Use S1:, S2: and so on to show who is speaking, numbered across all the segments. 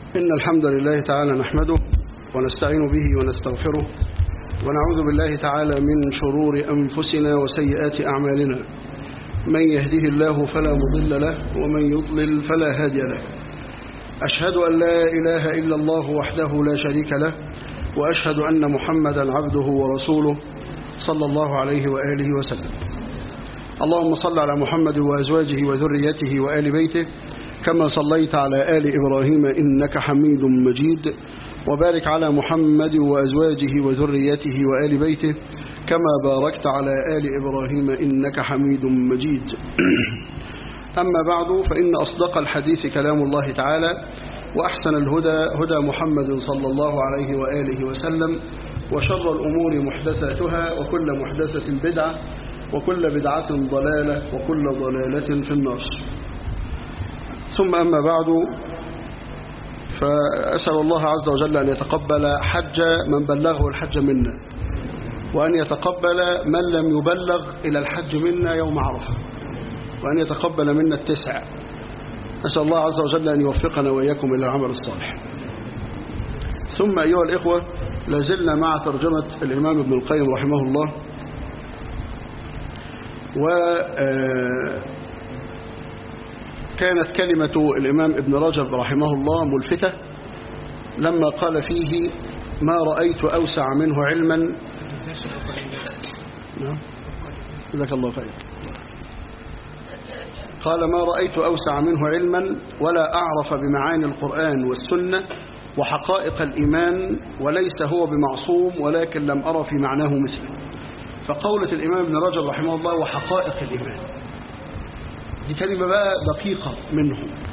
S1: إن الحمد لله تعالى نحمده ونستعين به ونستغفره ونعوذ بالله تعالى من شرور أنفسنا وسيئات أعمالنا من يهده الله فلا مضل له ومن يضلل فلا هادي له أشهد أن لا إله إلا الله وحده لا شريك له وأشهد أن محمدا عبده ورسوله صلى الله عليه وآله وسلم اللهم صل على محمد وأزواجه وذريته وآل بيته كما صليت على آل إبراهيم إنك حميد مجيد وبارك على محمد وأزواجه وذريته وآل بيته كما باركت على آل إبراهيم إنك حميد مجيد أما بعد فإن أصدق الحديث كلام الله تعالى وأحسن الهدى هدى محمد صلى الله عليه وآله وسلم وشر الأمور محدثاتها وكل محدثة بدعة وكل بدعة ضلالة وكل ضلالة في النار ثم أما بعد فأسأل الله عز وجل أن يتقبل حج من بلغه الحج منا وأن يتقبل من لم يبلغ إلى الحج منا يوم عرفة وأن يتقبل منا التسع أسأل الله عز وجل أن يوفقنا وإياكم إلى العمل الصالح ثم أيها الإخوة لازلنا مع ترجمة الإمام ابن القيم رحمه الله و كانت كلمة الإمام ابن رجب رحمه الله ملفتة لما قال فيه ما رأيت أوسع منه علما نعم جزاك الله خير قال ما رأيت أوسع منه علما ولا أعرف بمعاني القرآن والسنة وحقائق الإيمان وليس هو بمعصوم ولكن لم أرى في معناه مثله فقولة الإمام ابن رجب رحمه الله وحقائق الإيمان دي كلمة بقى دقيقة منه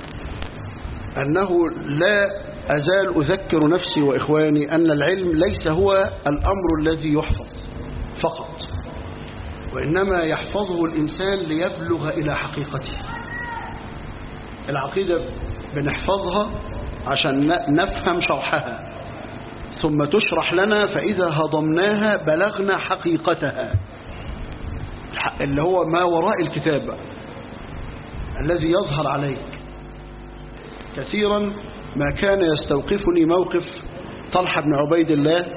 S1: أنه لا أزال أذكر نفسي وإخواني أن العلم ليس هو الأمر الذي يحفظ فقط وإنما يحفظه الإنسان ليبلغ إلى حقيقته العقيدة بنحفظها عشان نفهم شرحها ثم تشرح لنا فإذا هضمناها بلغنا حقيقتها اللي هو ما وراء الكتاب الذي يظهر عليك كثيرا ما كان يستوقفني موقف طلحة بن عبيد الله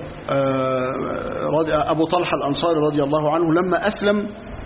S1: أبو طلحة الأنصاري رضي الله عنه لما أسلم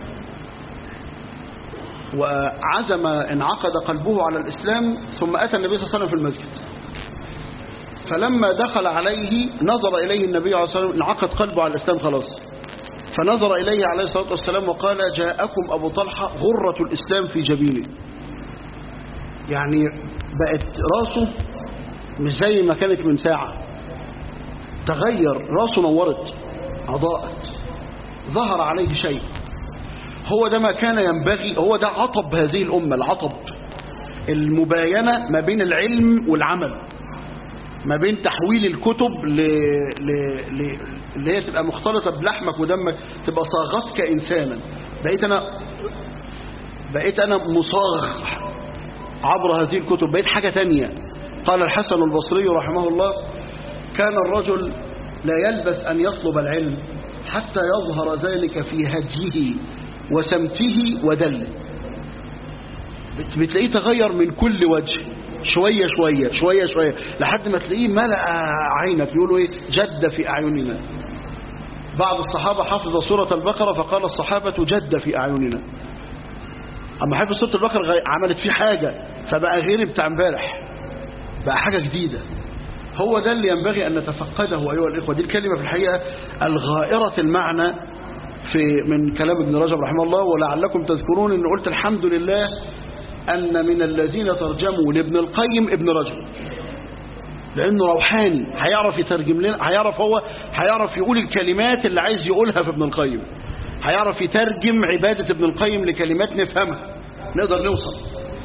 S1: وعزم انعقد قلبه على الإسلام ثم أتى النبي صلى الله عليه وسلم في المسجد فلما دخل عليه نظر إليه النبي عليه الصلاة والسلام انعقد قلبه على الإسلام خلاص فنظر إليه عليه الصلاة والسلام وقال جاءكم أبو طلحة غرة الإسلام في جبينه يعني بقت راسه مش زي ما كانت من ساعة تغير راسه نورت أضاءت ظهر عليه شيء هو ده ما كان ينبغي هو ده عطب هذه الأمة العطب المباينة ما بين العلم والعمل ما بين تحويل الكتب ل... ل... ل... اللي هي تبقى مختلطة بلحمك ودمك تبقى صاغتك إنسانا بقيت أنا بقيت أنا مصاغ عبر هذه الكتب بقيت حاجة تانية قال الحسن البصري رحمه الله كان الرجل لا يلبس أن يطلب العلم حتى يظهر ذلك في هديه وسمته ودله بتلاقيه تغير من كل وجه شوية شوية شوية شوية لحد ما تلاقيه ملأ عينك يقولوا ايه جد في أعيننا بعض الصحابة حفظ سورة البقرة فقال الصحابة جد في أعيننا أما حفظ سورة البقرة عملت فيه حاجة فبقى غير بتاع امبارح بقى حاجة جديدة هو ده اللي ينبغي أن نتفقده أيها الإخوة دي الكلمة في الحقيقة الغائرة المعنى في من كلام ابن رجب رحمه الله ولعلكم تذكرون أن قلت الحمد لله أن من الذين ترجموا لابن القيم ابن رجب لأنه روحاني هيعرف يترجم لنا هيعرف هو هيعرف يقول الكلمات اللي عايز يقولها في ابن القيم هيعرف يترجم عبادة ابن القيم لكلمات نفهمها نقدر نوصل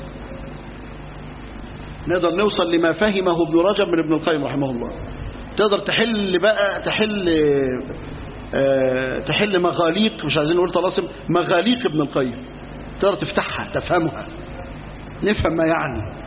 S1: نقدر نوصل لما فهمه ابن رجب من ابن القيم رحمه الله تقدر تحل بقى تحل أه تحل مغاليق مش عايزين نقول طلاسم مغاليق ابن القيم تقدر تفتحها تفهمها نفهم ما يعني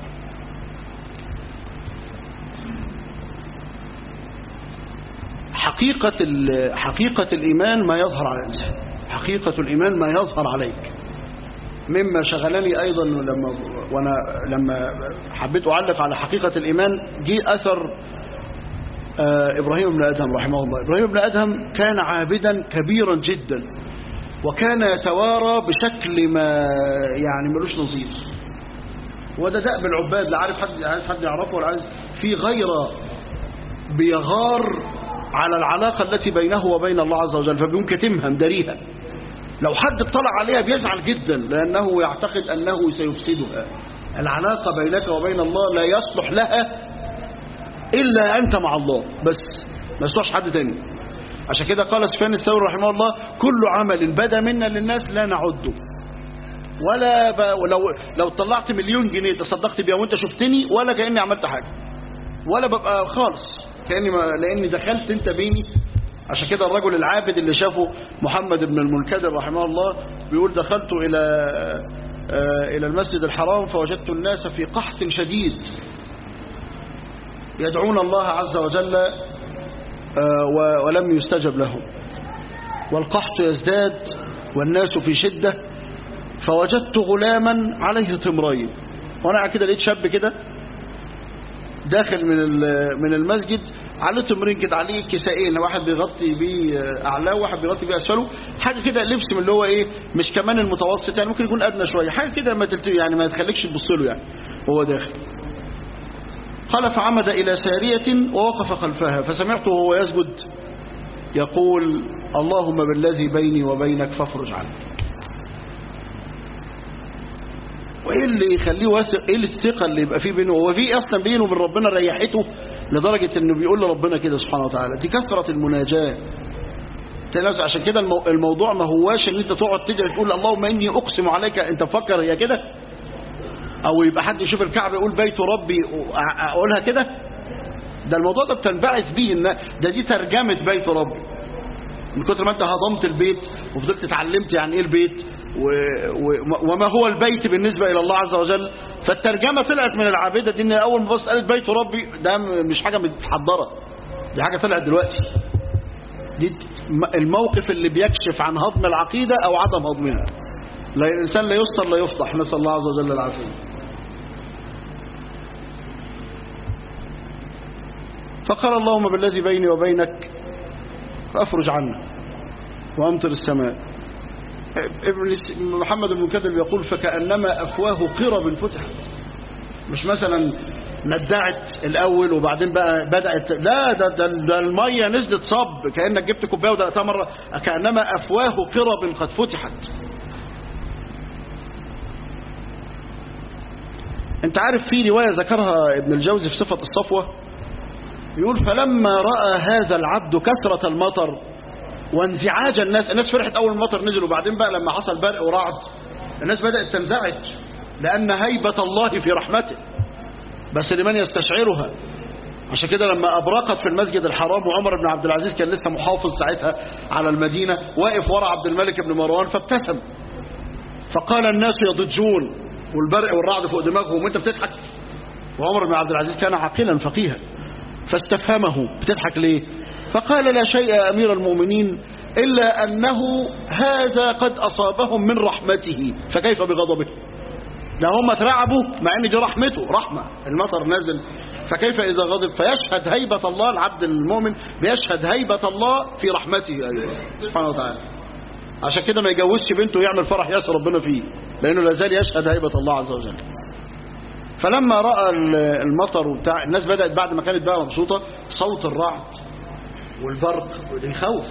S1: حقيقة حقيقة الإيمان ما يظهر على الإنسان حقيقة الإيمان ما يظهر عليك مما شغلني أيضا لما وأنا لما حبيت أعلق على حقيقة الإيمان جه أثر آه، إبراهيم بن أدهم رحمه الله إبراهيم بن أدهم كان عابدا كبيرا جدا وكان يتوارى بشكل ما يعني ملوش نظير وده دأب العباد لا عارف حد عايز حد يعرفه ولا عايز في غيرة بيغار على العلاقة التي بينه وبين الله عز وجل فبيقوم كتمها مداريها لو حد اطلع عليها بيزعل جدا لأنه يعتقد أنه سيفسدها العلاقة بينك وبين الله لا يصلح لها إلا أنت مع الله بس ما يصلحش حد تاني عشان كده قال سفيان الثوري رحمه الله كل عمل بدا منا للناس لا نعده ولا ب... لو لو طلعت مليون جنيه تصدقت بيها وانت شفتني ولا كاني عملت حاجه ولا ببقى خالص كاني ما... لاني دخلت انت بيني عشان كده الرجل العابد اللي شافه محمد بن المنكدر رحمه الله بيقول دخلت الى آه، الى المسجد الحرام فوجدت الناس في قحط شديد يدعون الله عز وجل آه، و- ولم يستجب لهم والقحط يزداد والناس في شدة فوجدت غلاما عليه تمرين وانا قاعد كده لقيت شاب كده داخل من ال- من المسجد عليه تمرين كده عليه كسائين واحد بيغطي بيه اعلاه وواحد بيغطي بيه اسفله حاجه كده لبس من اللي هو ايه مش كمان المتوسط يعني ممكن يكون ادنى شويه حاجه كده ما تلت يعني ما تخليكش تبص له يعني وهو داخل قال فعمد إلى سارية ووقف خلفها فسمعته وهو يسجد يقول اللهم بالذي بيني وبينك فافرج عنه وايه اللي يخليه واثق ايه الثقه اللي يبقى فيه بينه هو في اصلا بينه وبين ربنا ريحته لدرجه انه بيقول لربنا كده سبحانه وتعالى دي كثره المناجاه تلاقي عشان كده المو- الموضوع ما هواش ان انت تقعد تدعي تقول اللهم اني اقسم عليك انت مفكر هي كده او يبقى حد يشوف الكعبه يقول بيت ربي أ- اقولها كده ده الموضوع ده بتنبعث بيه ان ده دي ترجمه بيت ربي من كتر ما انت هضمت البيت وفضلت اتعلمت يعني ايه البيت و... و... وما هو البيت بالنسبه الى الله عز وجل فالترجمه طلعت من العابده دي ان اول ما بص قالت بيت ربي ده م- مش حاجه متحضره دي حاجه طلعت دلوقتي دي م- الموقف اللي بيكشف عن هضم العقيده او عدم هضمها لا الانسان لا يستر لا يفضح نسال الله عز وجل العافيه فقال اللهم بالذي بيني وبينك فافرج عنا وامطر السماء ابن س- محمد بن كذب يقول فكأنما أفواه قرب فتحت مش مثلا ندعت الأول وبعدين بقى بدأت لا ده, ده, ده المية نزلت صب كأنك جبت كوباية ودقتها مرة كأنما أفواه قرب قد فتحت انت عارف في رواية ذكرها ابن الجوزي في صفة الصفوة يقول فلما رأى هذا العبد كثرة المطر وانزعاج الناس الناس فرحت أول المطر نزل وبعدين بقى لما حصل برق ورعد الناس بدأت تنزعج لأن هيبة الله في رحمته بس لمن يستشعرها عشان كده لما أبرقت في المسجد الحرام وعمر بن عبد العزيز كان لسه محافظ ساعتها على المدينة واقف ورا عبد الملك بن مروان فابتسم فقال الناس يضجون والبرق والرعد فوق دماغهم وانت بتضحك وعمر بن عبد العزيز كان عاقلا فقيها فاستفهمه بتضحك ليه فقال لا شيء يا أمير المؤمنين إلا أنه هذا قد أصابهم من رحمته فكيف بغضبه ده هم اترعبوا مع ان دي رحمته رحمة المطر نازل فكيف إذا غضب فيشهد هيبة الله العبد المؤمن بيشهد هيبة الله في رحمته أيضا سبحانه وتعالى عشان كده ما يجوزش بنته ويعمل فرح ياسر ربنا فيه لأنه لا زال يشهد هيبة الله عز وجل فلما رأى المطر وبتاع الناس بدأت بعد ما كانت بقى مبسوطة صوت الرعد والبرق وده يخوف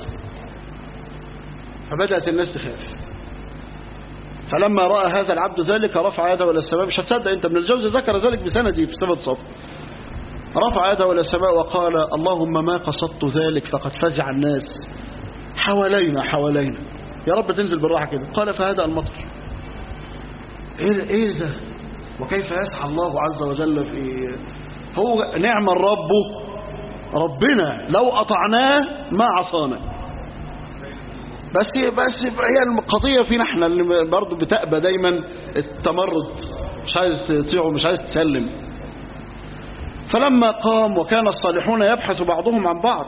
S1: فبدأت الناس تخاف فلما رأى هذا العبد ذلك رفع يده إلى السماء مش هتصدق أنت ابن الجوزي ذكر ذلك بسندي في صفة صف رفع يده إلى السماء وقال اللهم ما قصدت ذلك فقد فزع الناس حوالينا حوالينا يا رب تنزل بالراحة كده قال فهذا المطر ايه ايه ده وكيف يسعى الله عز وجل في هو نعم الرب ربنا لو أطعناه ما عصانا بس بس هي القضية فينا احنا اللي برضه بتأبى دايما التمرد مش عايز تطيعه مش عايز تسلم فلما قام وكان الصالحون يبحث بعضهم عن بعض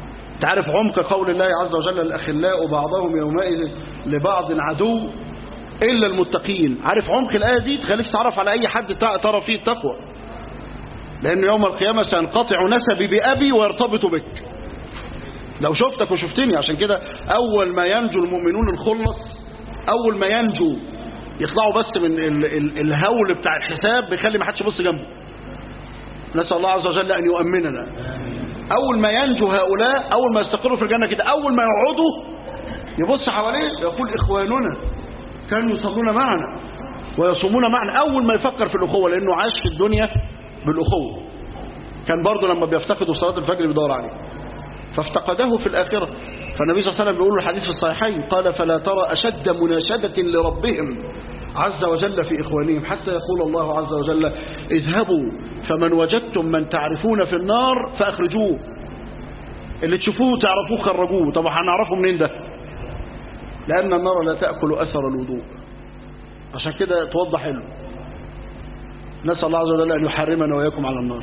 S1: تعرف عمق قول الله عز وجل الأخلاء بعضهم يومئذ لبعض عدو إلا المتقين عارف عمق الآية دي تخليك تعرف على أي حد ترى فيه التقوى لأن يوم القيامة سينقطع نسبي بأبي ويرتبط بك لو شفتك وشفتني عشان كده أول ما ينجو المؤمنون الخلص أول ما ينجو يطلعوا بس من ال ال الهول بتاع الحساب بيخلي ما حدش يبص جنبه نسأل الله عز وجل أن يؤمننا أول ما ينجو هؤلاء أول ما يستقروا في الجنة كده أول ما يقعدوا يبص حواليه يقول إخواننا كانوا يصلون معنا ويصومون معنا أول ما يفكر في الأخوة لأنه عاش في الدنيا بالأخوة كان برضه لما بيفتقدوا صلاة الفجر بيدور عليه فافتقده في الآخرة فالنبي صلى الله عليه وسلم بيقول الحديث في الصحيحين قال فلا ترى أشد مناشدة لربهم عز وجل في إخوانهم حتى يقول الله عز وجل اذهبوا فمن وجدتم من تعرفون في النار فأخرجوه اللي تشوفوه تعرفوه خرجوه طب هنعرفه منين ده لأن النار لا تأكل أثر الوضوء عشان كده توضح له نسأل الله عز وجل أن يحرمنا وإياكم على النار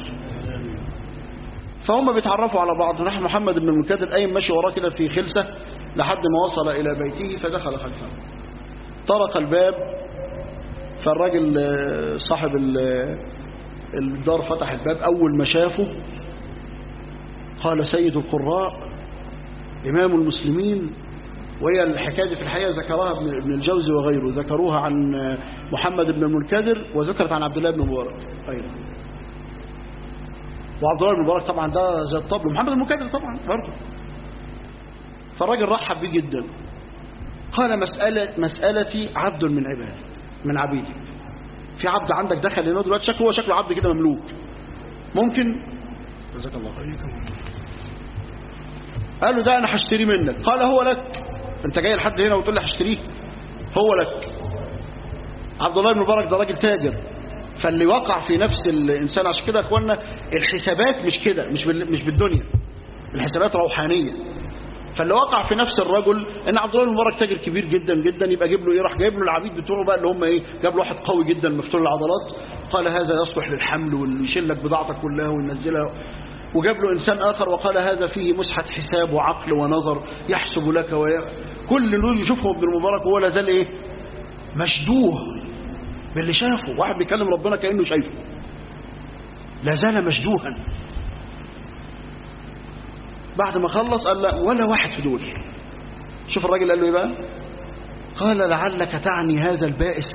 S1: فهم بيتعرفوا على بعض راح محمد بن المنكدر قايم ماشي وراه كده في خلسة لحد ما وصل إلى بيته فدخل خلفه طرق الباب فالراجل صاحب الدار فتح الباب أول ما شافه قال سيد القراء إمام المسلمين وهي الحكاية دي في الحقيقة ذكرها ابن الجوزي وغيره ذكروها عن محمد بن المنكدر وذكرت عن عبد الله بن مبارك أيضا وعبد الله بن مبارك طبعا ده زي الطبل ومحمد بن المنكدر طبعا برضه فالراجل رحب بيه جدا قال مسألة مسألتي عبد من عبادي من عبيدي في عبد عندك دخل هنا دلوقتي شكله هو شكله عبد كده مملوك ممكن جزاك الله خير قال له ده انا هشتريه منك قال هو لك انت جاي لحد هنا وتقول لي هشتريه هو لك عبد الله بن مبارك ده راجل تاجر فاللي وقع في نفس الانسان عشان كده يا اخوانا الحسابات مش كده مش مش بالدنيا الحسابات روحانيه فاللي وقع في نفس الرجل ان عبد الله بن مبارك تاجر كبير جدا جدا يبقى جيب له ايه راح جايب له العبيد بتوعه بقى اللي هم ايه جاب له واحد قوي جدا مفتول العضلات قال هذا يصلح للحمل ويشيل لك بضاعتك كلها وينزلها وجاب له انسان اخر وقال هذا فيه مسحه حساب وعقل ونظر يحسب لك ويا كل دول يشوفه ابن المبارك وهو لا زال ايه مشدوه باللي شافه واحد بيكلم ربنا كانه شايفه لا زال مشدوها بعد ما خلص قال لا ولا واحد في دول شوف الراجل قال له ايه بقى قال لعلك تعني هذا البائس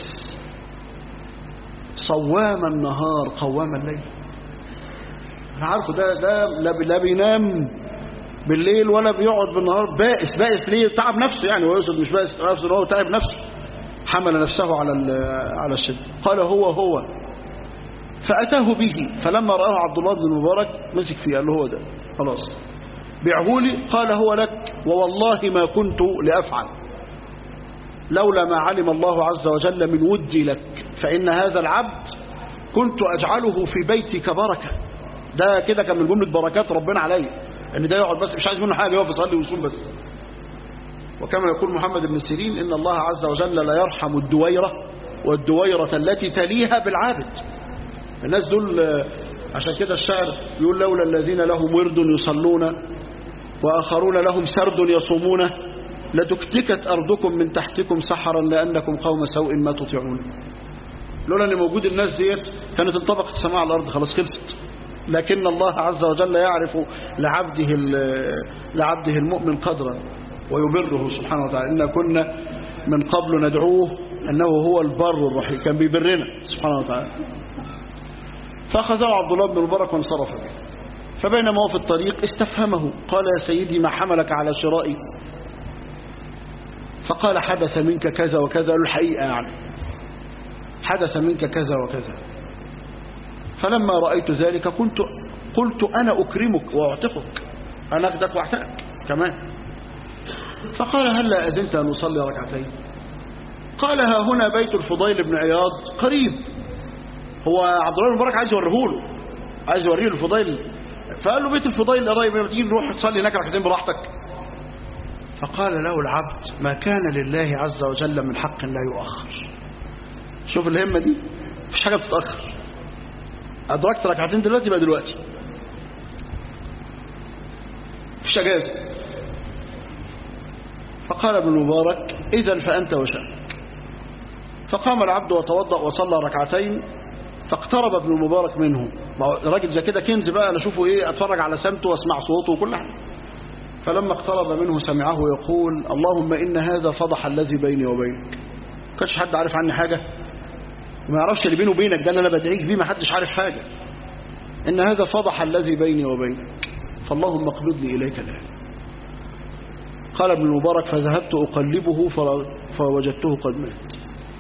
S1: صوام النهار قوام الليل انا عارفه ده ده لا, لا بينام بالليل ولا بيقعد بالنهار بائس بائس ليه تعب نفسه يعني هو يقصد مش بائس نفسه هو تعب نفسه حمل نفسه على على الشد قال هو هو فأتاه به فلما رآه عبد الله بن المبارك مسك فيه قال له هو ده خلاص بيعه لي قال هو لك ووالله ما كنت لأفعل لولا ما علم الله عز وجل من ودي لك فإن هذا العبد كنت أجعله في بيتك بركة ده كده كان من جملة بركات ربنا عليه ان ده يقعد بس مش عايز منه حاجة يقف يصلي ويصوم بس وكما يقول محمد بن سيرين إن الله عز وجل لا يرحم الدويرة والدويرة التي تليها بالعابد الناس دول عشان كده الشاعر يقول لولا الذين لهم ورد يصلون وآخرون لهم سرد يصومون لتكتكت أرضكم من تحتكم سحرا لأنكم قوم سوء ما تطيعون لولا أن موجود الناس ديت كانت انطبقت السماء على الأرض خلاص خلصت لكن الله عز وجل يعرف لعبده لعبده المؤمن قدرا ويبره سبحانه وتعالى إنا كنا من قبل ندعوه أنه هو البر الرحيم كان بيبرنا سبحانه وتعالى فأخذه عبد الله بن مبارك وانصرف به فبينما هو في الطريق استفهمه قال يا سيدي ما حملك على شرائي فقال حدث منك كذا وكذا الحقيقة يعني حدث منك كذا وكذا فلما رأيت ذلك كنت قلت أنا أكرمك وأعتقك أنا أخدك وأعتقك كمان فقال هل لا أذنت أن أصلي ركعتين قال ها هنا بيت الفضيل بن عياض قريب هو عبد الله بن مبارك عايز يوريه له عايز يوريه الفضيل فقال له بيت الفضيل قريب لما تيجي نروح تصلي هناك ركعتين براحتك فقال له العبد ما كان لله عز وجل من حق لا يؤخر شوف الهمة دي مفيش حاجة بتتأخر أدركت ركعتين دلوقتي يبقى دلوقتي مفيش أجازة فقال ابن مبارك إذا فأنت وشأنك فقام العبد وتوضأ وصلى ركعتين فاقترب ابن المبارك منه ما هو راجل زي كده كنز بقى انا اشوفه ايه اتفرج على سمته واسمع صوته وكل حاجه فلما اقترب منه سمعه يقول اللهم ان هذا فضح الذي بيني وبينك كانش حد عارف عني حاجه وما يعرفش اللي بيني وبينك ده اللي انا بدعيك بيه ما حدش عارف حاجه ان هذا فضح الذي بيني وبينك فاللهم اقبضني اليك الان قال ابن المبارك فذهبت اقلبه فوجدته قد مات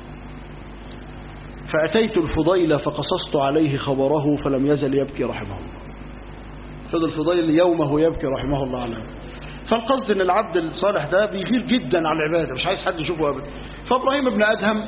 S1: فأتيت الفضيل فقصصت عليه خبره فلم يزل يبكي رحمه الله فضل الفضيل يومه يبكي رحمه الله عليه فالقصد ان العبد الصالح ده بيغير جدا على العبادة مش عايز حد يشوفه ابدا فابراهيم بن ادهم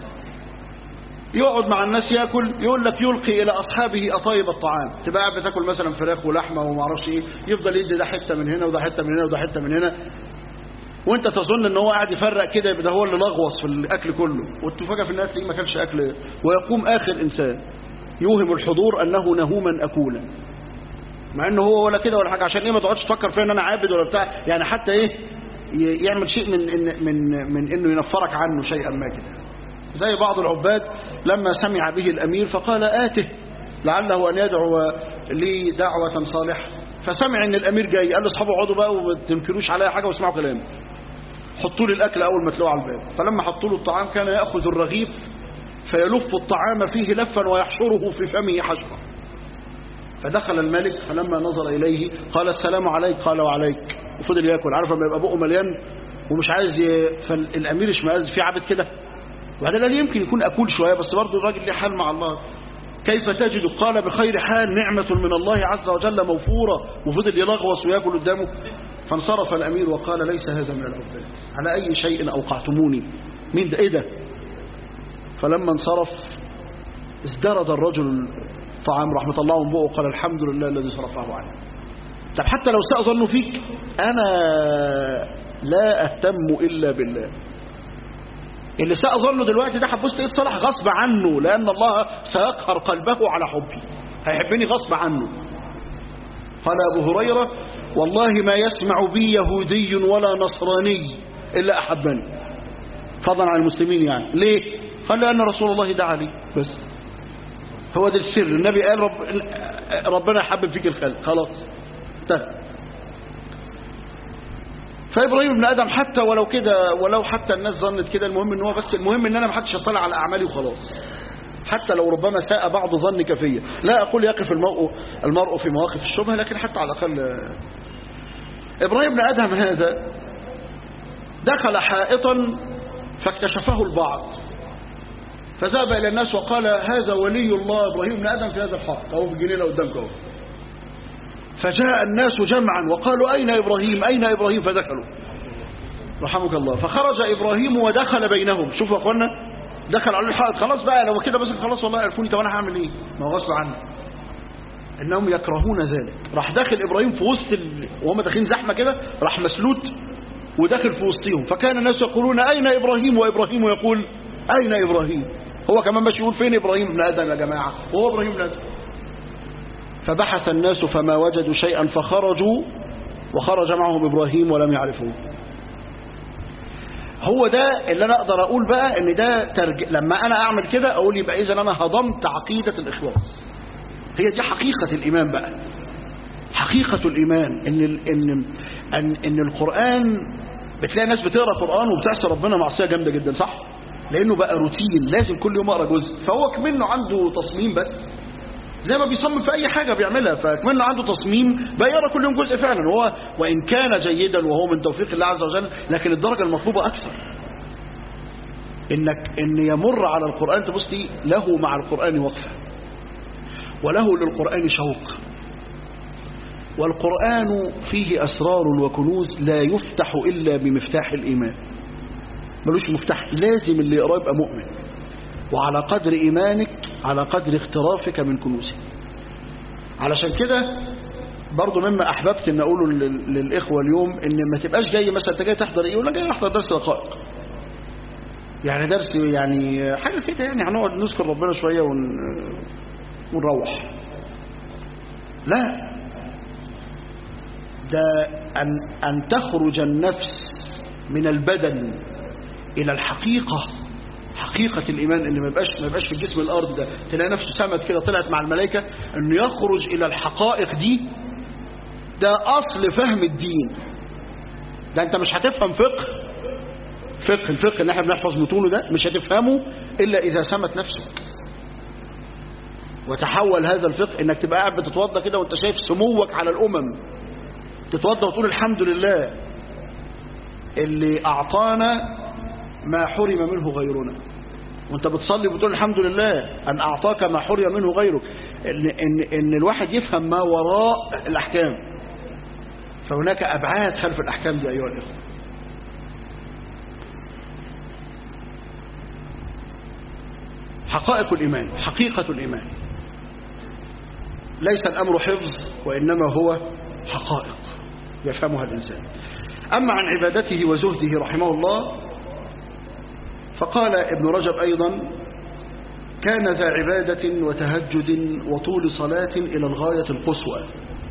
S1: يقعد مع الناس ياكل يقول لك يلقي الى اصحابه اطايب الطعام تبقى قاعد بتاكل مثلا فراخ ولحمه وما اعرفش ايه يفضل يدي ده حته من هنا وده حته من هنا وده حته من هنا وانت تظن ان هو قاعد يفرق كده يبقى ده هو اللي لغوص في الاكل كله والتفاجئ في الناس تلاقيه ما كانش اكل ويقوم اخر انسان يوهم الحضور انه نهوما اكولا مع انه هو ولا كده ولا حاجه عشان ايه ما تقعدش تفكر فيا ان انا عابد ولا بتاع يعني حتى ايه يعمل شيء من إن من من انه ينفرك عنه شيئا ما كده زي بعض العباد لما سمع به الامير فقال اته لعله ان يدعو لي دعوه صالحه فسمع ان الامير جاي قال لاصحابه اقعدوا بقى وما تنكروش عليا حاجه واسمعوا كلامي حطوا لي الاكل اول ما تلاقوا على الباب فلما حطوا له الطعام كان ياخذ الرغيف فيلف الطعام فيه لفا ويحشره في فمه حشرا فدخل الملك فلما نظر اليه قال السلام عليك قال وعليك وفضل ياكل عارف لما يبقى بقه مليان ومش عايز ي... فالامير اشمئز في عبد كده وبعدين قال يمكن يكون اكول شويه بس برضه الراجل ليه حال مع الله كيف تجد قال بخير حال نعمة من الله عز وجل موفورة وفضل يلغوص وياكل قدامه فانصرف الأمير وقال ليس هذا من العباد على أي شيء أوقعتموني مين ده إيه ده فلما انصرف ازدرد الرجل طعام رحمة الله من بقه وقال الحمد لله الذي صرفه عنه طب حتى لو استأظنوا فيك أنا لا أهتم إلا بالله اللي سأظنه دلوقتي ده حبست ايه صلاح غصب عنه لأن الله سيقهر قلبه على حبي هيحبني غصب عنه قال أبو هريرة والله ما يسمع بي يهودي ولا نصراني إلا أحبني فضلا عن المسلمين يعني ليه قال لأن رسول الله دعا لي بس هو ده السر النبي قال رب ربنا يحبب فيك الخلق خلاص انتهى فابراهيم بن ادم حتى ولو كده ولو حتى الناس ظنت كده المهم ان هو بس المهم ان انا ما حدش يطلع على اعمالي وخلاص حتى لو ربما ساء بعض ظنك فيا لا اقول يقف المرء المرء في مواقف الشبهه لكن حتى على الاقل ابراهيم بن ادم هذا دخل حائطا فاكتشفه البعض فذهب الى الناس وقال هذا ولي الله ابراهيم بن ادم في هذا الحائط اهو في الجنينه قدامك اهو فجاء الناس جمعا وقالوا أين إبراهيم أين إبراهيم فدخلوا رحمك الله فخرج إبراهيم ودخل بينهم شوفوا يا أخوانا دخل على الحائط خلاص بقى لو كده بس خلاص والله عرفوني طب أنا هعمل إيه ما هو غصب عني إنهم يكرهون ذلك راح داخل إبراهيم في وسط ال... وهم داخلين زحمة كده راح مسلوت وداخل في وسطهم فكان الناس يقولون أين إبراهيم وإبراهيم يقول أين إبراهيم هو كمان ماشي يقول فين إبراهيم ابن آدم يا جماعة وهو إبراهيم ابن آدم فبحث الناس فما وجدوا شيئا فخرجوا وخرج معهم إبراهيم ولم يعرفوه هو ده اللي أنا أقدر أقول بقى إن ده ترج... لما أنا أعمل كده أقول يبقى إذا أنا هضمت عقيدة الإخلاص هي دي حقيقة الإيمان بقى حقيقة الإيمان إن ال... إن إن, إن القرآن بتلاقي ناس بتقرأ قرآن وبتعصي ربنا معصية جامدة جدا صح؟ لأنه بقى روتين لازم كل يوم أقرأ جزء فهو كمنه عنده تصميم بس زي ما بيصمم في اي حاجة بيعملها فكمان عنده تصميم بيقرا كل يوم جزء فعلا هو وان كان جيدا وهو من توفيق الله عز وجل لكن الدرجة المطلوبة اكثر انك ان يمر على القرآن تبصي له مع القرآن وقفة وله للقرآن شوق والقرآن فيه أسرار وكنوز لا يفتح إلا بمفتاح الإيمان ملوش مفتاح لازم اللي يقراه يبقى مؤمن وعلى قدر إيمانك على قدر اخترافك من كنوزه علشان كده برضو مما أحببت أن أقوله للإخوة اليوم أن ما تبقاش جاي مثلا أنت جاي تحضر إيه ولا جاي أحضر درس دقائق يعني درس يعني حاجة كده يعني هنقعد نذكر ربنا شوية ون... ونروح لا ده أن, أن تخرج النفس من البدن إلى الحقيقة حقيقة الإيمان إن ما يبقاش ما يبقاش في الجسم الأرض ده تلاقي نفسه سمت كده طلعت مع الملائكة إنه يخرج إلى الحقائق دي ده أصل فهم الدين ده أنت مش هتفهم فقه فقه الفقه اللي احنا بنحفظ متونه ده مش هتفهمه إلا إذا سمت نفسك وتحول هذا الفقه إنك تبقى قاعد بتتوضى كده وأنت شايف سموك على الأمم تتوضى وتقول الحمد لله اللي أعطانا ما حرم منه غيرنا وانت بتصلي وبتقول الحمد لله أن أعطاك ما حرم منه غيرك إن, إن, إن الواحد يفهم ما وراء الأحكام فهناك أبعاد خلف الأحكام دي أيها الإخوة حقائق الإيمان حقيقة الإيمان ليس الأمر حفظ وإنما هو حقائق يفهمها الإنسان أما عن عبادته وزهده رحمه الله فقال ابن رجب أيضا كان ذا عبادة وتهجد وطول صلاة إلى الغاية القصوى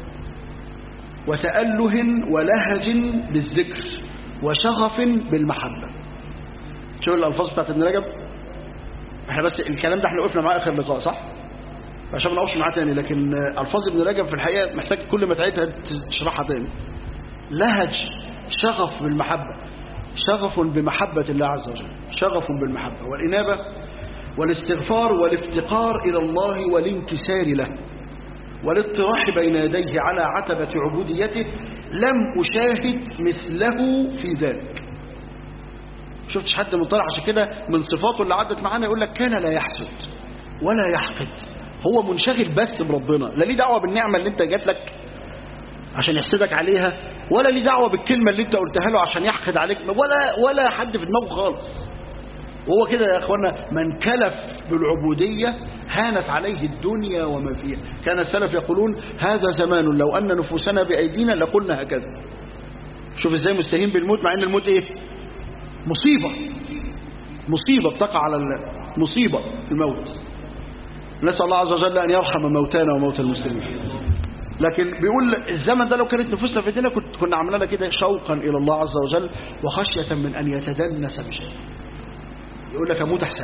S1: وتأله ولهج بالذكر وشغف بالمحبة شوف الألفاظ بتاعت ابن رجب احنا بس الكلام ده احنا وقفنا معاه آخر لقاء صح عشان ما نقفش معاه تاني لكن ألفاظ ابن رجب في الحقيقة محتاج كل ما تعيدها تشرحها تاني لهج شغف بالمحبة شغف بمحبة الله عز وجل شغف بالمحبة والإنابة والاستغفار والافتقار إلى الله والانكسار له والاطراح بين يديه على عتبة عبوديته لم أشاهد مثله في ذلك شفتش حد مطلع عشان كده من صفاته اللي عدت معانا يقول لك كان لا يحسد ولا يحقد هو منشغل بس بربنا لا ليه دعوة بالنعمة اللي انت جات لك عشان يحسدك عليها ولا ليه دعوة بالكلمة اللي انت قلتها له عشان يحقد عليك ولا ولا حد في دماغه خالص وهو كده يا اخوانا من كلف بالعبودية هانت عليه الدنيا وما فيها كان السلف يقولون هذا زمان لو أن نفوسنا بأيدينا لقلنا هكذا شوف ازاي مستهين بالموت مع ان الموت ايه مصيبة مصيبة بتقع على المصيبة الموت نسأل الله عز وجل أن يرحم موتانا وموتى المسلمين لكن بيقول الزمن ده لو كانت نفوسنا في ايدينا كنت كنا عملنا كده شوقا إلى الله عز وجل وخشية من أن يتدنس بشيء يقول لك أموت أحسن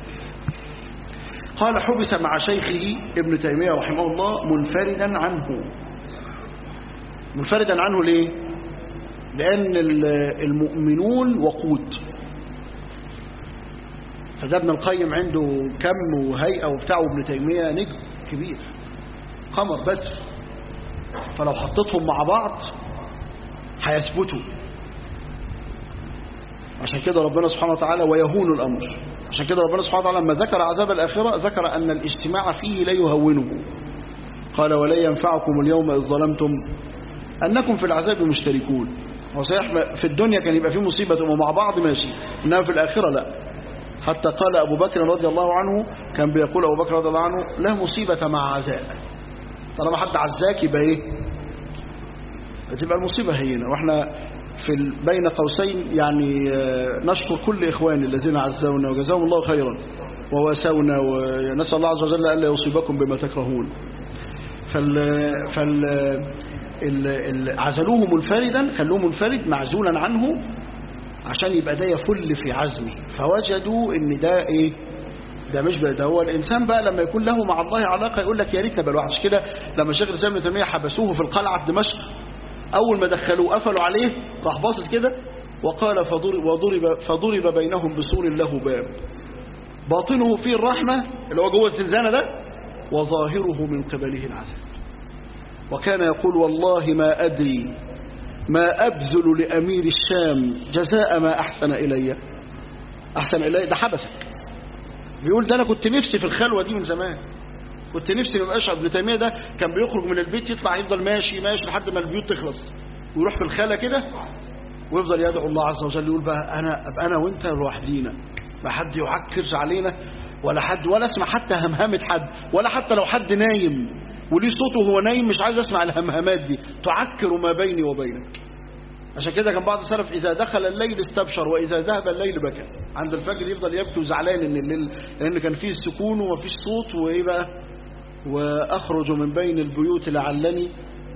S1: قال حبس مع شيخه ابن تيمية رحمه الله منفردا عنه منفردا عنه ليه لأن المؤمنون وقود فده ابن القيم عنده كم وهيئة وبتاعه ابن تيمية نجم كبير قمر بدر فلو حطيتهم مع بعض هيثبتوا عشان كده ربنا سبحانه وتعالى ويهون الأمر عشان كده ربنا سبحانه وتعالى لما ذكر عذاب الآخرة ذكر أن الاجتماع فيه لا يهونه قال ولا ينفعكم اليوم إذ ظلمتم أنكم في العذاب مشتركون هو صحيح في الدنيا كان يبقى في مصيبة ومع بعض ماشي إنما في الآخرة لا حتى قال أبو بكر رضي الله عنه كان بيقول أبو بكر رضي الله عنه لا مصيبة مع عزاء طالما حد عزاك يبقى إيه تبقى المصيبة هينا وإحنا في بين قوسين يعني نشكر كل إخواني الذين عزونا وجزاهم الله خيرا وواسونا ونسأل الله عز وجل ألا يصيبكم بما تكرهون فال فال ال عزلوه منفردا خلوه منفرد معزولا عنه عشان يبقى ده يفل في عزمه فوجدوا ان ده ايه ده مش بقى ده هو الانسان بقى لما يكون له مع الله علاقه يقول لك يا ريت نبقى لوحدش كده لما شيخ الاسلام ابن تيميه حبسوه في القلعه في دمشق اول ما دخلوه قفلوا عليه راح باصص كده وقال فضرب وضرب فضرب بينهم بسور له باب باطنه فيه الرحمه اللي هو جوه الزنزانه ده وظاهره من قبله العذاب وكان يقول والله ما أدري ما أبذل لأمير الشام جزاء ما أحسن إلي أحسن إلي ده حبسك بيقول ده أنا كنت نفسي في الخلوة دي من زمان كنت نفسي ما بقاش ابن تيمية ده كان بيخرج من البيت يطلع يفضل ماشي ماشي لحد ما البيوت تخلص ويروح في الخالة كده ويفضل يدعو الله عز وجل يقول بقى أنا أبقى أنا وأنت لوحدينا ما حد يعكر علينا ولا حد ولا اسمع حتى همهمة حد ولا حتى لو حد نايم وليه صوته وهو نايم مش عايز اسمع الهمهمات دي تعكر ما بيني وبينك عشان كده كان بعض السلف إذا دخل الليل استبشر وإذا ذهب الليل بكى عند الفجر يفضل يبكي وزعلان إن الليل لأن كان فيه السكون ومفيش صوت وإيه بقى وأخرج من بين البيوت لعلني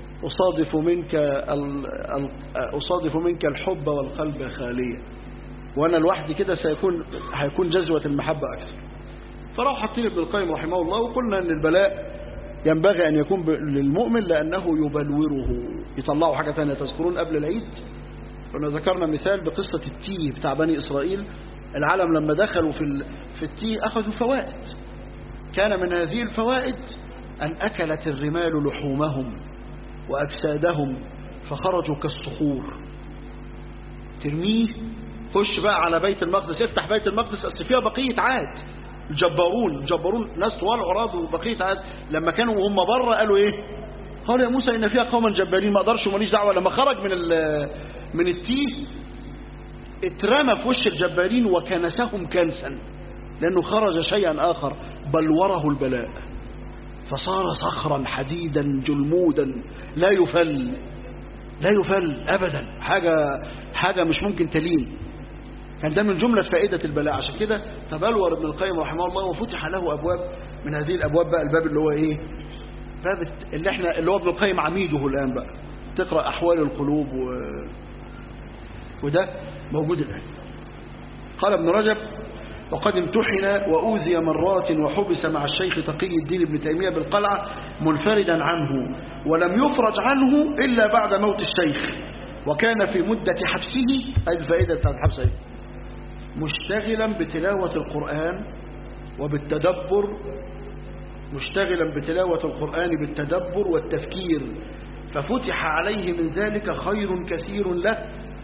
S1: أصادف منك ال... ال... أصادف منك الحب والقلب خاليا وأنا لوحدي كده سيكون هيكون جزوة المحبة أكثر فراحوا حاطين ابن القيم رحمه الله وقلنا أن البلاء ينبغي أن يكون ب- للمؤمن لأنه يبلوره يطلعوا حاجة تانية تذكرون قبل العيد كنا ذكرنا مثال بقصة التيه بتاع بني إسرائيل العالم لما دخلوا في ال- في التيه أخذوا فوائد كان من هذه الفوائد أن أكلت الرمال لحومهم وأجسادهم فخرجوا كالصخور ترميه خش بقى على بيت المقدس افتح بيت المقدس أصل فيها بقية عاد الجبارون الجبارون ناس طوال عراض وبقية عاد لما كانوا وهم بره قالوا ايه قالوا يا موسى ان فيها قوما جبارين ما اقدرش وماليش دعوه لما خرج من ال- من التيه اترمى في وش الجبارين وكنسهم كنسا لانه خرج شيئا اخر بلوره البلاء فصار صخرا حديدا جلمودا لا يفل لا يفل ابدا حاجه حاجه مش ممكن تلين كان ده من جمله فائده البلاء عشان كده تبلور ابن القيم رحمه الله وفتح له ابواب من هذه الابواب بقى الباب اللي هو ايه باب الت- اللي احنا اللي هو ابن القيم عميده الان بقى تقرا احوال القلوب و... وده موجود الان قال ابن رجب وقد امتحن وأوذي مرات وحبس مع الشيخ تقي الدين ابن تيمية بالقلعة منفردا عنه ولم يفرج عنه إلا بعد موت الشيخ وكان في مدة حبسه هذه الفائدة بتاعت الحبس اهي مشتغلا بتلاوة القرآن وبالتدبر مشتغلا بتلاوة القرآن بالتدبر والتفكير ففتح عليه من ذلك خير كثير له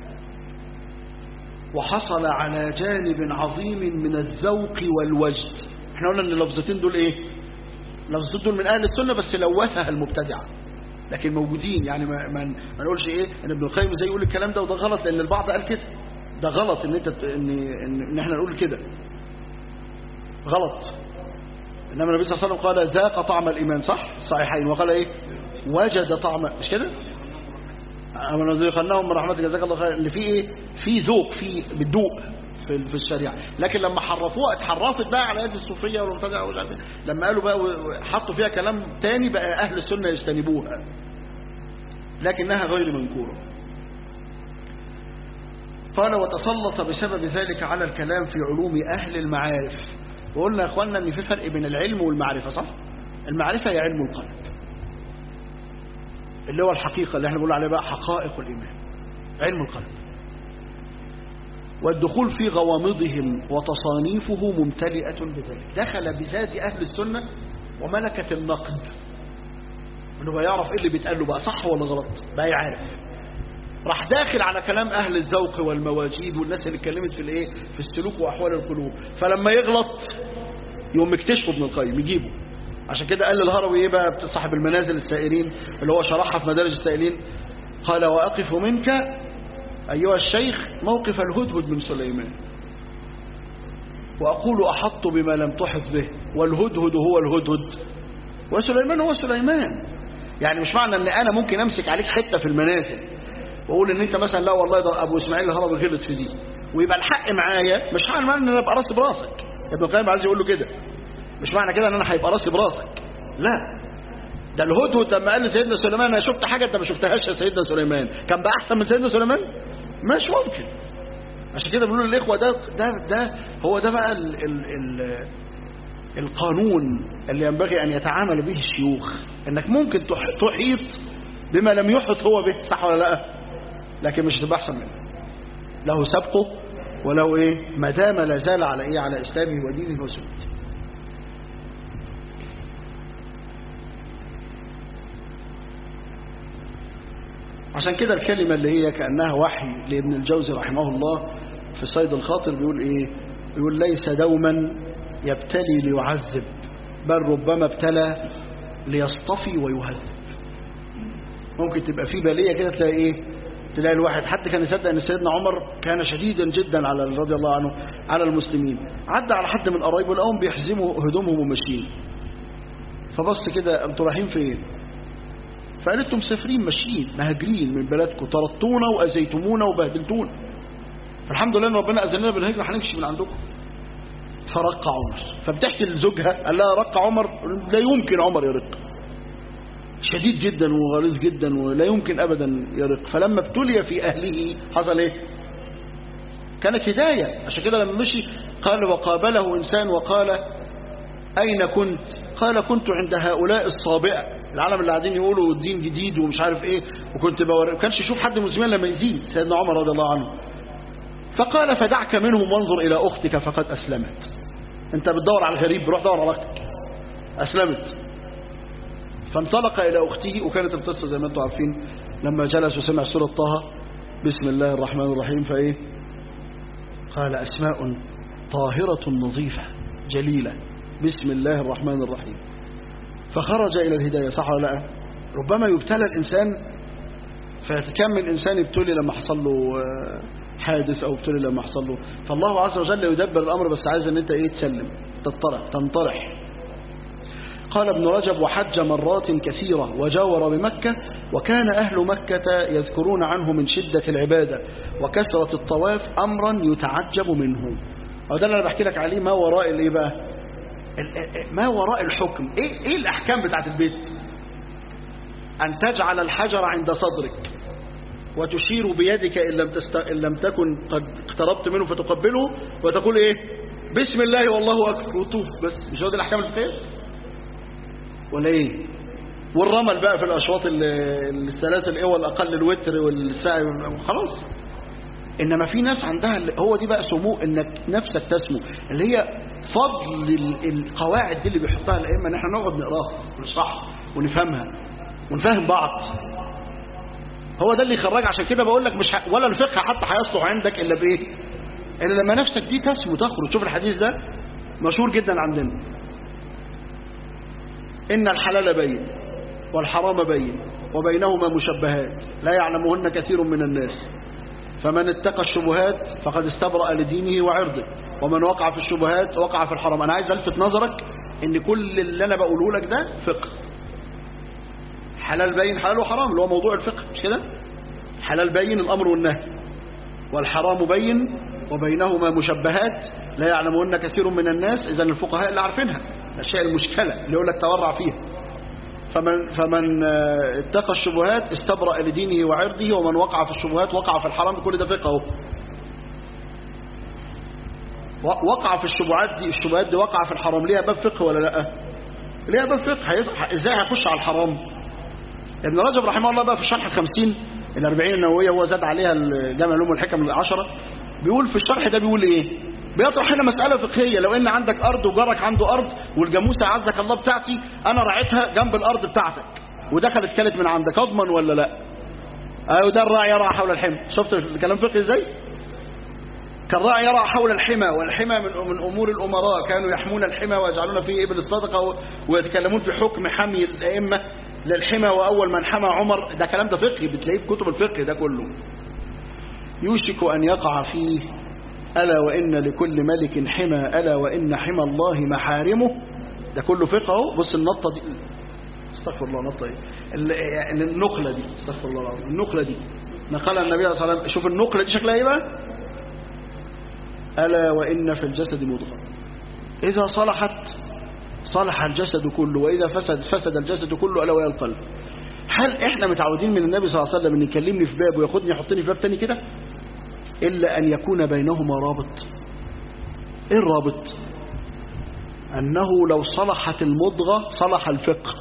S1: وحصل على جانب عظيم من الذوق والوجد احنا قلنا ان اللفظتين دول ايه اللفظتين دول من اهل السنة بس لوثها المبتدعة لكن موجودين يعني ما, ما, ما نقولش ايه ان ابن القيم زي يقول الكلام ده وده غلط لان البعض قال كده ده غلط ان انت ت- ان ان, إن احنا نقول كده غلط انما النبي صلى الله عليه وسلم قال ذاق طعم الايمان صح صحيحين وقال ايه وجد طعم مش كده أما نذيقناهم من رحمتك جزاك الله خير اللي فيه إيه في ذوق في بتدوق في في الشريعة لكن لما حرفوها اتحرفت بقى على يد الصوفية والمبتدعة ومش عارف إيه. لما قالوا بقى حطوا فيها كلام تاني بقى أهل السنة يجتنبوها لكنها غير منكورة قال وتسلط بسبب ذلك على الكلام في علوم أهل المعارف وقلنا يا أخوانا أن في فرق بين العلم والمعرفة صح؟ المعرفة هي علم القلب اللي هو الحقيقة اللي احنا بنقول عليها بقى حقائق الإيمان علم القلب والدخول في غوامضهم وتصانيفه ممتلئة بذلك دخل بذات أهل السنة وملكة النقد انه بقى يعرف ايه اللي بيتقال له بقى صح ولا غلط بقى يعرف راح داخل على كلام أهل الذوق والمواجيد والناس اللي اتكلمت في الايه في السلوك وأحوال القلوب فلما يغلط يقوم يكتشفه ابن القيم يجيبه عشان كده قال الهروي ايه بقى صاحب المنازل السائرين اللي هو شرحها في مدارج السائلين قال وأقف منك أيها الشيخ موقف الهدهد من سليمان وأقول أحط بما لم تحط به والهدهد هو الهدهد وسليمان هو سليمان يعني مش معنى ان انا ممكن امسك عليك حتة في المنازل واقول ان انت مثلا لا والله ده ابو اسماعيل الهربي غلط في دي ويبقى الحق معايا مش معنى ان انا ابقى راسي براسك ابن القيم عايز يقول له كده مش معنى كده ان انا هيبقى راسي براسك لا ده الهدهد لما قال لسيدنا سليمان انا شفت حاجه انت ما شفتهاش يا سيدنا سليمان كان بقى احسن من سيدنا سليمان مش ممكن عشان كده بيقولوا للاخوه ده ده ده هو ده بقى ال ال ال القانون اللي ينبغي ان يتعامل به الشيوخ انك ممكن تح- تحيط بما لم يحط هو به صح ولا لا لكن مش هتبقى احسن منه له سبقه وله ايه ما دام لا زال على ايه على اسلامه ودينه وسنته عشان كده الكلمة اللي هي كأنها وحي لابن الجوزي رحمه الله في صيد الخاطر بيقول ايه بيقول ليس دوما يبتلي ليعذب بل ربما ابتلى ليصطفي ويهذب ممكن تبقى في بالية كده تلاقي ايه تلاقي الواحد حتى كان يصدق ان سيدنا عمر كان شديدا جدا على رضي الله عنه على المسلمين عدى على حد من قرايبه لقاهم بيحزموا هدومهم وماشيين فبص كده انتوا رايحين فين فقالت له مسافرين ماشيين مهاجرين من بلدكم طردتونا واذيتمونا وبهدلتونا فالحمد لله ان ربنا اذن لنا بالهجره هنمشي من عندكم فرق عمر فبتحكي لزوجها قال لها رق عمر لا يمكن عمر يرق شديد جدا وغليظ جدا ولا يمكن ابدا يرق فلما ابتلي في اهله حصل ايه كانت هداية عشان كده لما مشي قال وقابله إنسان وقال أين كنت قال كنت عند هؤلاء الصابئة العالم اللي قاعدين يقولوا الدين جديد ومش عارف ايه وكنت بوري ما كانش يشوف حد مسلمين لما يزيد سيدنا عمر رضي الله عنه فقال فدعك منهم وانظر إلى أختك فقد أسلمت أنت بتدور على الغريب روح دور على أختك أسلمت فانطلق إلى أخته وكانت القصة زي ما أنتم عارفين لما جلس وسمع سورة طه بسم الله الرحمن الرحيم فإيه قال أسماء طاهرة نظيفة جليلة بسم الله الرحمن الرحيم فخرج إلى الهداية صح ولا لا ربما يبتلى الإنسان فكم من إنسان ابتلي لما حصل له حادث أو ابتلي لما حصل له فالله عز وجل يدبر الأمر بس عايز أن أنت إيه تسلم تطرح تنطرح قال ابن رجب وحج مرات كثيرة وجاور بمكة وكان أهل مكة يذكرون عنه من شدة العبادة وكثرة الطواف أمرا يتعجب منه وده اللي أنا بحكي لك عليه ما وراء الإيه بقى ما وراء الحكم إيه, إيه الأحكام بتاعت البيت أن تجعل الحجر عند صدرك وتشير بيدك إن لم, تست... إن لم تكن قد اقتربت منه فتقبله وتقول إيه بسم الله والله أكبر وطوف بس مش هو دي الأحكام الفقهية ولا ايه والرمل بقى في الاشواط الثلاث الاول الاقل الوتر والسعي خلاص انما في ناس عندها هو دي بقى سمو انك نفسك تسمو اللي هي فضل القواعد دي اللي بيحطها الائمه ان احنا نقعد نقراها ونشرحها ونفهمها ونفهم بعض هو ده اللي يخرج عشان كده بقول لك مش ح... ولا الفقه حتى هيصلح عندك الا بايه الا لما نفسك دي تسمو تخرج شوف الحديث ده مشهور جدا عندنا إن الحلال بين والحرام بين وبينهما مشبهات لا يعلمهن كثير من الناس فمن اتقى الشبهات فقد استبرأ لدينه وعرضه ومن وقع في الشبهات وقع في الحرام أنا عايز ألفت نظرك إن كل اللي أنا بقوله لك ده فقه حلال بين حلال وحرام اللي هو موضوع الفقه مش كده حلال بين الأمر والنهي والحرام بين وبينهما مشبهات لا يعلمهن كثير من الناس إذا الفقهاء اللي عارفينها الأشياء المشكلة اللي يقول لك تورع فيها فمن, فمن اتقى الشبهات استبرأ لدينه وعرضه ومن وقع في الشبهات وقع في الحرام كل ده فقه وقع في الشبهات دي الشبهات دي وقع في الحرام ليها باب فقه ولا لا ليها باب فقه ازاي هيخش على الحرام ابن رجب رحمه الله بقى في الشرح الخمسين الأربعين النووية هو زاد عليها الجامع العلوم والحكم العشرة بيقول في الشرح ده بيقول ايه بيطرح هنا مسألة فقهية لو ان عندك ارض وجارك عنده ارض والجاموسة عزك الله بتاعتي انا رعيتها جنب الارض بتاعتك ودخلت كلت من عندك اضمن ولا لا ايوه ده الراعي يرعى حول الحمى شفت الكلام فقهي ازاي كالراعي يرعى حول الحمى والحمى من من امور الامراء كانوا يحمون الحمى ويجعلون فيه ابل الصدقه ويتكلمون في حكم حمي الائمه للحمى واول من حمى عمر ده كلام ده فقهي بتلاقيه في كتب الفقه ده كله يوشك ان يقع فيه ألا وإن لكل ملك حمى ألا وإن حمى الله محارمه ده كله فقه اهو بص النطة دي استغفر الله نطة ايه النقلة دي استغفر الله العظيم النقلة دي نقلها النبي صلى الله عليه وسلم شوف النقلة دي شكلها ايه بقى ألا وإن في الجسد مضغة إذا صلحت صلح الجسد كله وإذا فسد فسد الجسد كله ألا وهي القلب هل احنا متعودين من النبي صلى الله عليه وسلم ان يكلمني في باب وياخدني يحطني في باب تاني كده إلا أن يكون بينهما رابط إيه الرابط أنه لو صلحت المضغة صلح الفقه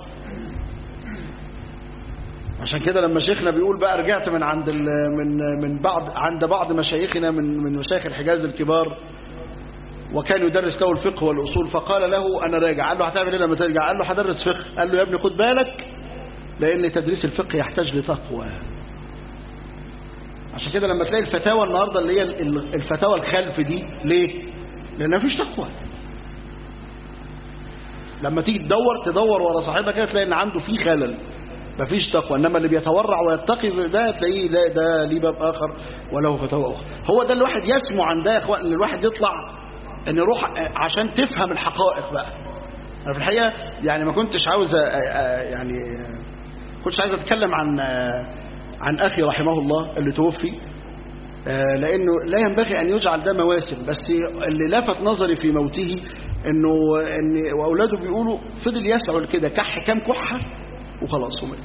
S1: عشان كده لما شيخنا بيقول بقى رجعت من عند من من بعض عند بعض مشايخنا من من مشايخ الحجاز الكبار وكان يدرس له الفقه والأصول فقال له أنا راجع قال له هتعمل إيه لما ترجع قال له هدرس فقه قال له يا ابني خد بالك لأن تدريس الفقه يحتاج لتقوى عشان كده لما تلاقي الفتاوى النهاردة اللي هي الفتاوى الخلف دي ليه لان مفيش تقوى لما تيجي تدور تدور ورا صاحبك كده تلاقي ان عنده فيه خلل مفيش تقوى انما اللي بيتورع ويتقي ده تلاقيه لا ده ليه باب اخر وله فتاوى اخرى هو ده الواحد يسمع عن ده يا اخوان ان الواحد يطلع ان يروح عشان تفهم الحقائق بقى انا في الحقيقه يعني ما كنتش عاوز يعني كنتش عايز اتكلم عن عن أخي رحمه الله اللي توفي لأنه لا ينبغي أن يجعل ده مواسم بس اللي لفت نظري في موته أنه أن وأولاده بيقولوا فضل يسعوا كده كح كام كحة وخلاص ومات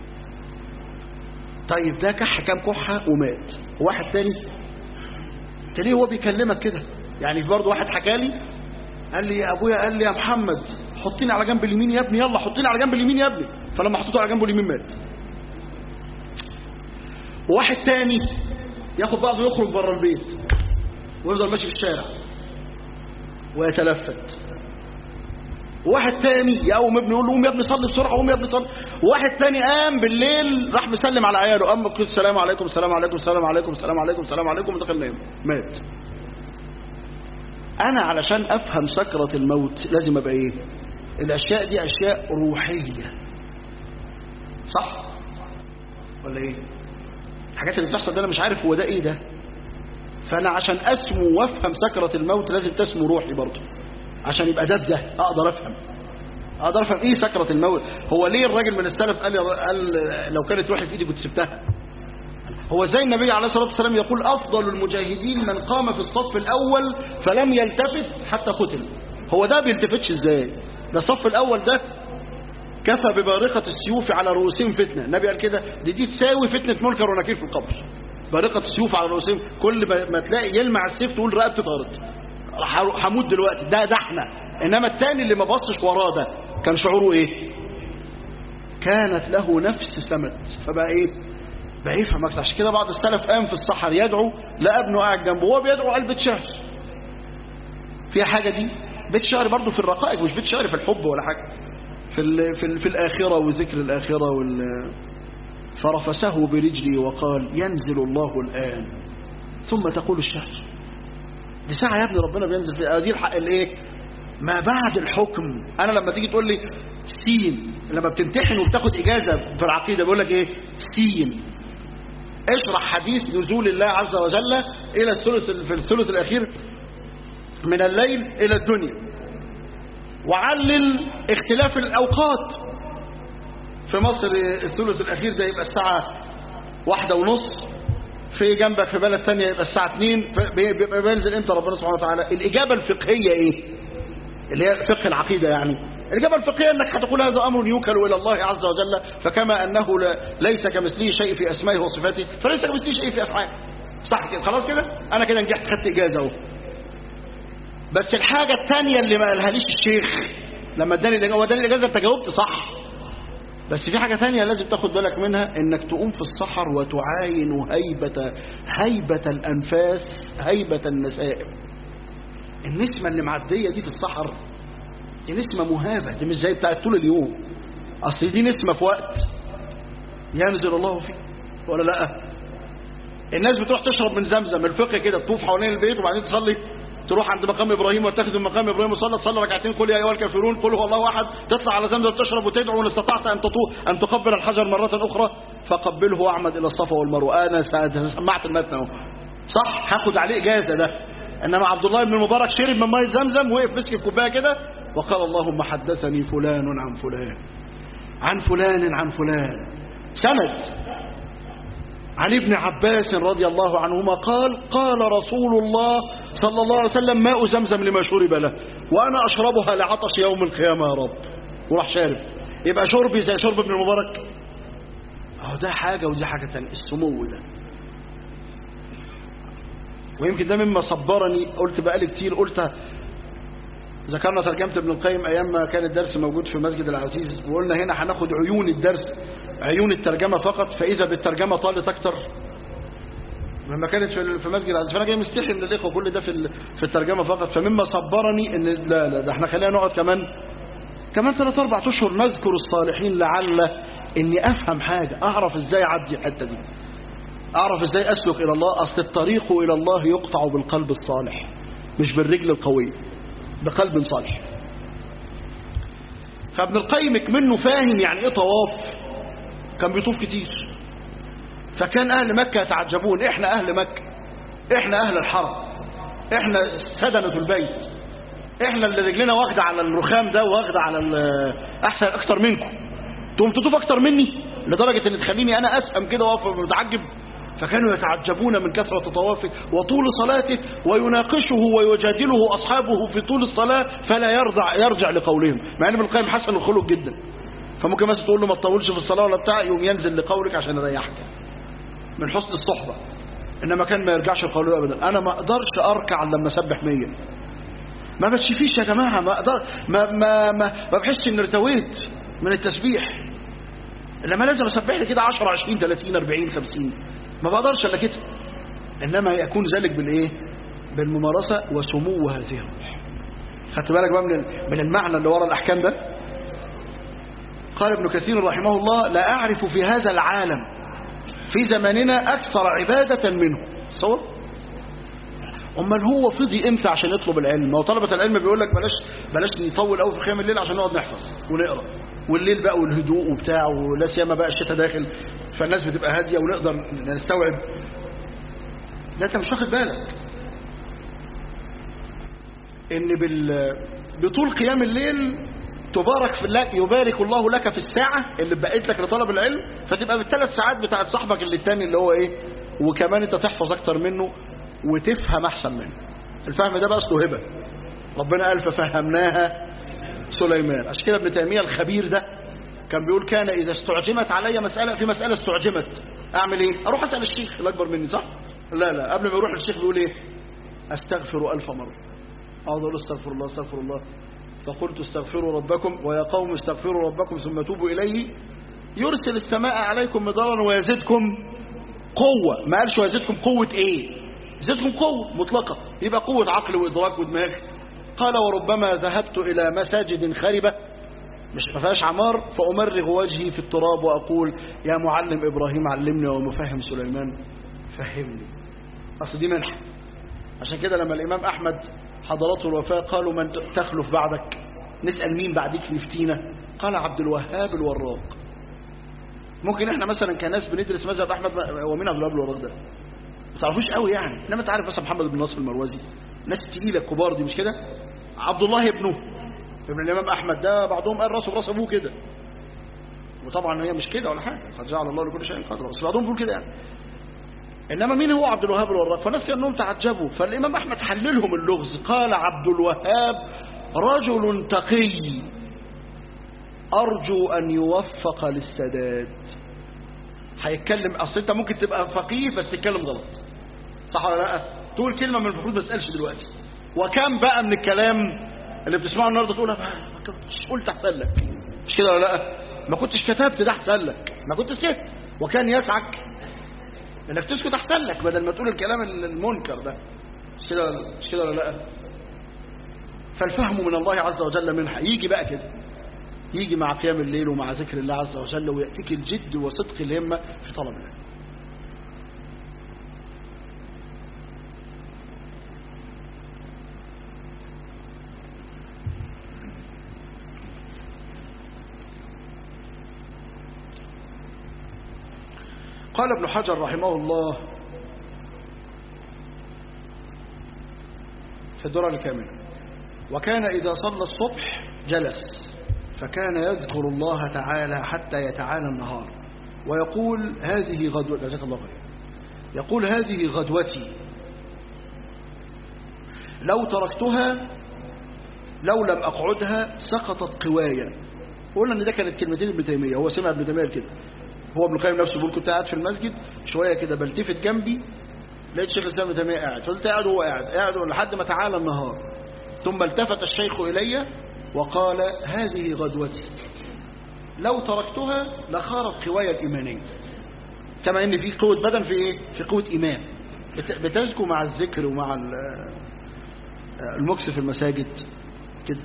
S1: طيب ده كح كام كحة ومات واحد تاني تلاقيه هو بيكلمك كده يعني في برضه واحد حكى لي قال لي يا ابويا قال لي يا محمد حطيني على جنب اليمين يا ابني يلا حطيني على جنب اليمين يا ابني فلما حطيته على جنبه اليمين مات وواحد تاني ياخد بعضه يخرج بره البيت ويفضل ماشي في الشارع ويتلفت واحد تاني يقوم ابنه يقول له قوم يا ابني صلي بسرعه قوم يا ابني صلي واحد تاني قام بالليل راح مسلم على عياله قام قال السلام عليكم السلام عليكم السلام عليكم السلام عليكم السلام عليكم ودخل نام مات انا علشان افهم سكرة الموت لازم ابقى ايه الاشياء دي اشياء روحية صح ولا ايه الحاجات اللي بتحصل ده انا مش عارف هو ده ايه ده فانا عشان اسمو وافهم سكرة الموت لازم تسمو روحي برضه عشان يبقى ده بده اقدر افهم اقدر افهم ايه سكرة الموت هو ليه الراجل من السلف قال, قال لو كانت روحي في ايدي كنت سبتها هو زي النبي عليه الصلاة والسلام يقول أفضل المجاهدين من قام في الصف الأول فلم يلتفت حتى قتل هو ده بيلتفتش ازاي ده الصف الأول ده كفى ببارقة السيوف على رؤوسهم فتنة النبي قال كده دي دي تساوي فتنة منكر ونكير في القبر بارقة السيوف على رؤوسهم كل ما تلاقي يلمع السيف تقول رقبتي طارت هموت دلوقتي ده ده احنا انما التاني اللي ما بصش وراه ده كان شعوره ايه كانت له نفس سمت فبقى ايه بقى يفهم اكتر عشان كده بعض السلف قام في الصحر يدعو لا ابنه قاعد جنبه وهو بيدعو قال بيت شعر فيها حاجه دي بيت شعر برضه في الرقائق مش بيت شعر في الحب ولا حاجه في ال في, ال في الاخره وذكر الاخره وال فرفسه برجلي وقال ينزل الله الان ثم تقول الشعر دي ساعه يا ابني ربنا بينزل فيها دي الحق الايه ما بعد الحكم انا لما تيجي تقول لي سين لما بتمتحن وبتاخد اجازه في العقيده بيقول لك ايه سين اشرح حديث نزول الله عز وجل الى الثلث في الثلث الاخير من الليل الى الدنيا وعلل اختلاف الاوقات في مصر الثلث الاخير ده يبقى الساعه واحدة ونص في جنبك في بلد تانية يبقى الساعة 2 بيبقى بينزل امتى ربنا سبحانه وتعالى الإجابة الفقهية ايه اللي هي فقه العقيدة يعني الإجابة الفقهية أنك هتقول هذا أمر يوكل إلى الله عز وجل فكما أنه لا ليس كمثله شيء في أسمائه وصفاته فليس كمثله شيء في أفعاله صح كده خلاص كده أنا كده نجحت خدت إجازة أهو بس الحاجة الثانية اللي ما قالهاليش الشيخ لما اداني الإجازة هو اداني الإجازة أنت جاوبت صح بس في حاجة ثانية لازم تاخد بالك منها انك تقوم في الصحر وتعاين هيبة هيبة الأنفاس هيبة النسائم النسمة اللي معدية دي في الصحر دي نسمة مهابة دي مش زي بتاعت طول اليوم أصل دي نسمة في وقت ينزل الله فيه ولا لا الناس بتروح تشرب من زمزم الفقه كده تطوف حوالين البيت وبعدين تصلي تروح عند مقام ابراهيم وتاخد من مقام ابراهيم وصلى تصلي ركعتين قل يا ايها الكافرون قل هو الله احد تطلع على زمزم تشرب وتدعو ان استطعت ان تطوف ان تقبل الحجر مره اخرى فقبله واعمد الى الصفا والمروه انا سمعت المتن اهو صح هاخد عليه اجازه ده انما عبد الله بن المبارك شرب من ميه زمزم وقف مسك الكوبايه كده وقال اللهم حدثني فلان عن فلان عن فلان عن فلان سند عن ابن عباس رضي الله عنهما قال قال رسول الله صلى الله عليه وسلم ماء زمزم لما شرب له وأنا أشربها لعطش يوم القيامة يا رب وراح شارب يبقى شربي زي شرب ابن المبارك اهو ده حاجة ودي حاجة تانية السمو ده ويمكن ده مما صبرني قلت بقالي كتير قلت ذكرنا ترجمة ابن القيم أيام ما كان الدرس موجود في مسجد العزيز وقلنا هنا هناخد عيون الدرس عيون الترجمة فقط فإذا بالترجمة طالت أكتر لما كانت في مسجد العزيز فأنا جاي مستحي من الإخوة كل ده في في الترجمة فقط فمما صبرني إن لا لا ده احنا خلينا نقعد كمان كمان ثلاث أربع أشهر نذكر الصالحين لعل إني أفهم حاجة أعرف إزاي أعدي الحتة دي أعرف إزاي أسلك إلى الله أصل الطريق إلى الله يقطع بالقلب الصالح مش بالرجل القوية بقلب صالح فابن القيم منه فاهم يعني ايه طواف كان بيطوف كتير فكان اهل مكة يتعجبون احنا اهل مكة احنا اهل الحرم احنا سدنة البيت احنا اللي رجلنا واخدة على الرخام ده واخدة على احسن اكتر منكم تقوم تطوف اكتر مني لدرجة ان تخليني انا اسهم كده واقف متعجب فكانوا يتعجبون من كثرة طوافه وطول صلاته ويناقشه ويجادله أصحابه في طول الصلاة فلا يرجع, يرجع لقولهم مع أن ابن القيم حسن الخلق جدا فممكن مثلا تقول له ما تطولش في الصلاة ولا بتاع يوم ينزل لقولك عشان يريحك من حسن الصحبة انما كان ما يرجعش القولون ابدا انا ما اقدرش اركع الا لما اسبح 100 ما بتشفيش يا جماعه ما اقدر ما ما ما, ما بحسش اني ارتويت من التسبيح انما لازم اسبح لي كده 10 20 30 40 50 ما بقدرش الا كده انما يكون ذلك بالايه بالممارسه وسمو هذه الروح خدت بالك بقى من من المعنى اللي ورا الاحكام ده قال ابن كثير رحمه الله لا اعرف في هذا العالم في زماننا اكثر عباده منه صور امال هو فضي امتى عشان يطلب العلم هو طلبه العلم بيقول لك بلاش بلاش نطول قوي في قيام الليل عشان نقعد نحفظ ونقرا والليل بقى والهدوء وبتاع ولا سيما بقى الشتاء داخل فالناس بتبقى هاديه ونقدر نستوعب لا انت مش واخد بالك ان بال بطول قيام الليل تبارك في الله يبارك الله لك في الساعة اللي بقيت لك لطلب العلم فتبقى بالثلاث ساعات بتاعت صاحبك اللي التاني اللي هو ايه وكمان انت تحفظ اكتر منه وتفهم احسن منه الفهم ده بقى اصله هبه ربنا قال ففهمناها سليمان عشان كده ابن تيميه الخبير ده كان بيقول كان اذا استعجمت علي مساله في مساله استعجمت اعمل ايه اروح اسال الشيخ الاكبر مني صح لا لا قبل ما يروح للشيخ بيقول ايه استغفر الف مره اقعد اقول استغفر الله استغفر الله فقلت استغفروا ربكم ويا قوم استغفروا ربكم ثم توبوا اليه يرسل السماء عليكم مدارا ويزدكم قوه ما قالش ويزدكم قوه ايه زدكم قوة مطلقة يبقى قوة عقل وإدراك ودماغ قال وربما ذهبت إلى مساجد خربة مش ما فيهاش عمار فأمرغ وجهي في التراب وأقول يا معلم إبراهيم علمني ومفهم سليمان فهمني أصل دي منحة عشان كده لما الإمام أحمد حضرته الوفاة قالوا من تخلف بعدك نسأل مين بعدك يفتينا قال عبد الوهاب الوراق ممكن احنا مثلا كناس بندرس مذهب أحمد هو مين عبد الوهاب الوراق ده ما تعرفوش قوي يعني انما تعرف مثلا محمد بن ناصر المروزي ناس التقيله الكبار دي مش كده عبد الله ابنه ابن الامام احمد ده بعضهم قال راسه براس ابوه كده وطبعا هي مش كده ولا حاجه قد جعل الله لكل شيء قدرا بس بعضهم بيقول كده يعني انما مين هو عبد الوهاب الوراق فالناس كانهم تعجبوا فالامام احمد حللهم اللغز قال عبد الوهاب رجل تقي ارجو ان يوفق للسداد هيتكلم اصل انت ممكن تبقى فقيه بس تتكلم غلط صح ولا لا تقول كلمه من المفروض ما تسالش دلوقتي وكم بقى من الكلام اللي بتسمعه النهارده تقولها ما كنتش قلت احسن لك مش كده ولا لا ما كنتش كتبت ده احسن لك ما كنت سكت وكان يسعك انك تسكت احسن لك بدل ما تقول الكلام المنكر ده مش كده مش كده ولا لا فالفهم من الله عز وجل منها يجي بقى كده يجي مع قيام الليل ومع ذكر الله عز وجل ويأتيك الجد وصدق الهمة في طلب الله قال ابن حجر رحمه الله في الدرة الكاملة وكان إذا صلى الصبح جلس فكان يذكر الله تعالى حتى يتعالى النهار ويقول هذه غدوة جزاك الله خير يقول هذه غدوتي لو تركتها لو لم أقعدها سقطت قوايا قلنا ان ده كانت كلمتين ابن تيمية هو سمع ابن تيمية كده هو ابن القيم نفسه بيقول كنت قاعد في المسجد شوية كده بلتفت جنبي لقيت شيخ الاسلام ابن تيمية قاعد فقلت قاعد وهو قاعد قاعد لحد ما تعالى النهار ثم التفت الشيخ إلي وقال هذه غدوتي لو تركتها لخارت قوايا الإيمانية كما ان في قوة بدن في ايه في قوة إيمان بتزكو مع الذكر ومع المكس في المساجد كده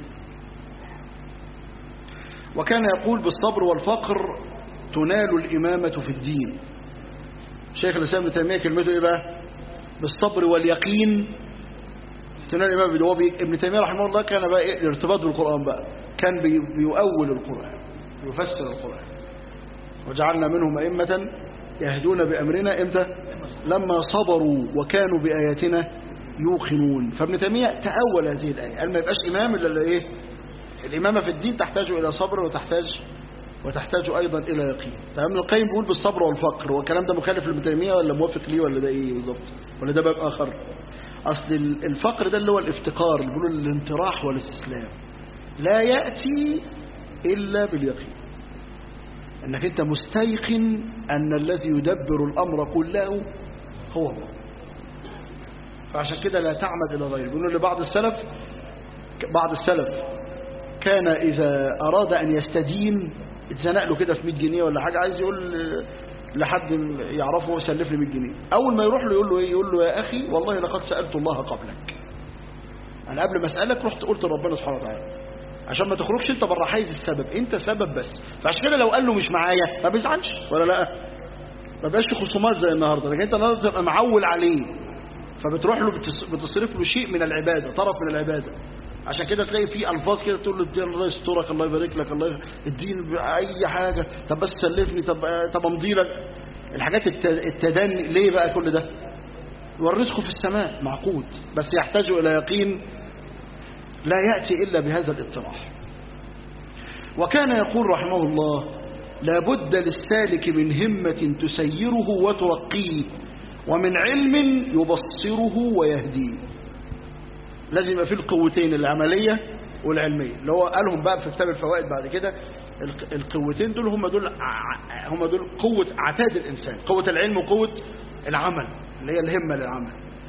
S1: وكان يقول بالصبر والفقر تنال الإمامة في الدين شيخ الإسلام ابن تيمية كلمته إيه بقى بالصبر واليقين تنال الإمامة في الدين ابن تيمية رحمه الله كان بقى إيه الارتباط بالقرآن بقى كان بيؤول القرآن يفسر القرآن وجعلنا منهم أئمة يهدون بأمرنا إمتى لما صبروا وكانوا بآياتنا يوقنون فابن تيمية تأول هذه الآية قال ما يبقاش إمام إلا إيه الإمامة في الدين تحتاج إلى صبر وتحتاج وتحتاج أيضا إلى يقين تمام ابن القيم بيقول بالصبر والفقر والكلام ده مخالف لابن تيمية ولا موافق ليه ولا ده إيه بالظبط ولا ده باب آخر أصل الفقر ده اللي هو الافتقار اللي بيقولوا الانطراح والاستسلام لا يأتي إلا باليقين أنك أنت مستيقن أن الذي يدبر الأمر كله هو الله فعشان كده لا تعمد إلى غيره بيقولوا لبعض السلف بعض السلف كان إذا أراد أن يستدين اتزنق له كده في 100 جنيه ولا حاجة عايز يقول لحد يعرفه سلف لي 100 جنيه أول ما يروح له يقول له إيه يقول له يا أخي والله لقد سألت الله قبلك أنا قبل ما أسألك رحت قلت لربنا سبحانه وتعالى عشان ما تخرجش انت بره حيز السبب انت سبب بس فعشان كده لو قال له مش معايا ما بيزعلش ولا لا ما بقاش في خصومات زي النهارده لكن انت النهارده تبقى معول عليه فبتروح له بتص- بتصرف له شيء من العباده طرف من العباده عشان كده تلاقي في الفاظ كده تقول له اديني الله يسترك الله يبارك لك الله اديني اي حاجه طب بس سلفني طب طب امضي لك الحاجات الت- التدني ليه بقى كل ده والرزق في السماء معقود بس يحتاج الى يقين لا ياتي الا بهذا الاطراح وكان يقول رحمه الله لا بد للسالك من همة تسيره وترقيه ومن علم يبصره ويهديه لازم يبقى فيه القوتين العملية والعلمية اللي هو قالهم بقى في كتاب الفوائد بعد كده الق- القوتين دول هم دول ع- هم دول قوة عتاد الإنسان قوة العلم وقوة العمل اللي هي الهمة للعمل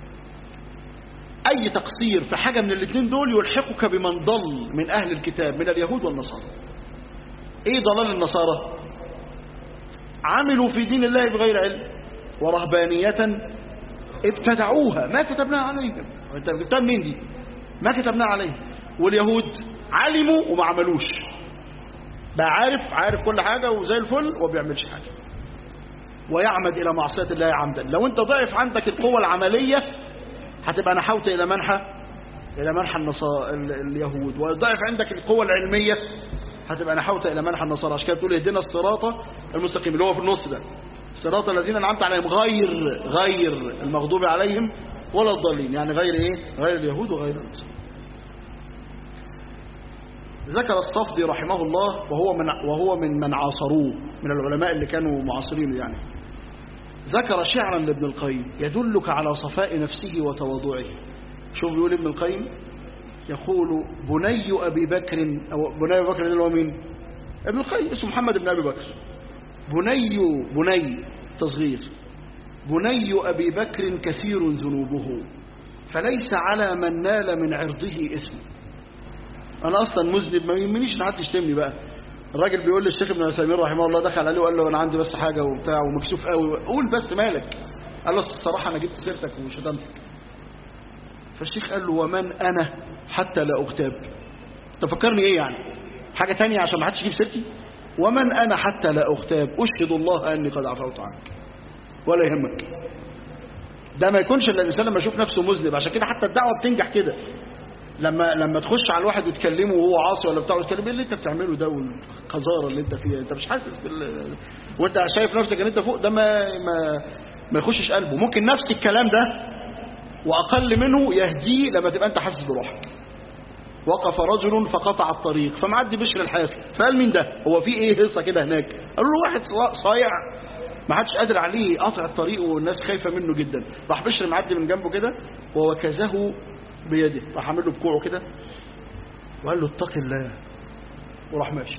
S1: أي تقصير في حاجة من الاثنين دول يلحقك بمن ضل من أهل الكتاب من اليهود والنصارى ايه ضلال النصارى عملوا في دين الله بغير علم ورهبانية ابتدعوها ما كتبناها عليهم انت جبتها منين دي ما كتبناها عليهم واليهود علموا وما عملوش بقى عارف عارف كل حاجة وزي الفل وما بيعملش حاجة ويعمد إلى معصية الله عمدا لو انت ضعف عندك القوة العملية هتبقى نحوت إلى منحى إلى منحى النصا... ال- اليهود وضعف عندك القوة العلمية هتبقى نحوت إلى منحى النصارى عشان كده تقول اهدنا الصراط المستقيم اللي هو في النص ده صراط الذين أنعمت عليهم غير غير المغضوب عليهم ولا الضالين يعني غير إيه غير اليهود وغير النصارى ذكر الصفدي رحمه الله وهو من وهو من من عاصروه من العلماء اللي كانوا معاصرينه يعني ذكر شعرا لابن القيم يدلك على صفاء نفسه وتواضعه شوف بيقول ابن القيم يقول بني أبي بكر أو بني أبي بكر ده اللي هو مين ابن القيم اسمه محمد بن أبي بكر بني بني تصغير بني أبي بكر كثير ذنوبه فليس على من نال من عرضه اسم أنا أصلا مذنب ما يهمنيش إن حد يشتمني بقى الراجل بيقول للشيخ ابن عثيمين رحمه الله دخل عليه وقال له أنا عندي بس حاجة وبتاع ومكسوف قوي قول بس مالك قال له الصراحة أنا جبت سيرتك وشتمتك فالشيخ قال له ومن أنا حتى لا أغتاب تفكرني إيه يعني حاجة تانية عشان ما حدش يجيب سيرتي ومن أنا حتى لا أغتاب أشهد الله أني قد عفوت عنك ولا يهمك ده ما يكونش الا الانسان لما يشوف نفسه مذنب عشان كده حتى الدعوه بتنجح كده لما لما تخش على الواحد وتكلمه وهو عاصي ولا بتاع وتكلمه ايه اللي انت بتعمله ده والقذاره اللي انت فيها انت مش حاسس بال... وانت شايف نفسك ان انت فوق ده ما ما ما يخشش قلبه ممكن نفس الكلام ده واقل منه يهديه لما تبقى انت حاسس بروحك وقف رجل فقطع الطريق فمعدي بشر الحافي فقال مين ده هو في ايه هيصه كده هناك قالوا له واحد صايع ما حدش قادر عليه قاطع الطريق والناس خايفه منه جدا راح بشر معدي من جنبه كده ووكزه بيده راح عامل له بكوعه كده وقال له اتق الله وراح ماشي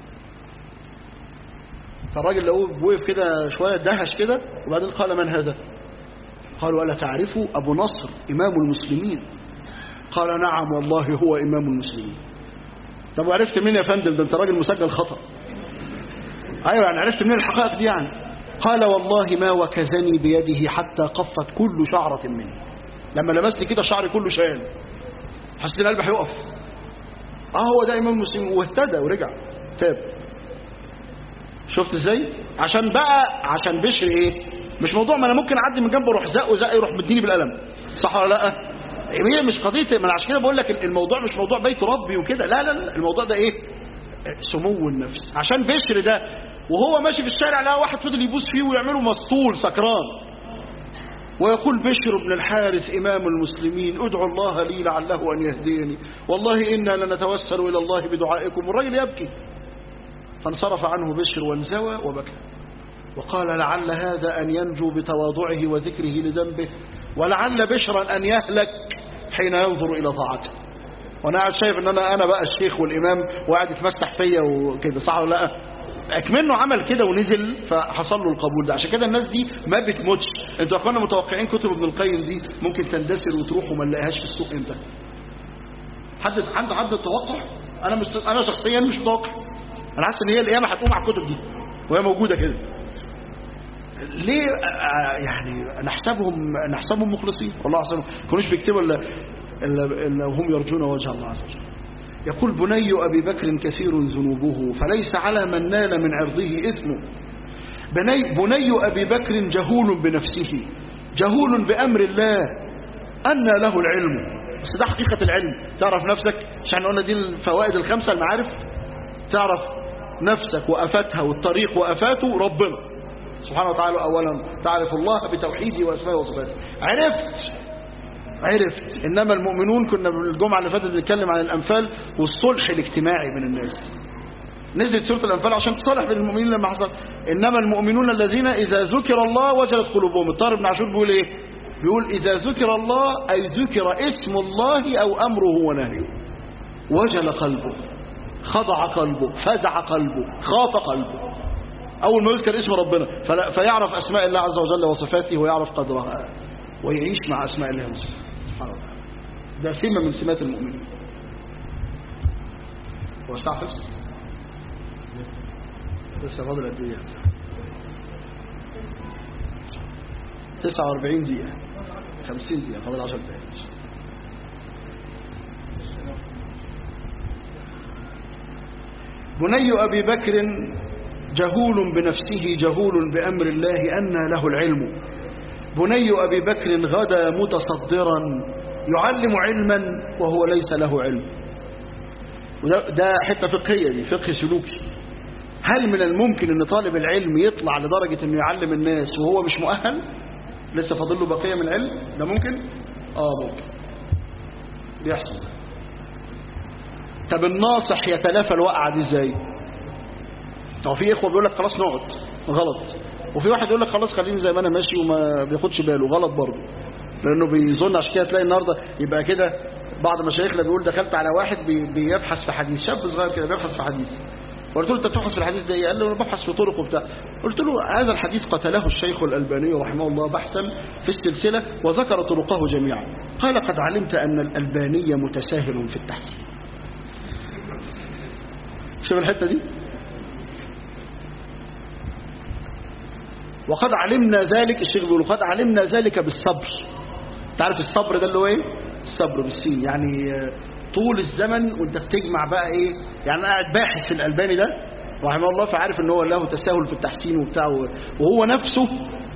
S1: فالراجل لو وقف كده شويه دهش كده وبعدين قال من هذا قالوا ألا تعرفوا أبو نصر إمام المسلمين قال نعم والله هو إمام المسلمين طب وعرفت منين يا فندم ده انت راجل مسجل خطأ ايوه يعني عرفت منين الحقائق دي يعني قال والله ما وكزني بيده حتى قفت كل شعرة مني لما لمست كده شعري كله شال حسيت ان قلبي هيقف اه هو ده امام المسلمين واهتدى ورجع تاب شفت ازاي عشان بقى عشان بشر ايه مش موضوع ما انا ممكن اعدي من جنبه اروح زقه زق يروح مديني بالقلم صح ولا لا هي مش قضيه ما انا عشان كده بقول لك الموضوع مش موضوع بيت ربي وكده لا لا لا الموضوع ده ايه سمو النفس عشان بشر ده وهو ماشي في الشارع لقى واحد فضل يبوس فيه ويعمله مسطول سكران ويقول بشر بن الحارث إمام المسلمين ادعوا الله لي لعله أن يهديني والله إنا لنتوسل إلى الله بدعائكم والرجل يبكي فانصرف عنه بشر وانزوى وبكى وقال لعل هذا أن ينجو بتواضعه وذكره لذنبه ولعل بشرا أن يهلك حين ينظر إلى طاعته وانا قاعد شايف ان انا انا بقى الشيخ والامام وقاعد يتمسح فيا وكده صح ولا لا اكمنه عمل كده ونزل فحصل له القبول ده عشان كده الناس دي ما بتموتش انتوا يا اخوانا متوقعين كتب ابن القيم دي ممكن تندثر وتروح وما نلاقيهاش في السوق امتى حد عنده حد توقع انا مش انا شخصيا مش متوقع انا حاسس ان هي القيامه هتقوم على الكتب دي وهي موجوده كده ليه آه، يعني نحسبهم نحسبهم مخلصين والله احسن ما كانوش بيكتبوا الا الا إلا وهم يرجون وجه الله عز وجل يقول بني ابي بكر كثير ذنوبه فليس على من نال من عرضه اثم بني, بني ابي بكر جهول بنفسه جهول بامر الله ان له العلم بس ده حقيقه العلم تعرف نفسك عشان قلنا دي الفوائد الخمسه المعارف تعرف نفسك وافاتها والطريق وافاته ربنا سبحانه وتعالى اولا تعرف الله بتوحيده واسمائه وصفاته عرفت عرفت انما المؤمنون كنا الجمعه اللي فاتت بنتكلم عن الانفال والصلح الاجتماعي بين الناس نزلت سوره الانفال عشان تصالح بين المؤمنين لما حصل انما المؤمنون الذين اذا ذكر الله وجلت قلوبهم الطاهر بن عاشور بيقول ايه بيقول اذا ذكر الله اي ذكر اسم الله او امره ونهيه وجل قلبه خضع قلبه فزع قلبه خاف قلبه أول ما يذكر اسم ربنا فلا فيعرف أسماء الله عز وجل وصفاته ويعرف قدرها ويعيش مع أسماء الله وصفاته سبحانه وتعالى ده سمة من سمات المؤمنين هو الساعة حفظ لسه فاضل قد ايه 49 دقيقة 50 دقيقة فاضل 10 دقائق بني أبي بكر جهول بنفسه جهول بأمر الله أن له العلم بني أبي بكر غدا متصدرا يعلم علما وهو ليس له علم وده ده حتة فقهية دي فقه سلوكي هل من الممكن ان طالب العلم يطلع لدرجة انه يعلم الناس وهو مش مؤهل لسه فاضل له بقية من العلم ده ممكن اه ممكن بيحصل طب الناصح يتلافى الوقعة دي ازاي هو في اخوه بيقول لك خلاص نقعد غلط وفي واحد يقول لك خلاص خليني زي ما انا ماشي وما بياخدش باله غلط برضه لانه بيظن عشان كده تلاقي النهارده يبقى كده بعض مشايخنا بيقول دخلت على واحد بي بيبحث في حديث شاب صغير كده بيبحث في حديث فقلت له انت بتبحث في الحديث ده ايه؟ قال له انا ببحث في طرق وبتاع قلت له هذا الحديث قتله الشيخ الالباني رحمه الله بحثا في السلسله وذكر طرقه جميعا قال قد علمت ان الالباني متساهل في التحسين شوف الحته دي وقد علمنا ذلك الشيخ بيقول قد علمنا ذلك بالصبر تعرف الصبر ده اللي هو ايه الصبر بالسين يعني طول الزمن وانت بتجمع بقى ايه يعني انا قاعد باحث في الالباني ده رحمه الله فعارف ان هو له تساهل في التحسين وبتاع وهو نفسه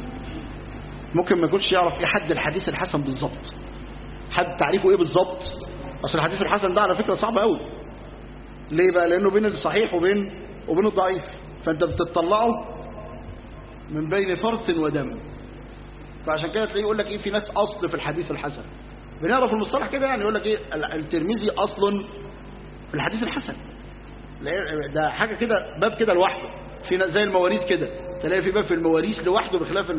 S1: ممكن ما يكونش يعرف ايه حد الحديث الحسن بالظبط حد تعريفه ايه بالظبط اصل الحديث الحسن ده على فكره صعب قوي ليه بقى لانه بين الصحيح وبين وبين الضعيف فانت بتطلعه من بين فرث ودم فعشان كده تلاقيه يقول لك ايه في ناس اصل في الحديث الحسن بنعرف المصطلح كده يعني يقول لك ايه الترمذي اصل في الحديث الحسن ده حاجه كده باب كده لوحده في زي المواريث كده تلاقي في باب في المواريث لوحده بخلاف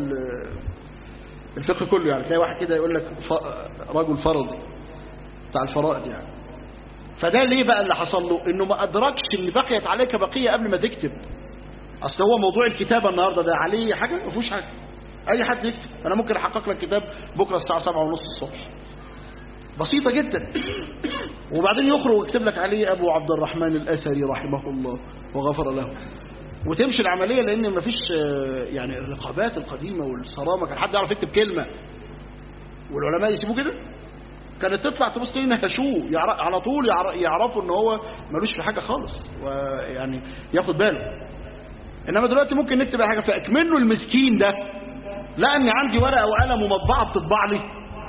S1: الفقه كله يعني تلاقي واحد كده يقول لك رجل فرضي بتاع الفرائض يعني فده ليه بقى اللي حصل له انه ما ادركش ان بقيت عليك بقيه قبل ما تكتب اصل هو موضوع الكتابه النهارده ده عليه حاجه ما فيهوش حاجه اي حد يكتب انا ممكن احقق لك كتاب بكره الساعه 7 ونص الصبح بسيطه جدا وبعدين يخرج ويكتب لك عليه ابو عبد الرحمن الاثري رحمه الله وغفر له وتمشي العمليه لان ما فيش يعني الرقابات القديمه والصرامه كان حد يعرف يكتب كلمه والعلماء يسيبوه كده كانت تطلع تبص تلاقيه نهشوه على طول يعرفوا ان هو ملوش في حاجه خالص ويعني ياخد باله انما دلوقتي ممكن نكتب حاجه فاكمنه المسكين ده لا اني عندي ورقه وقلم ومطبعه بتطبع لي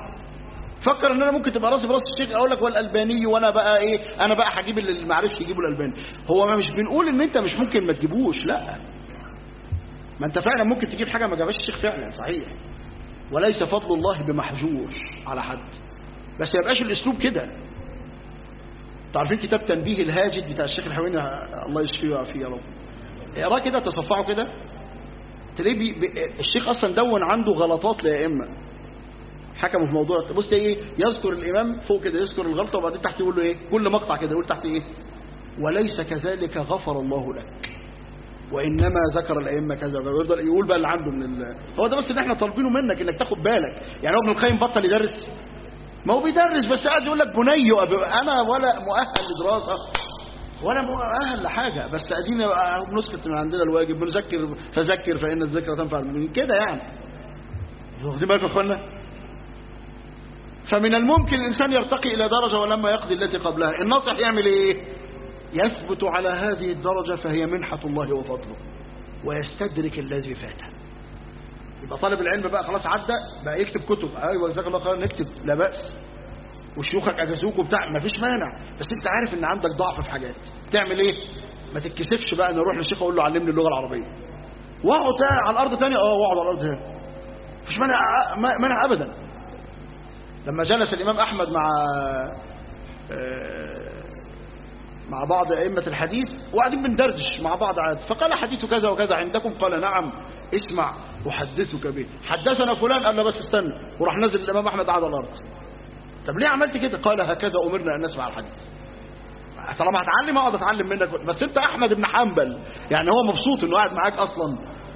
S1: فكر ان انا ممكن تبقى راسي براس الشيخ اقول لك والالباني وانا بقى ايه انا بقى هجيب اللي ما عرفش يجيبه الالباني هو ما مش بنقول ان انت مش ممكن ما تجيبوش لا ما انت فعلا ممكن تجيب حاجه ما جابهاش الشيخ فعلا صحيح وليس فضل الله بمحجور على حد بس ما يبقاش الاسلوب كده عارفين كتاب تنبيه الهاجد بتاع الشيخ الحويني الله يشفيه ويعافيه يا رب اقراه كده تصفحه كده تلاقيه بي بي الشيخ اصلا دون عنده غلطات لائمه حكموا في موضوع بص ايه يذكر الامام فوق كده يذكر الغلطه وبعدين تحت يقول له ايه كل مقطع كده يقول تحت ايه وليس كذلك غفر الله لك وانما ذكر الائمه كذا وكذا ويفضل يقول بقى اللي عنده من ال... هو ده بس اللي احنا طالبينه منك انك تاخد بالك يعني هو ابن القيم بطل يدرس ما هو بيدرس بس قاعد يقول لك بني أب- انا ولا مؤهل لدراسه ولا مؤهل لحاجه بس ادينا بقى بنسكت من عندنا الواجب بنذكر فذكر فان الذكرى تنفع المؤمنين كده يعني واخدين بالكم يا اخوانا فمن الممكن الانسان يرتقي الى درجه ولما يقضي التي قبلها الناصح يعمل ايه يثبت على هذه الدرجه فهي منحه الله وفضله ويستدرك الذي فاته يبقى طالب العلم بقى خلاص عدى بقى يكتب كتب ايوه جزاك الله خير نكتب لا باس وشيوخك اجازوك وبتاع مفيش مانع بس انت عارف ان عندك ضعف في حاجات تعمل ايه ما تتكسفش بقى ان اروح للشيخ اقول له علمني اللغه العربيه واقعد على الارض تاني اه واقعد على الارض تاني مفيش مانع مانع ابدا لما جلس الامام احمد مع آه، مع بعض ائمه الحديث وقاعدين بندردش مع بعض عاد فقال حديث كذا وكذا عندكم قال نعم اسمع احدثك به حدثنا فلان قال له بس استنى وراح نزل الامام احمد قعد على الارض طب ليه عملت كده قال هكذا امرنا ان نسمع الحديث طالما هتعلم اقعد اتعلم منك بس انت احمد بن حنبل يعني هو مبسوط انه قاعد معاك اصلا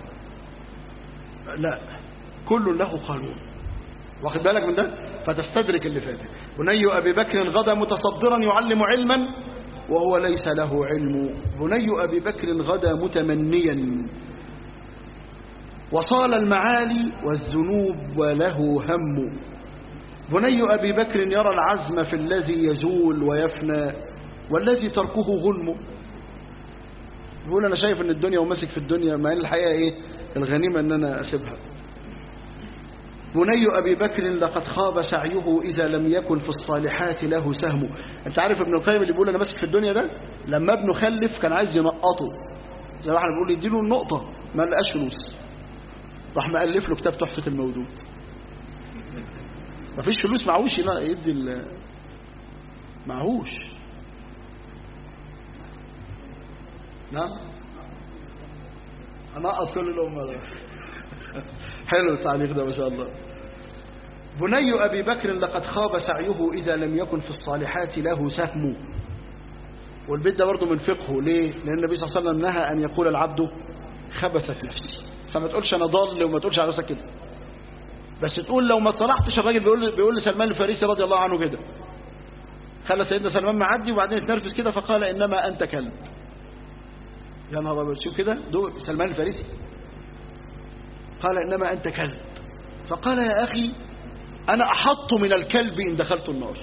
S1: لا كل له قانون واخد بالك من ده فتستدرك اللي فاتك بني ابي بكر غدا متصدرا يعلم علما وهو ليس له علم بني ابي بكر غدا متمنيا وصال المعالي والذنوب وله هم بني أبي بكر يرى العزم في الذي يزول ويفنى والذي تركه غنم بيقول أنا شايف أن الدنيا وماسك في الدنيا ما هي الحقيقة إيه الغنيمة أن أنا أسيبها بني أبي بكر لقد خاب سعيه إذا لم يكن في الصالحات له سهم أنت عارف ابن القيم اللي بيقول أنا ماسك في الدنيا ده لما ابنه خلف كان عايز ينقطه زي ما احنا بنقول يديله النقطة ما لقاش فلوس راح مألف له كتاب تحفة المودود مفيش فلوس معهوش لا يدي ال معهوش نعم انقص كل الامه ده حلو التعليق ده ما شاء الله بني ابي بكر لقد خاب سعيه اذا لم يكن في الصالحات له سهم والبيت ده برضه من فقهه ليه لان النبي صلى الله عليه وسلم نهى ان يقول العبد خبثت نفسي فما تقولش انا ضال وما تقولش على نفسك كده بس تقول لو ما صلحتش الراجل بيقول بيقول لسلمان الفارسي رضي الله عنه كده خلى سيدنا سلمان معدي وبعدين اتنرفز كده فقال انما انت كلب يا نهار ابيض شوف كده دول سلمان الفارسي قال انما انت كلب فقال يا اخي انا احط من الكلب ان دخلت النار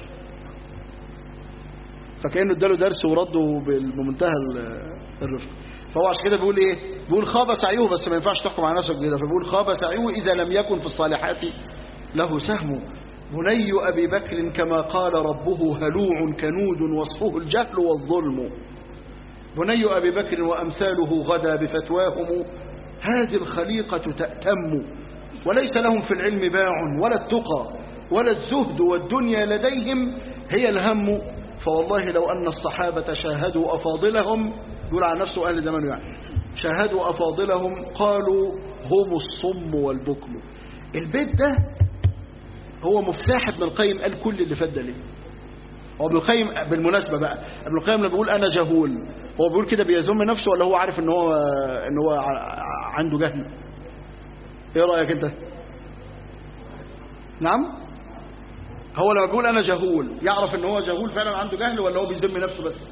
S1: فكانه اداله درس ورده بمنتهى الرفق فهو عشان كده بيقول ايه بيقول خاب سعيه بس ما ينفعش تحكم على نفسك كده فبيقول خاب سعيه اذا لم يكن في الصالحات له سهم بني ابي بكر كما قال ربه هلوع كنود وصفه الجهل والظلم بني ابي بكر وامثاله غدا بفتواهم هذه الخليقه تأتم وليس لهم في العلم باع ولا التقى ولا الزهد والدنيا لديهم هي الهم فوالله لو أن الصحابة شاهدوا أفاضلهم يقول عن نفسه أهل زمانه يعني شاهدوا أفاضلهم قالوا هم الصم والبكم البيت ده هو مفتاح ابن القيم قال كل اللي فات ده ليه هو ابن القيم بالمناسبة بقى ابن القيم لما بيقول أنا جهول هو بيقول كده بيذم نفسه ولا هو عارف ان هو ان هو عنده جهل ايه رأيك انت نعم هو لما بيقول انا جهول يعرف ان هو جهول فعلا عنده جهل ولا هو بيذم نفسه بس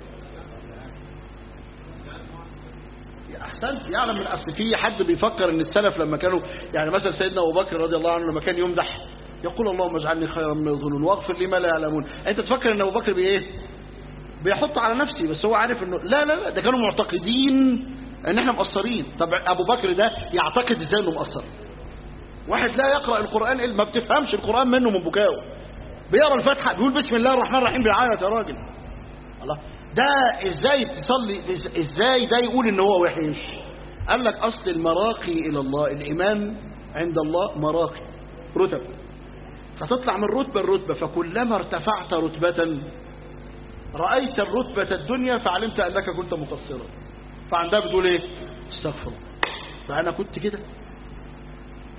S1: احسنت يعلم من اصل في حد بيفكر ان السلف لما كانوا يعني مثلا سيدنا ابو بكر رضي الله عنه لما كان يمدح يقول اللهم اجعلني خيرا من يظنون واغفر لي ما لا يعلمون انت تفكر ان ابو بكر بايه بيحط على نفسي بس هو عارف انه لا لا لا ده كانوا معتقدين ان احنا مقصرين طب ابو بكر ده يعتقد ازاي انه مقصر واحد لا يقرا القران ما بتفهمش القران منه من بكاؤه بيقرا الفاتحه بيقول بسم الله الرحمن الرحيم بيعيط يا راجل الله ده ازاي تصلي ازاي ده يقول ان هو وحش قال لك اصل المراقي الى الله الايمان عند الله مراقي رتب فتطلع من رتبه لرتبه فكلما ارتفعت رتبه رايت الرتبه الدنيا فعلمت انك كنت مقصرا فعندها بتقول ايه استغفر فانا كنت كده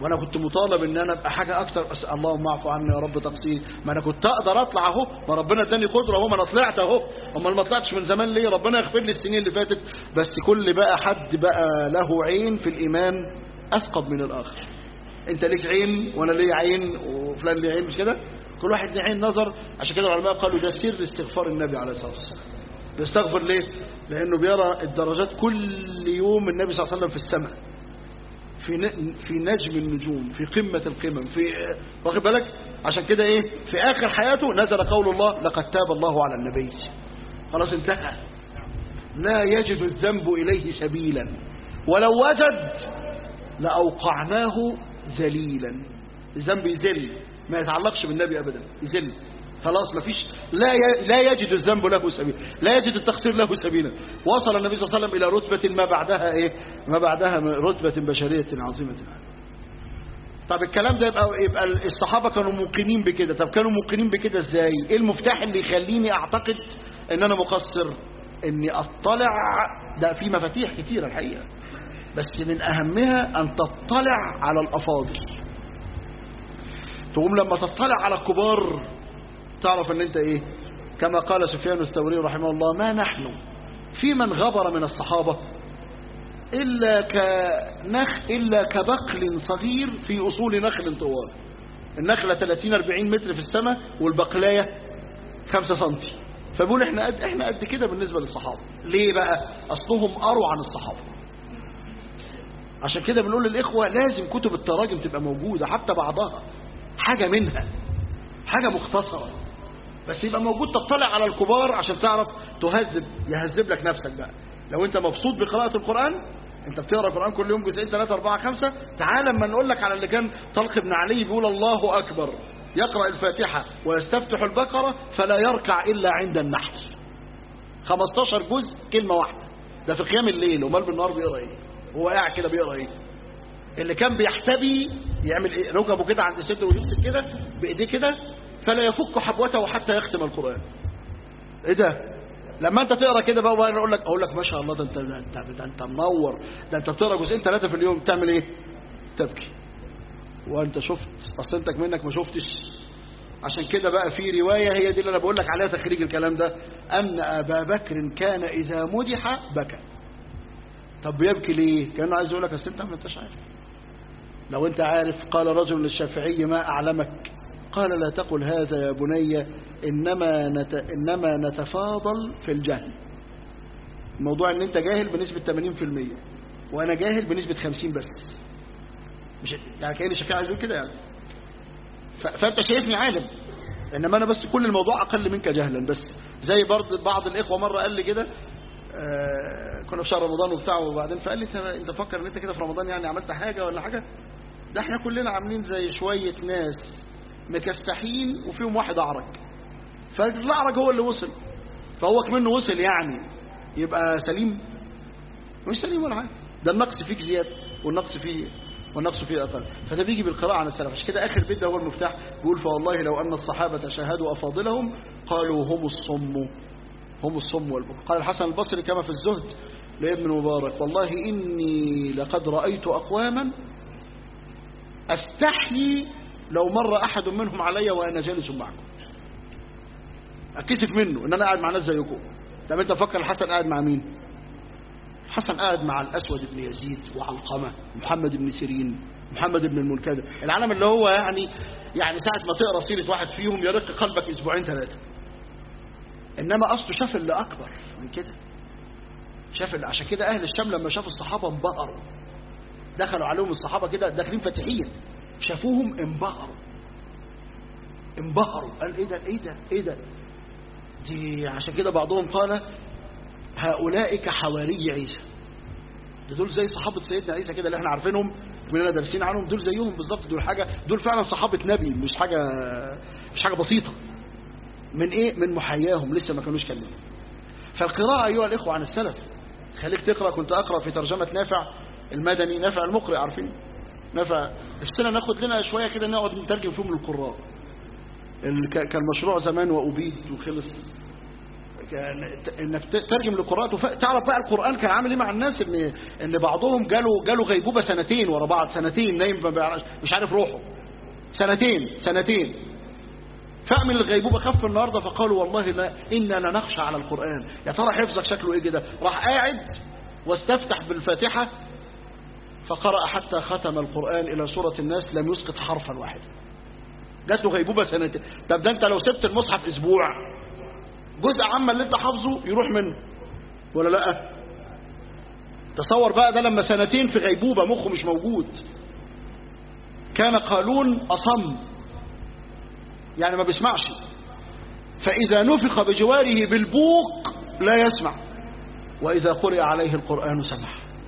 S1: وانا كنت مطالب ان انا ابقى حاجه اكتر أسأل اللهم اعفو عني يا رب تقصيري ما انا كنت اقدر اطلع اهو ما ربنا اداني قدره اهو ما انا طلعت اهو امال ما طلعتش من زمان ليه ربنا يغفر لي السنين اللي فاتت بس كل بقى حد بقى له عين في الايمان اثقب من الاخر انت ليك عين وانا ليا عين وفلان ليه عين مش كده كل واحد ليه عين نظر عشان كده العلماء قالوا ده سر استغفار النبي عليه الصلاه والسلام بيستغفر ليه لانه بيرى الدرجات كل يوم النبي صلى الله عليه وسلم في السماء في ن- في نجم النجوم في قمة القمم في واخد بالك عشان كده ايه في اخر حياته نزل قول الله لقد تاب الله على النبي خلاص انتهى لا يجد الذنب اليه سبيلا ولو وجد لاوقعناه ذليلا الذنب يذل ما يتعلقش بالنبي ابدا يذل خلاص مفيش لا ي- لا يجد الذنب له سبيلا لا يجد التقصير له سبيلا وصل النبي صلى الله عليه وسلم الى رتبه ما بعدها ايه ما بعدها من رتبه بشريه عظيمه طب الكلام ده يبقى يبقى الصحابه كانوا موقنين بكده طب كانوا موقنين بكده ازاي ايه المفتاح اللي يخليني اعتقد ان انا مقصر اني اطلع ده في مفاتيح كتيره الحقيقه بس من اهمها ان تطلع على الافاضل تقوم لما تطلع على الكبار تعرف ان انت ايه كما قال سفيان الثوري رحمه الله ما نحن في من غبر من الصحابة إلا كنخ إلا كبقل صغير في أصول نخل طوال النخلة 30 40 متر في السماء والبقلاية 5 سنتي فبيقول احنا قد احنا قد كده بالنسبة للصحابة ليه بقى اصلهم قروا عن الصحابة عشان كده بنقول للإخوة لازم كتب التراجم تبقى موجودة حتى بعضها حاجة منها حاجة مختصرة بس يبقى موجود تطلع على الكبار عشان تعرف تهذب يهذب لك نفسك بقى لو انت مبسوط بقراءة القرآن انت بتقرا القرآن كل يوم جزئين ثلاثة أربعة خمسة تعال لما نقول لك على اللي كان طلق بن علي بيقول الله أكبر يقرأ الفاتحة ويستفتح البقرة فلا يركع إلا عند النحل 15 جزء كلمة واحدة ده في قيام الليل ومال بالنهار بيقرا ايه هو قاعد كده بيقرا ايه اللي كان بيحتبي يعمل ايه ركبه كده عند صدره ويمسك كده بايديه كده فلا يفك حبوته حتى يختم القران ايه ده لما انت تقرا كده بقى وانا اقول لك اقول لك ما شاء الله ده انت ده انت, ده انت منور ده انت بتقرا جزئين ثلاثه في اليوم تعمل ايه تبكي وانت شفت اصل انت منك ما شفتش عشان كده بقى في روايه هي دي اللي انا بقول لك عليها تخريج الكلام ده ان ابا بكر كان اذا مدح بكى طب بيبكي ليه كانه عايز يقول لك اصل انت ما انتش عارف لو انت عارف قال رجل للشافعي ما اعلمك قال لا تقل هذا يا بني انما نت... انما نتفاضل في الجهل الموضوع ان انت جاهل بنسبه 80% وانا جاهل بنسبه 50 بس مش يعني كان الشافعي عايز يقول كده يعني ف... فانت شايفني عالم انما انا بس كل الموضوع اقل منك جهلا بس زي برضه بعض الاخوه مره قال لي كده آه كنا في شهر رمضان وبتاع وبعدين فقال لي انت انت فكر ان انت كده في رمضان يعني عملت حاجه ولا حاجه ده احنا كلنا عاملين زي شويه ناس مكستحين وفيهم واحد اعرج فالاعرج هو اللي وصل فهو كمان وصل يعني يبقى سليم مش سليم ولا حاجه ده النقص فيك زياده والنقص فيه والنقص فيه أقل فده بيجي بالقراءة عن السلف عشان كده آخر بيت ده هو المفتاح بيقول فوالله لو أن الصحابة شاهدوا أفاضلهم قالوا هم الصم هم الصم والبكم قال الحسن البصري كما في الزهد لابن مبارك والله إني لقد رأيت أقواما أستحيي لو مر أحد منهم علي وأنا جالس معكم أكسف منه إن أنا قاعد مع ناس زيكم طب أنت فكر الحسن قاعد مع مين حسن قاعد مع الأسود بن يزيد وعلقمة محمد بن سيرين محمد بن المنكدر العالم اللي هو يعني يعني ساعة ما تقرأ سيرة واحد فيهم يرق قلبك أسبوعين ثلاثة إنما أصله شاف اللي أكبر من كده شاف اللي عشان كده أهل الشام لما شافوا الصحابة انبهروا دخلوا عليهم الصحابة كده داخلين فاتحين شافوهم انبهروا انبهروا قال ايه ده ايه ده ايه ده دي عشان كده بعضهم قال هؤلاء كحواري عيسى ده دول زي صحابة سيدنا عيسى كده اللي احنا عارفينهم كلنا دارسين عنهم دول زيهم بالظبط دول حاجة دول فعلا صحابة نبي مش حاجة مش حاجة بسيطة من ايه من محياهم لسه ما كانوش كلمين فالقراءة ايها الاخوة عن السلف خليك تقرأ كنت اقرأ في ترجمة نافع المدني نافع المقرئ عارفين نافع السنة ناخد لنا شوية كده نقعد نترجم فيهم للقراء كان مشروع زمان وأبيد وخلص انك تترجم للقرآن وف- تعرف بقى القرآن كان عامل ايه مع الناس ان ان بعضهم جاله جاله غيبوبة سنتين ورا بعض سنتين نايم ما بيعرفش- مش عارف روحه سنتين سنتين فأمن الغيبوبة خف النهاردة فقالوا والله لا إنا لنخشى على القرآن يا ترى حفظك شكله إيه كده راح قاعد واستفتح بالفاتحة فقرأ حتى ختم القرآن إلى سورة الناس لم يسقط حرفا واحدا جات له غيبوبة سنتين طب ده أنت لو سبت المصحف أسبوع جزء عما اللي أنت حافظه يروح منه ولا لا تصور بقى ده لما سنتين في غيبوبة مخه مش موجود كان قالون أصم يعني ما بيسمعش فإذا نفخ بجواره بالبوق لا يسمع وإذا قرئ عليه القرآن سمع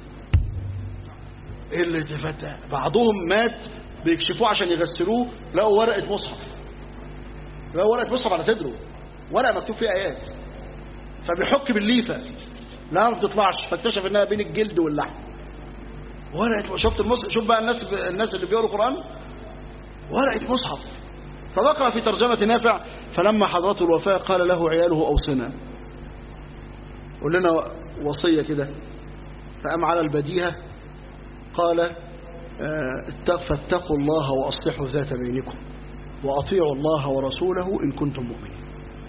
S1: إيه اللي تفتح بعضهم مات بيكشفوه عشان يغسلوه لقوا ورقة مصحف لقوا ورقة مصحف على صدره ورقة مكتوب فيها آيات فبيحك بالليفة لا ما بتطلعش فاكتشف انها بين الجلد واللحم ورقة شفت المصحف شوف بقى الناس الناس اللي بيقروا قرآن ورقة مصحف فبقرأ في ترجمة نافع فلما حضرته الوفاة قال له عياله أوصنا قول لنا وصية كده فقام على البديهة قال آه، اتق- فاتقوا الله وأصلحوا ذات بينكم وأطيعوا الله ورسوله إن كنتم مؤمنين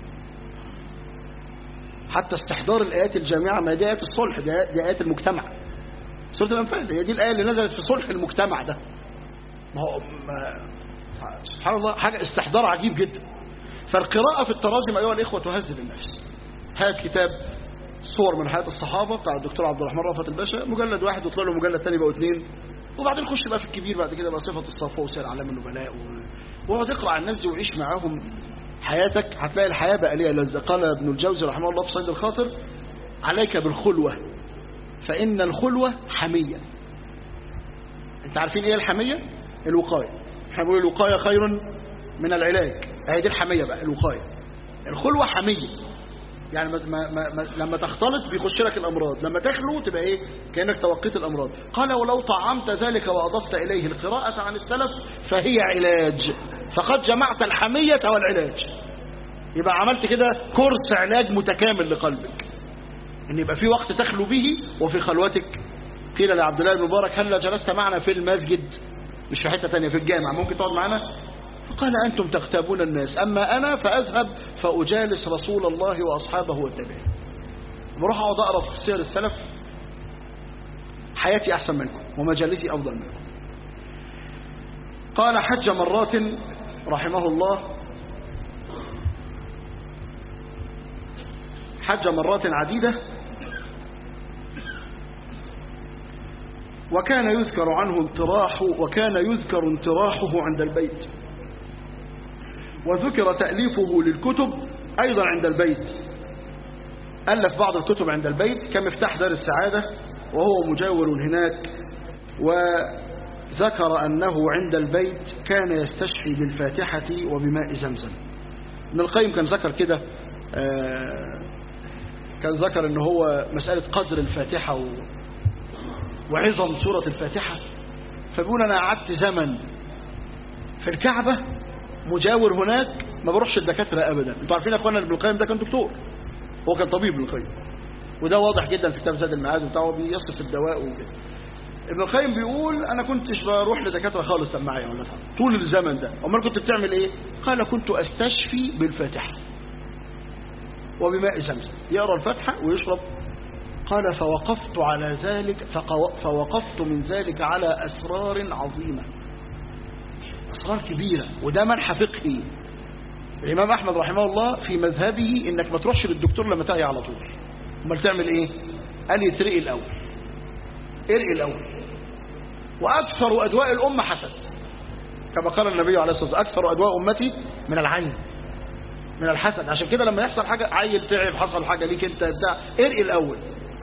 S1: حتى استحضار الآيات الجامعة ما دي آيات الصلح دي آيات- دي آيات المجتمع سورة الأنفال هي دي الآية اللي نزلت في صلح المجتمع ده ما هو ما سبحان الله حاجة استحضار عجيب جدا فالقراءة في التراجم أيها الإخوة تهذب النفس هات كتاب صور من حياة الصحابة بتاع الدكتور عبد الرحمن رافت الباشا مجلد واحد وطلع له مجلد تاني بقوا اثنين وبعدين خش بقى في الكبير بعد كده بقى صفة الصفوة وسير أعلام النبلاء و- واقعد اقرأ عن الناس دي وعيش معاهم حياتك هتلاقي الحياة بقى ليها لذة قال ابن الجوزي رحمه الله في صيد الخاطر عليك بالخلوة فإن الخلوة حمية انت عارفين ايه الحمية الوقاية احنا بنقول الوقاية خير من العلاج هي دي الحمية بقى الوقاية الخلوة حمية يعني ما ما ما ما لما تختلط بيخش لك الأمراض لما تخلو تبقى ايه كأنك توقيت الأمراض قال ولو طعمت ذلك وأضفت إليه القراءة عن السلف فهي علاج فقد جمعت الحمية والعلاج يبقى عملت كده كورس علاج متكامل لقلبك ان يبقى في وقت تخلو به وفي خلوتك قيل لعبد الله بن مبارك هل جلست معنا في المسجد مش في حتة تانية في الجامع ممكن تقعد معنا فقال أنتم تغتابون الناس أما أنا فأذهب فأجالس رسول الله وأصحابه والتابعين بروح أقعد أقرأ في سير السلف حياتي أحسن منكم ومجالسي أفضل منكم قال حج مرات رحمه الله حج مرات عديدة وكان يذكر عنه انطراح وكان يذكر انطراحه عند البيت وذكر تأليفه للكتب أيضا عند البيت ألف بعض الكتب عند البيت كمفتاح دار السعادة وهو مجاور هناك وذكر أنه عند البيت كان يستشفي بالفاتحة وبماء زمزم ابن القيم كان ذكر كده آه، كان ذكر ان هو مسألة قدر الفاتحة و... وعظم سورة الفاتحة فبيقول أنا قعدت زمن في الكعبة مجاور هناك ما بروحش الدكاترة أبدا انتوا عارفين يا أخوانا ابن القيم ده كان دكتور هو كان طبيب ابن القيم وده واضح جدا في كتاب زاد المعاد بتاعه بيصف الدواء وكده ابن القيم بيقول أنا كنتش بروح لدكاترة خالص معايا ولا حاجة طول الزمن ده أمال كنت بتعمل إيه؟ قال كنت أستشفي بالفاتحة وبماء زمزم يقرأ الفاتحة ويشرب قال فوقفت على ذلك فقو- فوقفت من ذلك على أسرار عظيمة أسرار كبيرة وده منح فقهي الإمام أحمد رحمه الله في مذهبه إنك ما تروحش للدكتور لما تعي على طول امال تعمل إيه قال يترقي الأول ارقي الأول وأكثر أدواء الأمة حسد كما قال النبي عليه الصلاة والسلام أكثر أدواء أمتي من العين من الحسد عشان كده لما يحصل حاجة عيل تعب حصل حاجة ليك انت بتاع ارقي الأول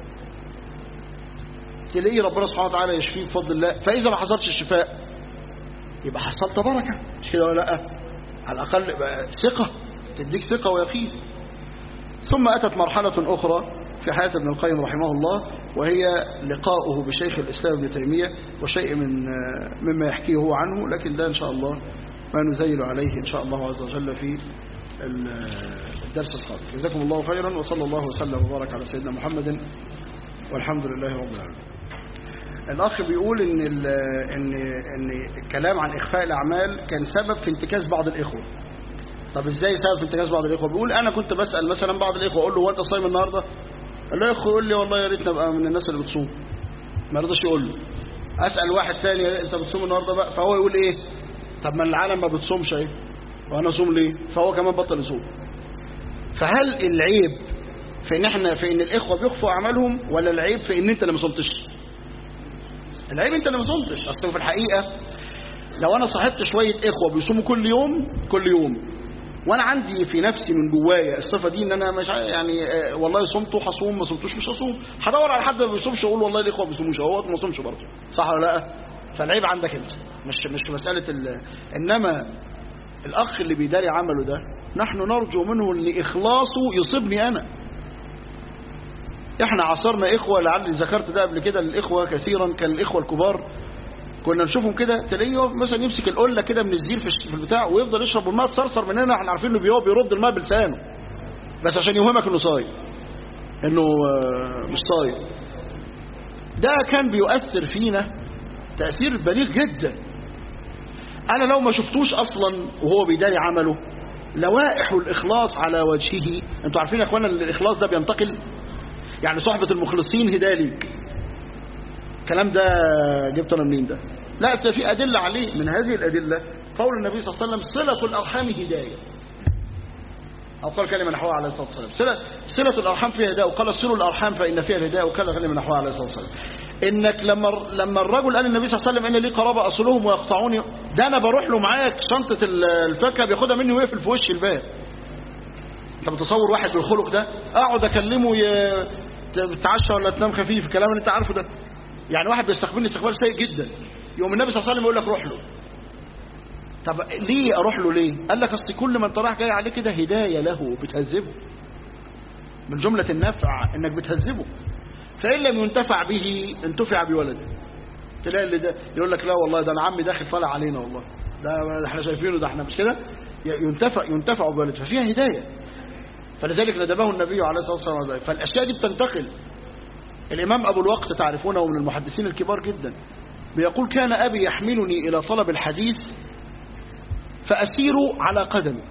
S1: تلاقيه ربنا سبحانه وتعالى يشفيه بفضل الله فإذا ما حصلش الشفاء يبقى حصلت بركة مش كده ولا لا على الأقل بقى ثقة تديك ثقة ويقين ثم أتت مرحلة أخرى في حياة ابن القيم رحمه الله وهي لقاؤه بشيخ الإسلام ابن تيمية وشيء من مما يحكيه هو عنه لكن ده إن شاء الله ما نزيل عليه إن شاء الله عز وجل في الدرس القادم جزاكم الله خيرا وصلى الله وسلم وبارك على سيدنا محمد والحمد لله رب العالمين الأخ بيقول إن إن إن الكلام عن إخفاء الأعمال كان سبب في انتكاس بعض الإخوة طب إزاي سبب في انتكاس بعض الإخوة بيقول أنا كنت بسأل مثلا بعض الإخوة أقول له هو أنت صايم النهاردة الأخ يقول لي والله يا ريت نبقى من الناس اللي بتصوم ما رضاش يقول له أسأل واحد ثاني أنت بتصوم النهاردة بقى فهو يقول إيه طب ما العالم ما بتصومش اهي وانا اصوم ليه فهو كمان بطل يصوم فهل العيب في ان احنا في ان الاخوه بيخفوا اعمالهم ولا العيب في ان انت اللي ما صمتش العيب انت اللي ما صمتش اصل في الحقيقه لو انا صاحبت شويه اخوه بيصوموا كل يوم كل يوم وانا عندي في نفسي من جوايا الصفه دي ان انا مش يعني آه والله صمت هصوم ما صمتوش مش هصوم هدور على حد ما بيصومش واقول والله الاخوه ما بيصوموش اهوت ما صومش برضه صح ولا لا فالعيب عندك انت مش مش مساله ال... انما الاخ اللي بيداري عمله ده نحن نرجو منه ان اخلاصه يصيبني انا احنا عصرنا اخوه لعلي ذكرت ده قبل كده الاخوه كثيرا كان الاخوه الكبار كنا نشوفهم كده تلاقيه مثلا يمسك القله كده من الزير في البتاع ويفضل يشرب الماء تصرصر مننا احنا عارفين انه هو بيرد الماء بلسانه بس عشان يوهمك انه صايم انه مش صايم ده كان بيؤثر فينا تأثير بليغ جدا أنا لو ما شفتوش أصلا وهو بيداري عمله لوائح الإخلاص على وجهه أنتوا عارفين يا أخوانا الإخلاص ده بينتقل يعني صحبة المخلصين هدالك الكلام ده جبته أنا منين ده لا في أدلة عليه من هذه الأدلة قول النبي صلى الله عليه وسلم صلة الأرحام هداية أو قال كلمة نحوها عليه الصلاة والسلام صلة, صلة الأرحام فيها هداية وقال صلوا الأرحام فإن فيها الهداية وكذا كلمة نحوها عليه الصلاة والسلام انك لما لما الرجل قال للنبي صلى الله عليه وسلم ان لي قرابه اصلهم ويقطعوني ده انا بروح له معاك شنطه الفاكهه بياخدها مني ويقفل في وش الباب انت متصور واحد بالخلق ده اقعد اكلمه ي... تتعشى ولا تنام خفيف الكلام اللي انت عارفه ده يعني واحد بيستقبلني استقبال سيء جدا يوم النبي صلى الله عليه وسلم يقول لك روح له طب ليه اروح له ليه قال لك اصل كل ما انت رايح جاي عليه كده هدايه له بتهذبه من جمله النفع انك بتهذبه فإن لم ينتفع به انتفع بولده تلاقي اللي ده يقول لك لا والله ده انا عمي داخل طالع علينا والله ده احنا شايفينه ده احنا مش كده ينتفع ينتفع بولده ففيها هدايه فلذلك ندبه النبي عليه الصلاه والسلام فالاشياء دي بتنتقل الامام ابو الوقت تعرفونه من المحدثين الكبار جدا بيقول كان ابي يحملني الى طلب الحديث فاسير على قدمي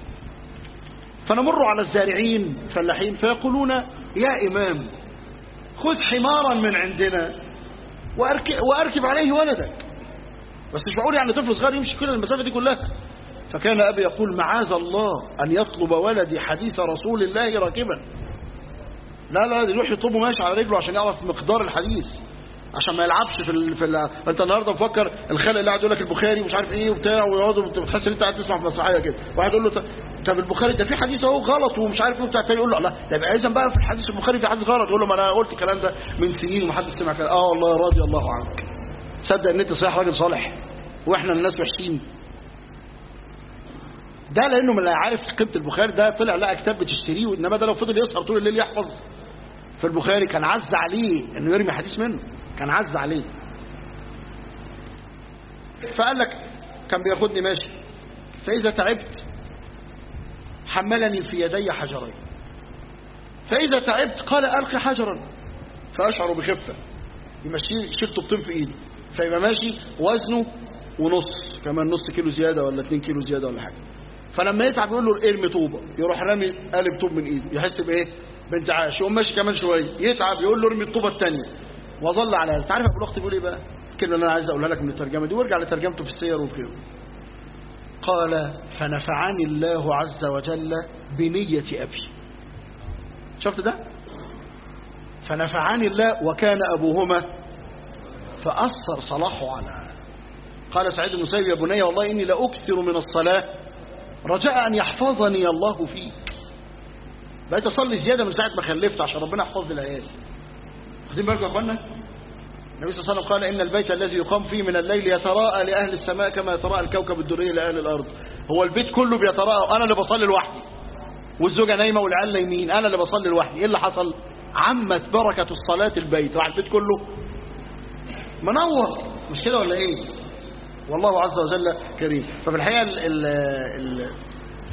S1: فنمر على الزارعين فلاحين فيقولون يا امام خذ حمارا من عندنا وأركب, وأركب عليه ولدك بس مش معقول يعني طفل صغير يمشي كل المسافة دي كلها فكان أبي يقول معاذ الله أن يطلب ولدي حديث رسول الله راكبا لا لا يروح يطلبه ماشي على رجله عشان يعرف مقدار الحديث عشان ما يلعبش في ال... في ال... انت النهارده مفكر الخلق اللي قاعد يقول لك البخاري ومش عارف ايه وبتاع ويقعدوا بتحس ان انت قاعد تسمع في مسرحيه كده واحد يقول له طب البخاري ده في حديث اهو غلط ومش عارف ايه وبتاع تاني يقول له لا ده يبقى اذا بقى في الحديث البخاري في حديث غلط يقول له ما انا قلت الكلام ده من سنين ومحدش سمع كلام اه والله راضي الله عنك صدق ان انت صحيح راجل صالح واحنا الناس وحشين ده لانه من لا عارف قيمه البخاري ده طلع لقى كتاب بتشتريه انما ده لو فضل يسهر طول الليل يحفظ في البخاري كان عز عليه انه يرمي حديث منه كان عز عليه فقال لك كان بياخدني ماشي فإذا تعبت حملني في يدي حجرين فإذا تعبت قال ألقي حجرا فأشعر بخفة يمشي شيل طوبتين في إيدي فيبقى ماشي وزنه ونص كمان نص كيلو زيادة ولا 2 كيلو زيادة ولا حاجة فلما يتعب يقول له ارمي طوبة يروح رامي قالب طوب من إيده يحس بإيه بانتعاش يقوم ماشي كمان شوية يتعب يقول له ارمي الطوبة الثانية وظل على هذا تعرف أبو الأخت بيقول إيه بقى الكلمة اللي أنا عايز أقولها لك من الترجمة دي وارجع لترجمته في السير وغيره قال فنفعني الله عز وجل بنية أبي شفت ده فنفعني الله وكان أبوهما فأثر صلاحه على قال سعيد بن مسيب يا بني والله إني لأكثر من الصلاة رجاء أن يحفظني الله فيك بقيت أصلي زيادة من ساعة ما خلفت عشان ربنا يحفظ لي العيال واخدين بالكم يا أخوانا النبي صلى الله عليه وسلم قال إن البيت الذي يقام فيه من الليل يتراءى لأهل السماء كما يتراءى الكوكب الدري لأهل الأرض هو البيت كله بيتراءى أنا اللي بصلي لوحدي والزوجة نايمة والعيال نايمين أنا اللي بصلي لوحدي إيه اللي حصل عمت بركة الصلاة البيت راح البيت كله منور مش كده ولا إيه والله عز وجل كريم ففي الحقيقة ال ال ال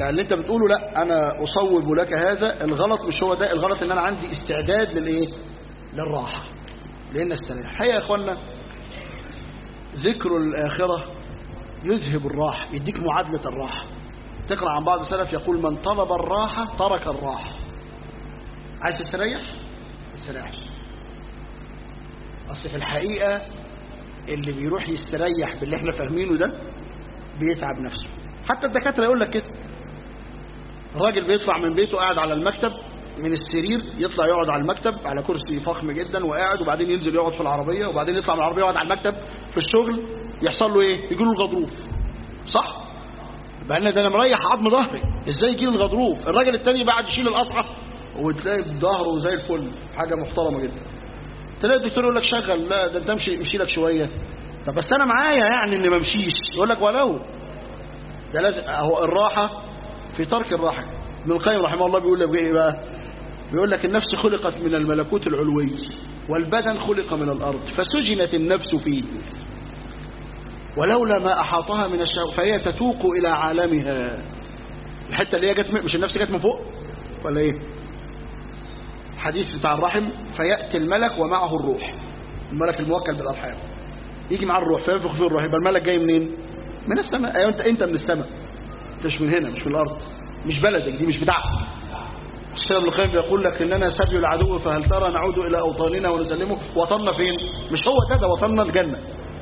S1: يعني اللي انت بتقوله لا انا اصوب لك هذا الغلط مش هو ده الغلط ان انا عندي استعداد للايه للراحه لان استريح الحقيقه يا اخوانا ذكر الاخره يذهب الراحه يديك معادله الراحه تقرا عن بعض السلف يقول من طلب الراحه ترك الراحه عايز تستريح استريح اصل في الحقيقه اللي بيروح يستريح باللي احنا فاهمينه ده بيتعب نفسه حتى الدكاتره يقول لك كده الراجل بيطلع من بيته قاعد على المكتب من السرير يطلع يقعد على المكتب على كرسي فخم جدا وقاعد وبعدين ينزل يقعد في العربيه وبعدين يطلع من العربيه يقعد على المكتب في الشغل يحصل له ايه يجي له الغضروف صح بقى ده انا مريح عظم ظهري ازاي يجي له الغضروف الراجل التاني بعد يشيل القطعه وتلاقي ظهره زي الفل حاجه محترمه جدا تلاقي الدكتور يقول لك شغل لا ده انت امشي امشي لك شويه طب بس انا معايا يعني اني ما امشيش يقول لك ولو ده لازم هو الراحه في ترك الراحه ابن القيم رحمه الله بيقول لك ايه بقى بيقول لك النفس خلقت من الملكوت العلوي والبدن خلق من الارض فسجنت النفس فيه ولولا ما احاطها من الشهوات فهي تتوق الى عالمها الحته اللي هي جت مش النفس جت من فوق ولا ايه الحديث بتاع الرحم فياتي الملك ومعه الروح الملك الموكل بالارحام يجي معاه الروح فينفخ فيه الروح يبقى الملك جاي منين من السماء ايوه انت انت من السماء انت مش من هنا مش من الارض مش بلدك دي مش بتاعتك الشيخ ابن القيم بيقول لك اننا سبي العدو فهل ترى نعود الى اوطاننا ونسلمه وطننا فين مش هو ده ده وطننا الجنه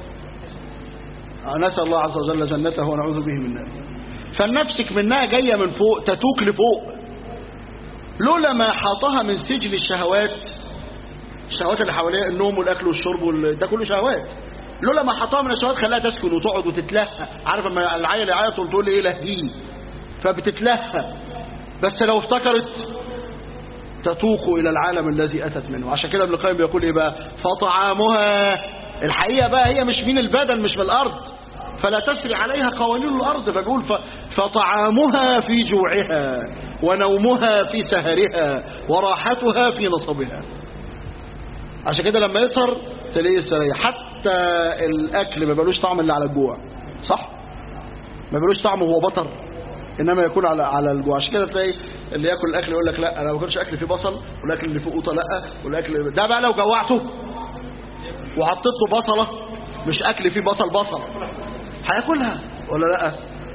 S1: نسال الله عز وجل جنته ونعوذ به من ناره فالنفسك منها جايه من فوق تتوك لفوق لولا ما حاطها من سجن الشهوات الشهوات اللي حواليها النوم والاكل والشرب وال... ده كله شهوات لولا ما حطها من الشهوات خلاها تسكن وتقعد وتتلهى عارف لما العيل يعيط تقول له ايه لهيه فبتتلهى بس لو افتكرت تتوق الى العالم الذي اتت منه عشان كده ابن القيم بيقول ايه بقى فطعامها الحقيقه بقى هي مش من البدن مش من الارض فلا تسري عليها قوانين الارض فبيقول ف... فطعامها في جوعها ونومها في سهرها وراحتها في نصبها عشان كده لما يسهر تلاقيه يستريح حتى الاكل ما بقالوش طعم الا على الجوع صح ما بقالوش طعم وهو بطر انما يكون على على الجوع عشان كده تلاقي اللي ياكل الاكل يقول لك لا انا ما باكلش اكل فيه بصل والاكل اللي فيه قوطه لا والاكل ده بقى لو جوعته وحطيت له بصله مش اكل فيه بصل بصل هياكلها ولا لا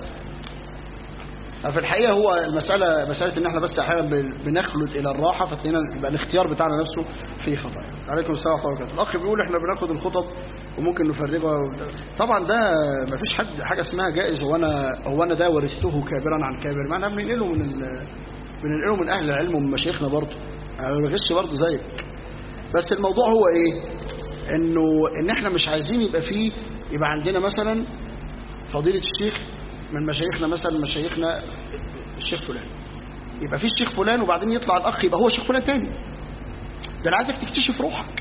S1: في الحقيقه هو المساله مساله ان احنا بس احيانا بنخلد الى الراحه فتلاقينا يبقى الاختيار بتاعنا نفسه فيه خطا عليكم السلام ورحمه الله وبركاته الاخ بيقول احنا بناخد الخطب وممكن نفرغها طبعا ده ما فيش حد حاجه اسمها جائز هو انا هو انا ده ورثته كابرا عن كابر ما احنا بننقله من ال... بننقله من اهل العلم ومن مشايخنا برضه انا ما بغش برضه زيك بس الموضوع هو ايه انه ان احنا مش عايزين يبقى فيه يبقى عندنا مثلا فضيله الشيخ من مشايخنا مثلا مشايخنا الشيخ فلان يبقى في الشيخ فلان وبعدين يطلع الاخ يبقى هو الشيخ فلان تاني ده انا عايزك تكتشف روحك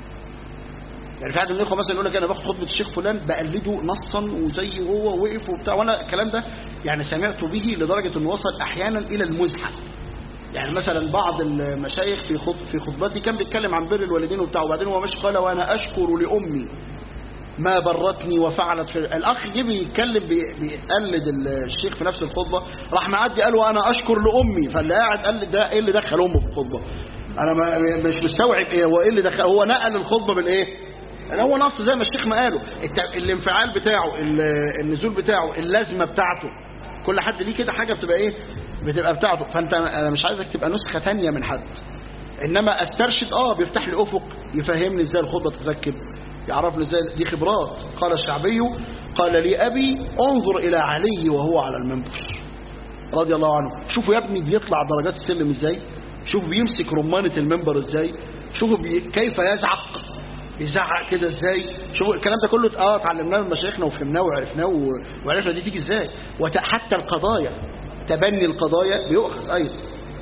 S1: يعني في واحد من الاخوه مثلا يقول لك انا باخد خطبه الشيخ فلان بقلده نصا وزي هو وقف وبتاع وانا الكلام ده يعني سمعت به لدرجه انه وصل احيانا الى المزحه يعني مثلا بعض المشايخ في خط في خطبتي كان بيتكلم عن بر الوالدين وبتاع وبعدين هو ماشي قال وانا اشكر لامي ما برتني وفعلت في الاخ جه بيتكلم بيقلد الشيخ في نفس الخطبه راح معدي قال وانا اشكر لامي فاللي قاعد قال ده ايه اللي دخل امه في الخطبه انا ما مش مستوعب ايه هو ايه اللي دخل هو نقل الخطبه بالايه هو نص زي ما الشيخ ما قاله الانفعال بتاعه النزول بتاعه اللازمه بتاعته كل حد ليه كده حاجه بتبقى ايه بتبقى بتاعته فانت انا مش عايزك تبقى نسخه ثانيه من حد انما استرشد اه بيفتح لي افق يفهمني ازاي الخطبه تتركب يعرفني ازاي دي خبرات قال الشعبي قال لي ابي انظر الى علي وهو على المنبر رضي الله عنه شوفوا يا ابني بيطلع درجات السلم ازاي شوفوا بيمسك رمانه المنبر ازاي شوفوا بي... كيف يزعق يزعق كده ازاي شوفوا الكلام ده كله اه اتعلمناه من مشايخنا وفهمناه وعرفناه وعرفنا دي تيجي ازاي وحتى القضايا تبني القضايا بيؤخذ ايضا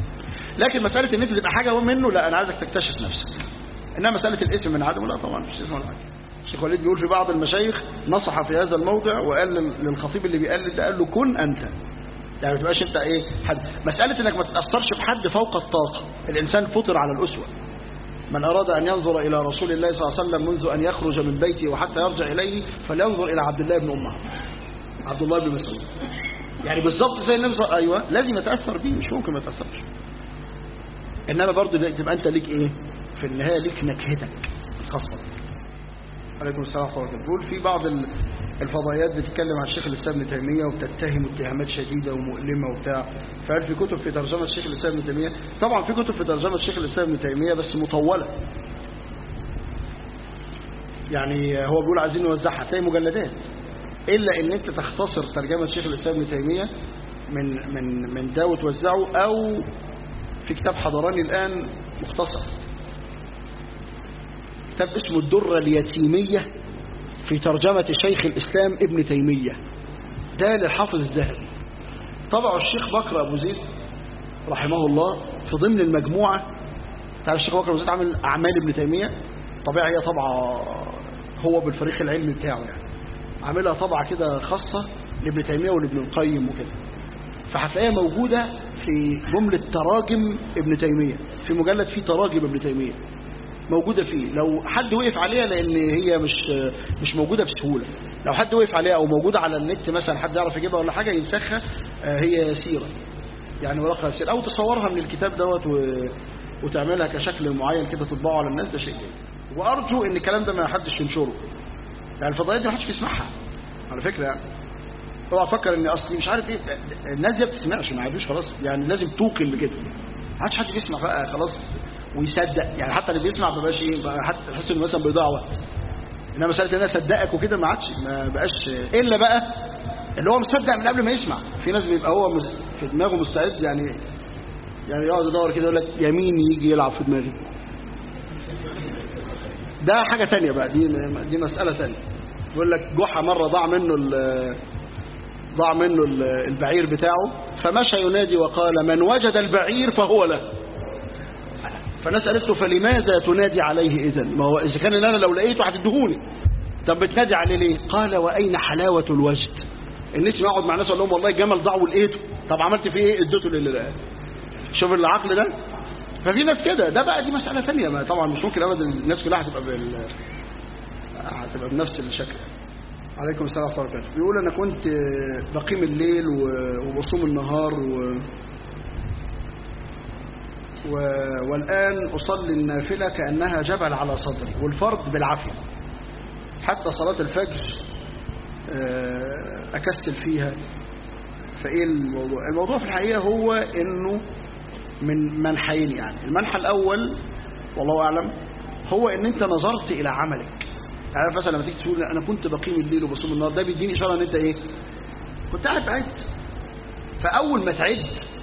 S1: لكن مساله ان انت تبقى حاجه منه لا انا عايزك تكتشف نفسك انما مساله الاسم من عدمه لا طبعا مش اسم ولا حاجه الشيخ وليد بيقول في بعض المشايخ نصح في هذا الموضع وقال للخطيب اللي بيقلد ده قال له كن انت يعني ما تبقاش انت ايه حد مساله انك ما تتاثرش بحد فوق الطاقه الانسان فطر على الاسوه من أراد أن ينظر إلى رسول الله صلى الله عليه وسلم منذ أن يخرج من بيته وحتى يرجع إليه فلينظر إلى عبد الله بن أمه عبد الله بن مسعود يعني بالظبط زي النبي صلى الله عليه وسلم ايوه لازم يتاثر بيه مش ممكن ما يتاثرش انما برضه تبقى انت ليك ايه في النهايه ليك نكهتك الخاصه بك. عليكم السلام ورحمه الله بيقول في بعض ال- الفضائيات بتتكلم عن الشيخ الاسلام ابن تيميه وبتتهم اتهامات شديده ومؤلمه وبتاع فهل في كتب في ترجمه الشيخ الاسلام ابن تيميه طبعا في كتب في ترجمه الشيخ الاسلام ابن تيميه بس مطوله يعني هو بيقول عايزين نوزعها تلاقي مجلدات الا ان انت تختصر ترجمه شيخ الاسلام ابن تيميه من من من ده وتوزعه او في كتاب حضراني الان مختصر كتاب اسمه الدره اليتيميه في ترجمه شيخ الاسلام ابن تيميه ده للحافظ الذهبي طبعه الشيخ بكر ابو زيد رحمه الله في ضمن المجموعه تعرف الشيخ بكر ابو زيد عامل اعمال ابن تيميه طبيعي هي طبعه هو بالفريق العلمي بتاعه يعني عاملها طبعة كده خاصة لابن تيمية ولابن القيم وكده فهتلاقيها موجودة في جملة تراجم ابن تيمية في مجلد فيه تراجم ابن تيمية موجودة فيه لو حد وقف عليها لأن هي مش مش موجودة بسهولة لو حد وقف عليها أو موجودة على النت مثلا حد يعرف يجيبها ولا حاجة ينسخها آه، هي سيرة يعني ورقة سيرة أو تصورها من الكتاب دوت و... وتعملها كشكل معين كده تطبعه على الناس ده شيء جيد وأرجو إن الكلام ده ما حدش ينشره يعني الفضائيات دي ما حدش بيسمعها على فكرة يعني اوعى تفكر ان اصلي مش عارف ايه الناس دي ما بتسمعش ما عادوش خلاص يعني لازم توقن بكده ما عادش حد بيسمع بقى خلاص ويصدق يعني حتى اللي بيسمع ما بقاش ايه بقى حتى تحس انه مثلا بيضيع وقت انما مساله ان انا اصدقك وكده ما عادش ما بقاش الا بقى اللي هو مصدق من قبل ما يسمع في ناس بيبقى هو مس- في دماغه مستعد يعني يعني يقعد يدور كده يقول لك يمين يجي يلعب في دماغي ده حاجة تانية بقى دي دي مسألة تانية يقول لك جحا مرة ضاع منه ال- ضاع منه ال- البعير بتاعه فمشى ينادي وقال من وجد البعير فهو له فالناس قالت له فلماذا تنادي عليه إذا ما هو إذا كان أنا لو لقيته هتدهوني طب بتنادي عليه ليه قال وأين حلاوة الوجد الناس يقعد مع ناس اقول لهم والله الجمل ضاع ولقيته طب عملت فيه ايه اديته للي لقاه شوف العقل ده ففي ناس كده ده بقى دي مسألة ثانية ما طبعا مش ممكن ابدا الناس كلها هتبقى بال هتبقى بنفس الشكل عليكم السلام ورحمة الله وبركاته بيقول انا كنت بقيم الليل و- وبصوم النهار و... و... والآن أصلي النافلة كأنها جبل على صدري والفرض بالعافية حتى صلاة الفجر آه، أكسل فيها فإيه الموضوع الموضوع في الحقيقة هو إنه من منحين يعني المنحى الأول والله أعلم هو إن أنت نظرت إلى عملك عارف مثلا لما تيجي تقول أنا كنت بقيم الليل وبصوم النهار ده بيديني إشارة إن أنت إيه كنت قاعد بعد فأول ما تعد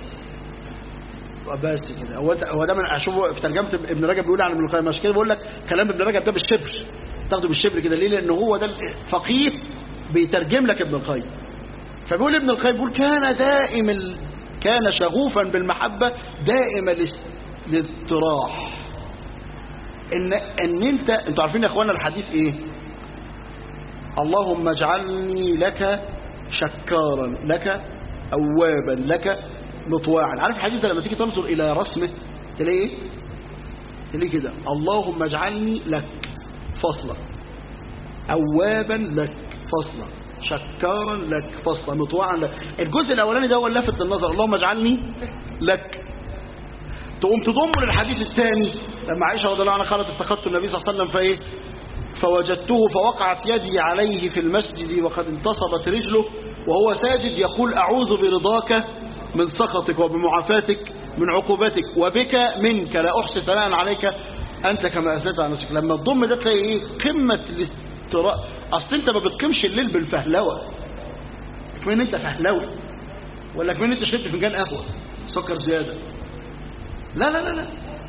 S1: بس كده هو هو ده من اشوفه في ترجمه ابن رجب بيقول عن ابن القيم مش كده بقول لك كلام ابن رجب ده بالشبر تاخده بالشبر كده ليه لان هو ده الفقيه بيترجم لك ابن القيم فبيقول ابن القيم بيقول كان دائم ال... كان شغوفا بالمحبه دائم الاس- الاضطراح ان ان انت انتوا عارفين يا اخوانا الحديث ايه اللهم اجعلني لك شكارا لك اوابا لك مطواعا عارف الحديث ده لما تيجي تنظر الى رسمه تلاقي ايه تلاقي كده اللهم اجعلني لك فصلا اوابا لك فصلا شكارا لك فصلا مطواعا لك الجزء الاولاني ده هو اللافت للنظر اللهم اجعلني لك تقوم تضمه للحديث الثاني لما عائشه رضي الله عنها قالت افتقدت النبي صلى الله عليه وسلم فايه فوجدته فوقعت يدي عليه في المسجد وقد انتصبت رجله وهو ساجد يقول أعوذ برضاك من سخطك وبمعافاتك من عقوبتك وبك منك لا أحصي ثناء عليك أنت كما أثنيت على نفسك لما تضم ده تلاقي إيه قمة الاستراء أصل أنت ما بتقيمش الليل بالفهلوة كمان أنت فهلوي ولا كمان أنت شربت فنجان قهوة سكر زيادة لا لا لا لا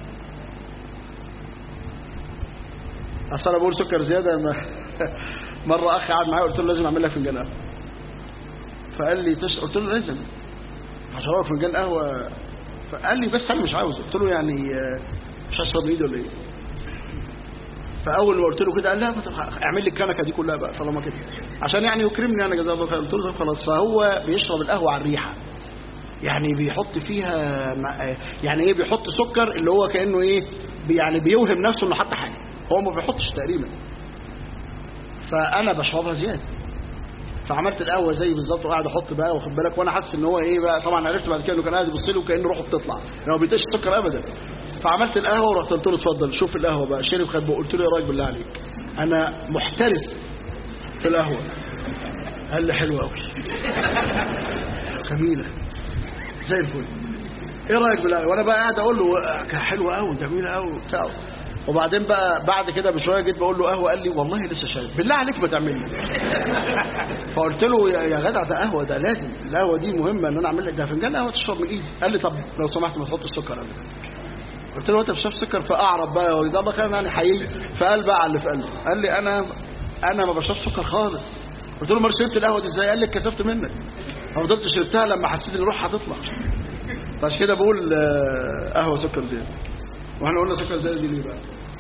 S1: اصل انا بقول سكر زياده ما مره اخي قعد معايا قلت له لازم اعمل لك فنجان قهوه فقال لي تش... قلت له لازم هشرب فنجان قهوه فقال لي بس انا مش عاوز قلت له يعني آه، مش هشرب من ايدي ولا ايه فاول ما قلت له كده قال لا طب اعمل لي الكنكه دي كلها بقى طالما كده عشان يعني يكرمني انا جزاه الله خير قلت له طب خلاص فهو بيشرب القهوه على الريحه يعني بيحط فيها مع- يعني ايه بيحط سكر اللي هو كانه ايه بي- يعني بيوهم نفسه انه حط حاجه هو ما بيحطش تقريبا فانا بشربها زياده فعملت القهوه زي بالظبط وقاعد احط بقى واخد بالك وانا حاسس ان هو ايه بقى طبعا عرفت بعد كده انه كان قاعد يبص لي وكانه روحه بتطلع يعني ما بيديش السكر ابدا فعملت القهوه ورحت قلت له اتفضل شوف القهوه بقى شرب خد بقى. قلت له يا راجل بالله عليك انا محترف في القهوه قال لي حلوه قوي جميله زي الفل ايه رايك بالله وانا بقى قاعد اقول له كان حلوه قوي جميله قوي وبتاع وبعدين بقى بعد كده بشويه جيت بقول له قهوه قال لي والله لسه شايف بالله عليك ما تعمل لي فقلت له يا يا جدع ده قهوه ده لازم القهوه دي مهمه ان انا اعمل لك ده فنجان قهوه تشرب من ايدي قال لي طب لو سمحت ما تحطش سكر قال قلت له انت بتشرب سكر فاعرف بقى وده الله كان يعني حقيقي فقال بقى على اللي في قلبه قال لي انا انا ما بشربش سكر خالص قلت له ما شربت القهوه دي ازاي قال لي اتكسفت منك ففضلت شربتها لما حسيت ان روحها هتطلع فعشان كده بقول آه، قهوه سكر زياده واحنا قلنا سكر زياده دي ليه بقى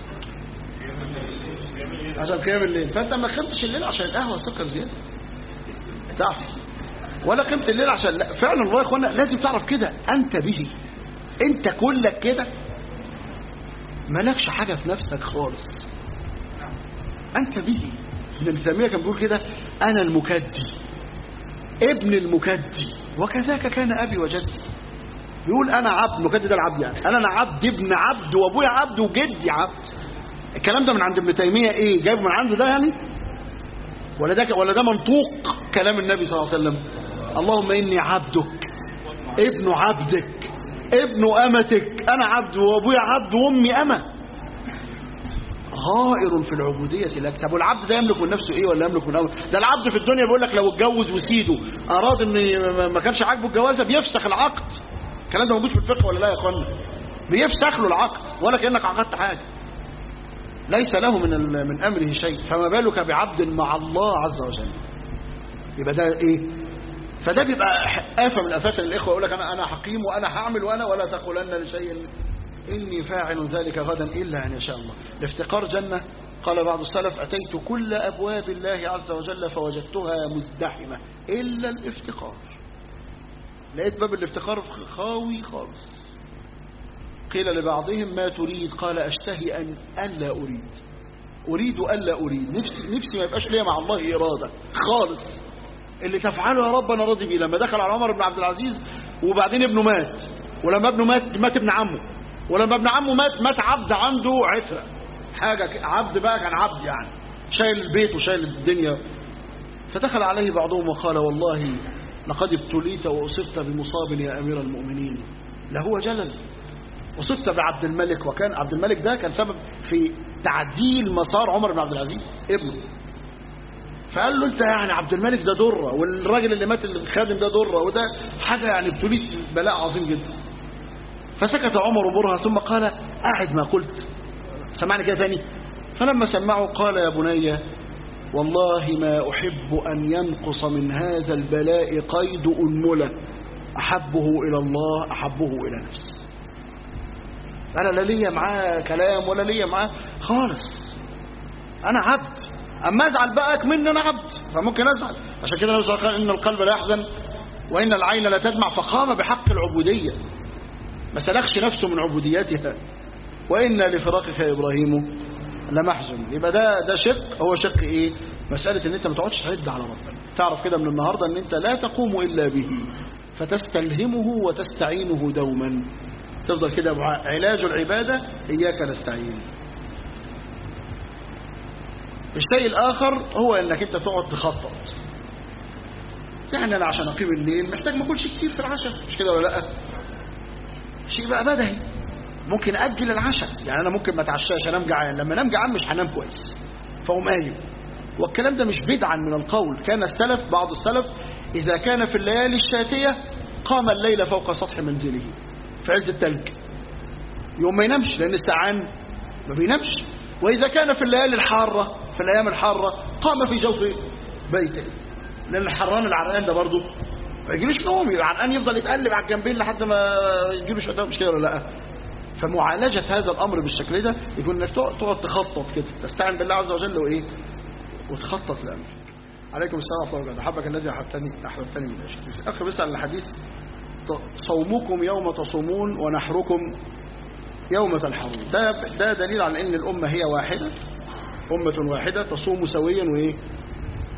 S1: عشان قيام الليل فانت ما خمتش الليل عشان القهوه سكر زياده تعرف ولا قيمة الليل عشان لا فعلا والله يا اخوانا لازم تعرف كده انت به انت كلك كده مالكش حاجه في نفسك خالص انت به ابن تيميه كان بيقول كده انا المكدي ابن المكدي وكذاك كان ابي وجدي يقول انا عبد مكدي ده العبد يعني انا انا عبد ابن عبد وابويا عبد وجدي عبد الكلام ده من عند ابن تيميه ايه جايبه من عنده ده يعني ولا ده ولا ده منطوق كلام النبي صلى الله عليه وسلم اللهم اني عبدك ابن عبدك ابن امتك انا عبد وابويا عبد وامي اما غائر في العبودية لك طب والعبد ده يملك من نفسه ايه ولا يملك من أول ده العبد في الدنيا بيقول لك لو اتجوز وسيده اراد ان ما كانش عاجبه الجوازه بيفسخ العقد الكلام ده موجود في الفقه ولا لا يا اخوانا بيفسخ له العقد ولا كانك عقدت حاجه ليس له من ال- من امره شيء فما بالك بعبد مع الله عز وجل يبقى ده ايه فده بيبقى آفة من آفات الإخوة يقول لك أنا أنا حقيم وأنا هعمل وأنا ولا تقولن لشيء إني فاعل ذلك غدا إلا أن يشاء الله الافتقار جنة قال بعض السلف أتيت كل أبواب الله عز وجل فوجدتها مزدحمة إلا الافتقار لقيت باب الافتقار خاوي خالص قيل لبعضهم ما تريد قال أشتهي أن ألا أريد أريد ألا أريد نفسي, نفسي ما يبقاش ليا مع الله إرادة خالص اللي تفعله يا رب أنا راضي بيه لما دخل على عمر بن عبد العزيز وبعدين ابنه مات ولما ابنه مات مات ابن عمه ولما ابن عمه مات مات عبد عنده عترة حاجة ك- عبد بقى كان عبد يعني شايل البيت وشايل الدنيا فدخل عليه بعضهم وقال والله لقد ابتليت وأصبت بمصاب يا أمير المؤمنين لهو جلل وصفت بعبد الملك وكان عبد الملك ده كان سبب في تعديل مسار عمر بن عبد العزيز ابنه فقال له انت يعني عبد الملك ده ضره والراجل اللي مات الخادم ده ضره وده حاجه يعني ابتليت بلاء عظيم جدا فسكت عمر برها ثم قال اعد ما قلت سمعني كده ثاني فلما سمعه قال يا بني والله ما احب ان ينقص من هذا البلاء قيد انمله احبه الى الله احبه الى نفسي انا لا ليا معاه كلام ولا ليا معاه خالص انا عبد اما ازعل بقى مني انا عبد فممكن ازعل عشان كده النبي صلى الله عليه وسلم قال ان القلب لا يحزن وان العين لا تدمع فقام بحق العبوديه ما سلخش نفسه من عبوديتها وان لفراقك يا ابراهيم لمحزن يبقى ده ده شق هو شق ايه مساله ان انت ما تقعدش تعد على ربنا تعرف كده من النهارده ان انت لا تقوم الا به فتستلهمه وتستعينه دوما تفضل كده علاج العبادة إياك نستعين الشيء الآخر هو أنك أنت تقعد تخطط يعني أنا عشان أقيم الليل محتاج ما أكلش كتير في العشاء مش كده ولا لأ شيء بقى بدهي ممكن أجل العشاء يعني أنا ممكن ما اتعشاش أنام جعان لما أنام جعان مش هنام كويس فأقوم قايم والكلام ده مش بدعا من القول كان السلف بعض السلف إذا كان في الليالي الشاتية قام الليل فوق سطح منزله في عز التلج يوم ما ينامش لأن السعان ما بينامش وإذا كان في الليالي الحارة في الأيام الحارة قام في جوف بيته لأن الحران العرقان ده برضه ما يجيلوش نوم يبقى عرقان يفضل يتقلب على الجنبين لحد ما يجيله شوية مش كده ولا لا فمعالجة هذا الأمر بالشكل ده يكون انك تقعد تخطط كده تستعين بالله عز وجل وإيه وتخطط لأمرك عليكم السلام ورحمة الله وبركاته أحبك الذي أحببتني أحببتني من أجل أخ بيسأل الحديث صومكم يوم تصومون ونحركم يوم تنحرون ده, ده دليل على ان الأمة هي واحدة أمة واحدة تصوم سويا وإيه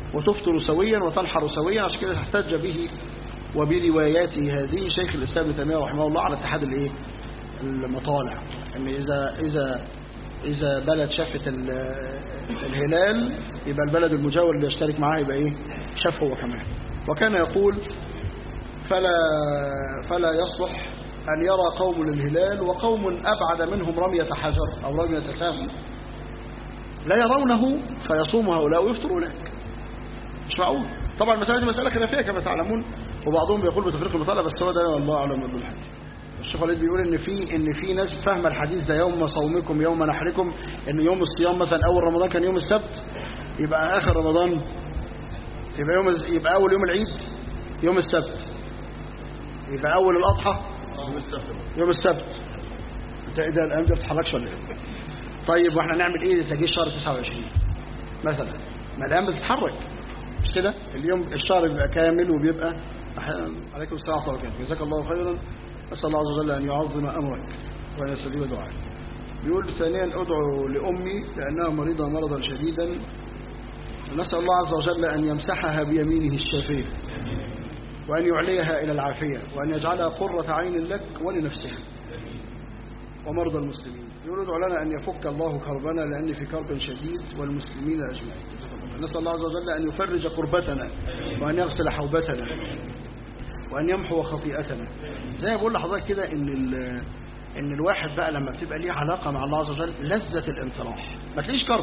S1: وتفطر سويا وتنحر سويا عشان كده احتج به وبرواياته هذه شيخ الإسلام ابن تيمية رحمه الله على اتحاد الايه المطالع ان إذا إذا إذا بلد شافت ال- الهلال يبقى البلد المجاور اللي يشترك معاه يبقى إيه شافه هو كمان وكان يقول فلا فلا يصلح أن يرى قوم الهلال وقوم أبعد منهم رمية حجر أو رمية سهم لا يرونه فيصوم هؤلاء ويفطر أولئك مش معقول طبعا المسألة دي مسألة خلافية كما تعلمون وبعضهم بيقول بتفريق المطالبة بس هو ده والله أعلم من الحديث الشيخ وليد بيقول ان في ان في ناس فاهمه الحديث ده يوم صومكم يوم نحركم ان يوم الصيام مثلا اول رمضان كان يوم السبت يبقى اخر رمضان يبقى يوم يبقى اول يوم العيد يوم السبت يبقى اول الاضحى يوم السبت انت ايه ده الايام دي ما بتتحركش ولا ايه طيب واحنا نعمل ايه اذا جه شهر 29 مثلا ما الايام بتتحرك مش كده اليوم الشهر بيبقى كامل وبيبقى أحيانا عليكم السلام ورحمه الله وبركاته جزاك الله خيرا أسأل الله عز وجل أن يعظم أمرك وأن يستجيب دعائك بيقول ثانيا أدعو لأمي لأنها مريضة مرضا شديدا نسأل الله عز وجل أن يمسحها بيمينه الشافية وأن يعليها إلى العافية وأن يجعلها قرة عين لك ولنفسها ومرضى المسلمين يقول ادعو لنا أن يفك الله كربنا لأني في كرب شديد والمسلمين أجمعين نسأل الله عز وجل أن يفرج كربتنا وأن يغسل حوبتنا وأن يمحو خطيئتنا زي ما بقول لحضرتك كده إن ال- إن الواحد بقى لما بتبقى ليه علاقة مع الله عز وجل لذة الانطراح ما تلاقيش كرب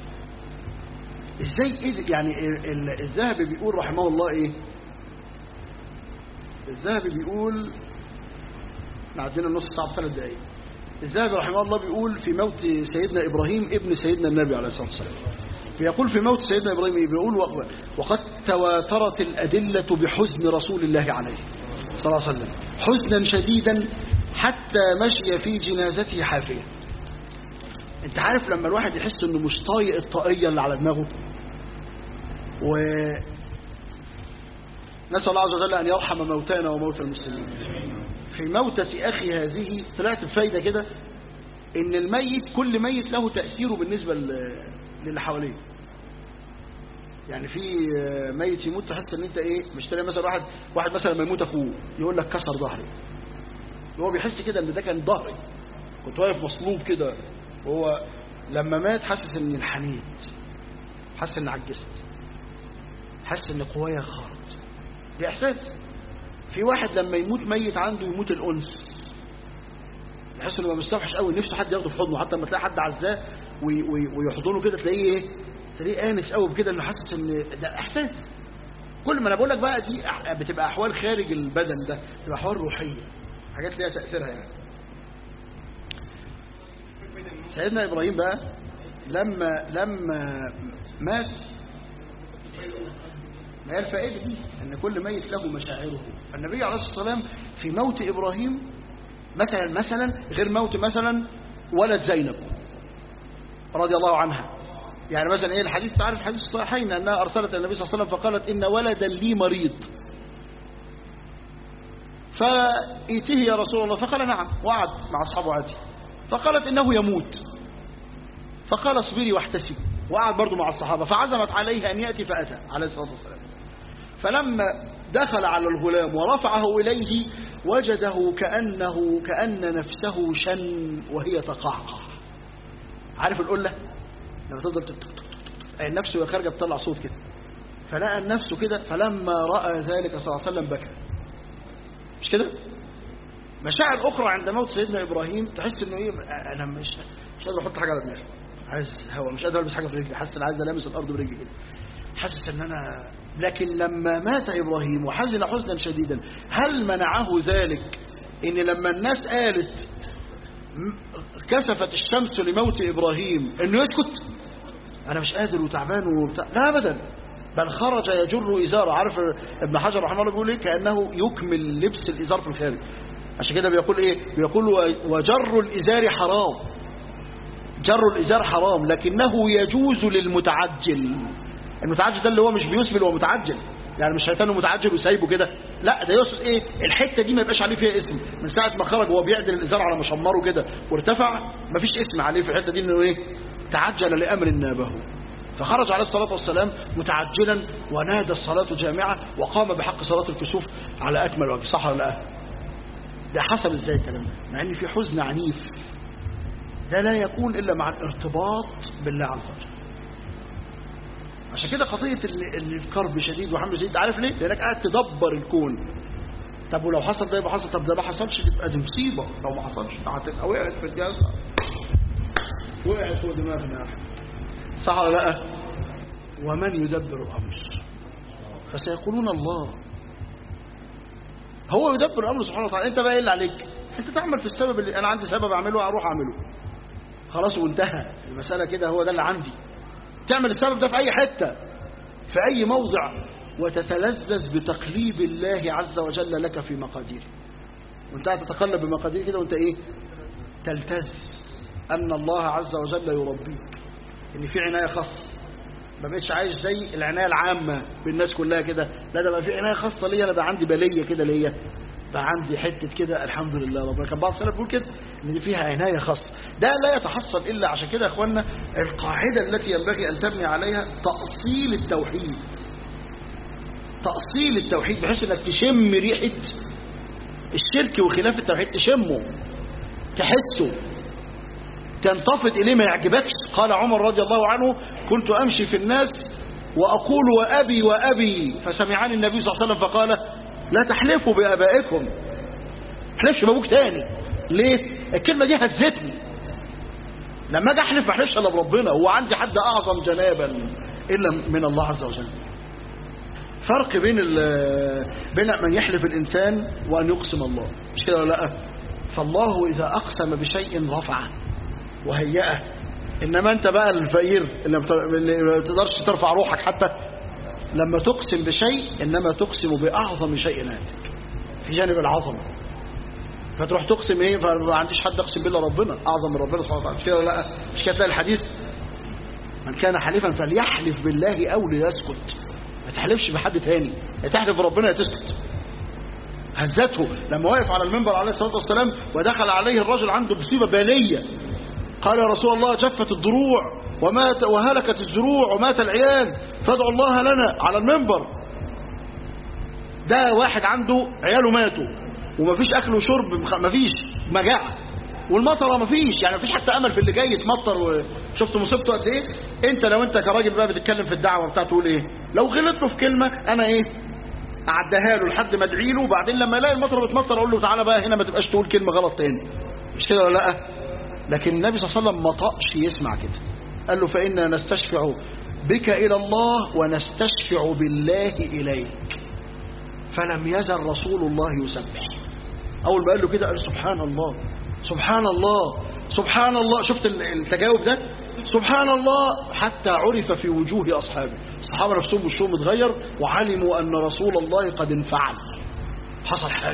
S1: ازاي ايه يعني ال- ال- الذهبي بيقول رحمه الله ايه الذهبي بيقول احنا عدينا نص ساعة ثلاث دقايق الذهبي رحمه الله بيقول في موت سيدنا إبراهيم ابن سيدنا النبي عليه الصلاة والسلام فيقول في موت سيدنا إبراهيم إيه؟ بيقول و- وقد تواترت الأدلة بحزن رسول الله عليه صلى الله عليه وسلم حزنا شديدا حتى مشي في جنازته حافيا انت عارف لما الواحد يحس انه مش طايق الطاقية اللي على دماغه و نسأل الله عز وجل أن يرحم موتانا وموتى المسلمين في موتة أخي هذه طلعت بفايدة كده إن الميت كل ميت له تأثيره بالنسبة ل- للي حواليه يعني في ميت يموت تحس ان انت ايه مش تلاقي مثلا واحد واحد مثلا لما يموت اخوه يقول لك كسر ظهري هو بيحس كده ان ده كان ظهري كنت واقف مصلوب كده وهو لما مات حاسس اني انحنيت حاسس اني عجزت حاسس ان قوايا خارت دي احساس في واحد لما يموت ميت عنده يموت الانس يحس انه مستوحش قوي نفسه حد ياخده في حضنه حتى لما تلاقي حد عزاه وي- وي- ويحضنه كده تلاقيه ايه تلاقيه انس قوي بكده انه حاسس ان ده احساس كل ما انا بقول لك بقى دي أح- بتبقى احوال خارج البدن ده بتبقى احوال روحيه حاجات ليها تاثيرها يعني سيدنا ابراهيم بقى لما لما مات ما هي الفائده دي ان كل ميت له مشاعره النبي عليه الصلاه والسلام في موت ابراهيم مثلا مثلا غير موت مثلا ولد زينب رضي الله عنها يعني مثلا ايه الحديث تعرف حديث الصحيحين انها ارسلت النبي صلى الله عليه وسلم فقالت ان ولدا لي مريض فائتيه يا رسول الله فقال نعم وعد مع اصحابه عادي فقالت انه يموت فقال اصبري واحتسبي وقعد برضه مع الصحابه فعزمت عليه ان ياتي فاتى عليه الصلاه والسلام فلما دخل على الغلام ورفعه إليه وجده كأنه كأن نفسه شن وهي تقعقع عارف القلة لما تفضل تك- تك- تك- تك- النفس وهي خارجة بتطلع صوت كده فلقى النفس كده فلما رأى ذلك صلى الله عليه وسلم بكى مش كده مشاعر أخرى عند موت سيدنا إبراهيم تحس إنه إيه أنا مش مش قادر أحط حاجة على دماغي عايز هوا مش قادر ألبس حاجة في رجلي حاسس إن عايز ألمس الأرض برجلي كده حاسس ان انا لكن لما مات ابراهيم وحزن حزنا شديدا هل منعه ذلك ان لما الناس قالت م- كسفت الشمس لموت ابراهيم انه يسكت انا مش قادر وتعبان وبتاع لا ابدا بل خرج يجر ازاره عارف ابن حجر رحمه الله بيقول ايه كانه يكمل لبس الازار في الخارج عشان كده بيقول ايه بيقول و- وجر الازار حرام جر الإزار حرام لكنه يجوز للمتعجل المتعجل ده اللي هو مش بيسبل هو متعجل يعني مش شيطانه متعجل وسايبه كده لا ده يقصد ايه الحته دي ما يبقاش عليه فيها اسم من ساعه ما خرج وهو بيعدل الازار على مشمره كده وارتفع ما فيش اسم عليه في الحته دي انه ايه تعجل لامر نابه فخرج عليه الصلاة والسلام متعجلا ونادى الصلاة جامعة وقام بحق صلاة الكسوف على أكمل وجه صح ولا لا ده حصل ازاي الكلام ده مع ان في حزن عنيف ده لا يكون إلا مع الارتباط بالله عز وجل عشان كده قضية ال- ال- الكرب شديد وحمل شديد عارف ليه؟ لأنك قاعد تدبر الكون طب ولو حصل ده يبقى حصل طب ده ما حصلش تبقى دي مصيبة لو ما حصلش هتبقى وقعت في الجهاز وقعت فوق دماغنا صح ولا لا؟ ومن يدبر الأمر فسيقولون الله هو يدبر الأمر سبحانه وتعالى أنت بقى إيه اللي عليك؟ أنت تعمل في السبب اللي أنا عندي سبب أعمله أروح أعمله خلاص وانتهى المسألة كده هو ده اللي عندي تعمل السبب ده في أي حتة في أي موضع وتتلذذ بتقليب الله عز وجل لك في مقاديره وانت قاعد تتقلب بمقادير كده وانت ايه تلتز أن الله عز وجل يربيك ان في عناية خاصة ما بقتش عايش زي العناية العامة بالناس كلها كده لا ده بقى في عناية خاصة ليا انا بقى عندي بلية كده ليا بقى عندي حتة كده الحمد لله ربنا كان بعض السلف بيقول كده ان دي فيها عناية خاصة ده لا يتحصل إلا عشان كده يا اخوانا القاعدة التي ينبغي أن تبني عليها تأصيل التوحيد تأصيل التوحيد بحيث انك تشم ريحة الشرك وخلاف التوحيد تشمه تحسه تنتفض إليه ما يعجبكش قال عمر رضي الله عنه كنت أمشي في الناس وأقول وأبي وأبي فسمعني النبي صلى الله عليه وسلم فقال لا تحلفوا بآبائكم حلفش بابوك تاني ليه الكلمة دي هزتني لما اجي احلف ما احلفش الا بربنا هو عندي حد اعظم جنابا الا من الله عز وجل فرق بين بين من يحلف الانسان وان يقسم الله مش كده ولا لا فالله اذا اقسم بشيء رفعه وهيئه انما انت بقى الفقير اللي ما تقدرش ترفع روحك حتى لما تقسم بشيء انما تقسم باعظم شيء عندك في جانب العظمه فتروح تقسم ايه فما عنديش حد اقسم بالله ربنا اعظم من ربنا سبحانه وتعالى مش كده ولا لا مش كده تلاقي الحديث من كان حليفا فليحلف بالله او ليسكت ما تحلفش بحد تاني يا تحلف بربنا يا تسكت هزته لما وقف على المنبر عليه الصلاه والسلام ودخل عليه الرجل عنده مصيبه باليه قال يا رسول الله جفت الضروع ومات وهلكت الزروع ومات العيال فادعوا الله لنا على المنبر ده واحد عنده عياله ماتوا ومفيش اكل وشرب مفيش مجاعه والمطره مفيش يعني مفيش حتى امل في اللي جاي يتمطر وشفت مصيبته قد ايه انت لو انت كراجل بقى بتتكلم في الدعوه بتاعته تقول ايه لو غلطت له في كلمه انا ايه اعديها له لحد ما ادعي له وبعدين لما الاقي المطره بتمطر اقول له تعالى بقى هنا ما تبقاش تقول كلمه غلط تاني مش كده ولا لا لكن النبي صلى الله عليه وسلم ما طقش يسمع كده قال له فإنا نستشفع بك إلى الله ونستشفع بالله إليك فلم يزل رسول الله يسبح أول ما قال له كده قال سبحان الله سبحان الله سبحان الله شفت التجاوب ده سبحان الله حتى عرف في وجوه أصحابه الصحابة نفسهم وشهم اتغير وعلموا أن رسول الله قد انفعل حصل حاجة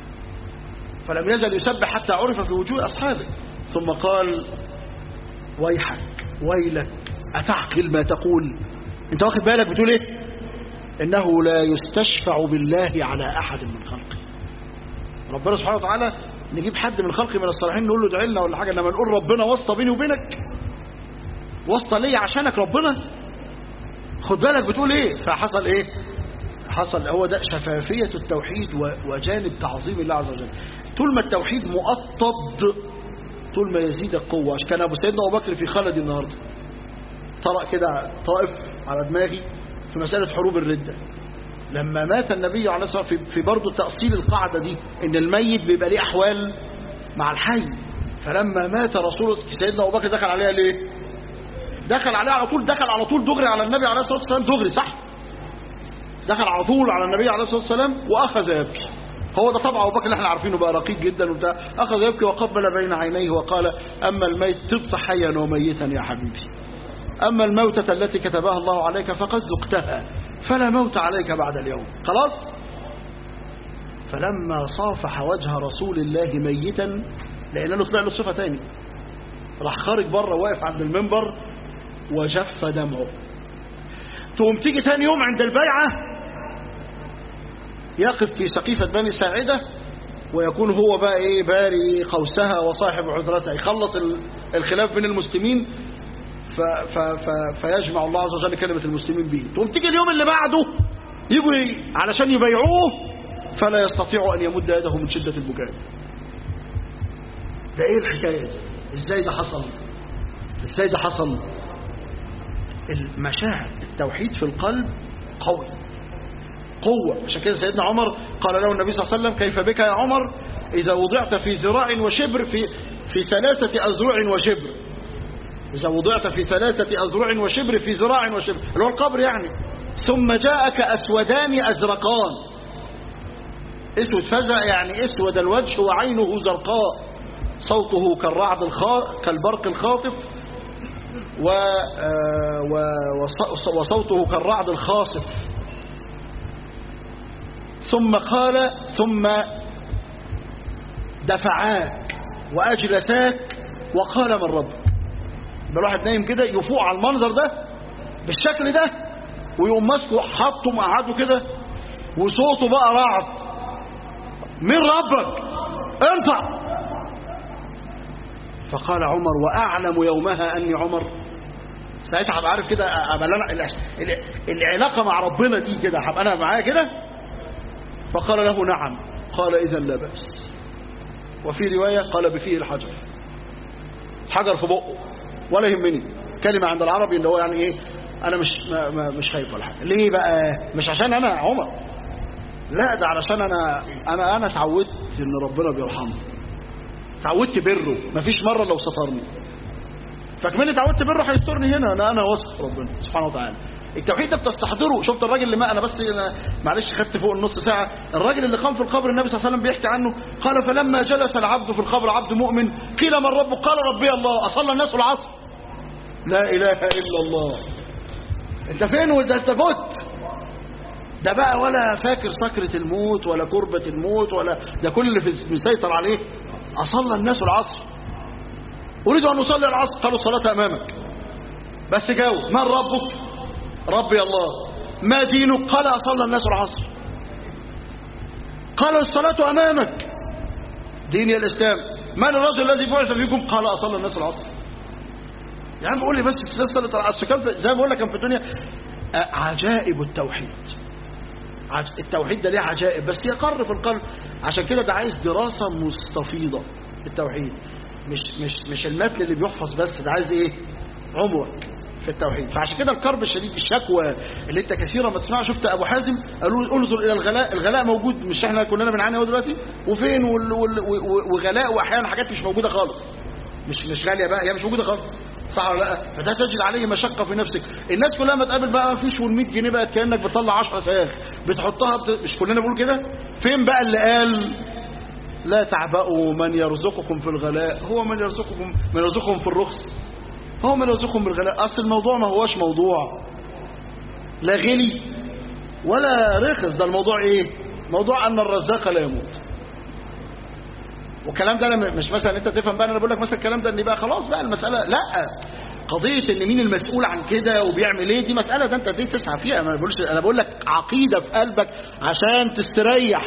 S1: فلم يزل يسبح حتى عرف في وجوه أصحابه ثم قال ويحك ويلك أتعقل ما تقول انت واخد بالك بتقول ايه انه لا يستشفع بالله على احد من خلقه ربنا سبحانه وتعالى نجيب حد من خلقه من الصالحين نقول له ادعي لنا ولا حاجه انما نقول ربنا واسطه بيني وبينك واسطه ليا عشانك ربنا خد بالك بتقول ايه فحصل ايه حصل هو ده شفافيه التوحيد وجانب تعظيم الله عز وجل طول ما التوحيد مؤطد طول ما يزيد القوة عشان كان أبو سيدنا أبو بكر في خلد النهاردة طرق كده طائف على دماغي في مسألة حروب الردة لما مات النبي عليه الصلاة والسلام في برضه تأصيل القاعدة دي إن الميت بيبقى ليه أحوال مع الحي فلما مات رسول سيدنا أبو بكر دخل عليها ليه؟ دخل عليها على طول دخل على طول دغري على النبي عليه الصلاة والسلام دغري صح؟ دخل على طول على النبي عليه الصلاة والسلام وأخذ يبكي هو ده طبعا ابو بكر اللي احنا عارفينه بقى رقيق جدا وبتاع اخذ يبكي وقبل بين عينيه وقال اما الميت طبت حيا وميتا يا حبيبي اما الموتة التي كتبها الله عليك فقد ذقتها فلا موت عليك بعد اليوم خلاص فلما صافح وجه رسول الله ميتا لان له طلع له صفه تاني راح خارج بره واقف عند المنبر وجف دمعه تقوم تيجي تاني يوم عند البيعه يقف في سقيفة بني ساعدة ويكون هو بقى ايه باري قوسها وصاحب عذرتها يخلص الخلاف بين المسلمين ف ف ف فيجمع الله عز وجل كلمة المسلمين به تقوم تيجي اليوم اللي بعده يجوا ي- علشان يبيعوه فلا يستطيع أن يمد يده من شدة البكاء ده ايه الحكاية دي ازاي ده حصل ازاي ده حصل المشاعر التوحيد في القلب قوي قوة عشان كده سيدنا عمر قال له النبي صلى الله عليه وسلم كيف بك يا عمر إذا وضعت في ذراع وشبر في في ثلاثة أذرع وشبر إذا وضعت في ثلاثة أذرع وشبر في ذراع وشبر اللي هو القبر يعني ثم جاءك أسودان أزرقان اسود فزع يعني اسود الوجه وعينه زرقاء صوته كالرعد الخا... كالبرق الخاطف و... آه، و... وص- وصوته كالرعد الخاصف ثم قال ثم دفعاك وأجلساك وقال من ربك يبقى الواحد نايم كده يفوق على المنظر ده بالشكل ده ويقوم ماسكه حاطه مقعده كده وصوته بقى رعد من ربك انت فقال عمر وأعلم يومها أني عمر ساعتها هبقى عارف كده أبقى أنا ال- ال- العلاقة مع ربنا دي كده هبقى أنا معاه كده فقال له نعم قال إذا لا بأس وفي رواية قال بفيه الحجر حجر في بقه ولا يهمني كلمة عند العربي اللي هو يعني إيه أنا مش ما ما مش خايف ولا حاجة ليه بقى مش عشان أنا عمر لا ده علشان أنا أنا أنا اتعودت إن ربنا بيرحمني اتعودت بره مفيش مرة لو سترني فكمان اتعودت بره هيسترني هنا انا انا واثق في ربنا سبحانه وتعالى التوحيد ده بتستحضره شفت الراجل اللي ما انا بس أنا معلش خدت فوق النص ساعه الراجل اللي قام في القبر النبي صلى الله عليه وسلم بيحكي عنه قال فلما جلس العبد في القبر عبد مؤمن قيل من ربه قال ربي الله اصلى الناس العصر لا اله الا الله انت فين وده انت فت ده بقى ولا فاكر سكرة الموت ولا كربة الموت ولا ده كل اللي في- مسيطر عليه أصلى الناس العصر أريد أن أصلي العصر قالوا الصلاة أمامك بس جاوب من ربك ربي الله ما دينك قال أصلى الناس العصر قال الصلاة أمامك ديني الإسلام من الرجل الذي بعث فيكم قال أصلى الناس العصر يا عم قول لي بس صلاة العصر كان في- زي ما بقول لك كان في الدنيا آه، عجائب التوحيد عج- التوحيد ده ليه عجائب بس يقر في القلب عشان كده ده عايز دراسة مستفيضة التوحيد مش مش مش المتن اللي بيحفظ بس ده عايز ايه عمرك في التوحيد فعشان كده الكرب الشديد الشكوى اللي انت كثيرا ما تسمعها شفت ابو حازم قالوا له انظر الى الغلاء الغلاء موجود مش احنا كلنا بنعاني اهو دلوقتي وفين وال وال و- وغلاء واحيانا حاجات مش موجوده خالص مش مش غاليه بقى هي مش موجوده خالص صح ولا لا فده تجد عليه مشقه في نفسك الناس كلها ما تقابل بقى ما فيش وال100 جنيه بقت كانك بتطلع 10 سياخ بتحطها بت... مش كلنا بنقول كده فين بقى اللي قال لا تعبأوا من يرزقكم في الغلاء هو من يرزقكم من يرزقكم في الرخص هو من يرزقكم بالغلاء اصل الموضوع ما هوش موضوع لا غلي ولا رخص ده الموضوع ايه موضوع ان الرزاق لا يموت والكلام ده انا مش مثلا انت تفهم بقى انا بقول لك مثلا الكلام ده ان بقى خلاص بقى المساله لا قضيه ان مين المسؤول عن كده وبيعمل ايه دي مساله ده انت دي تسعى فيها انا بقولش انا بقول لك عقيده في قلبك عشان تستريح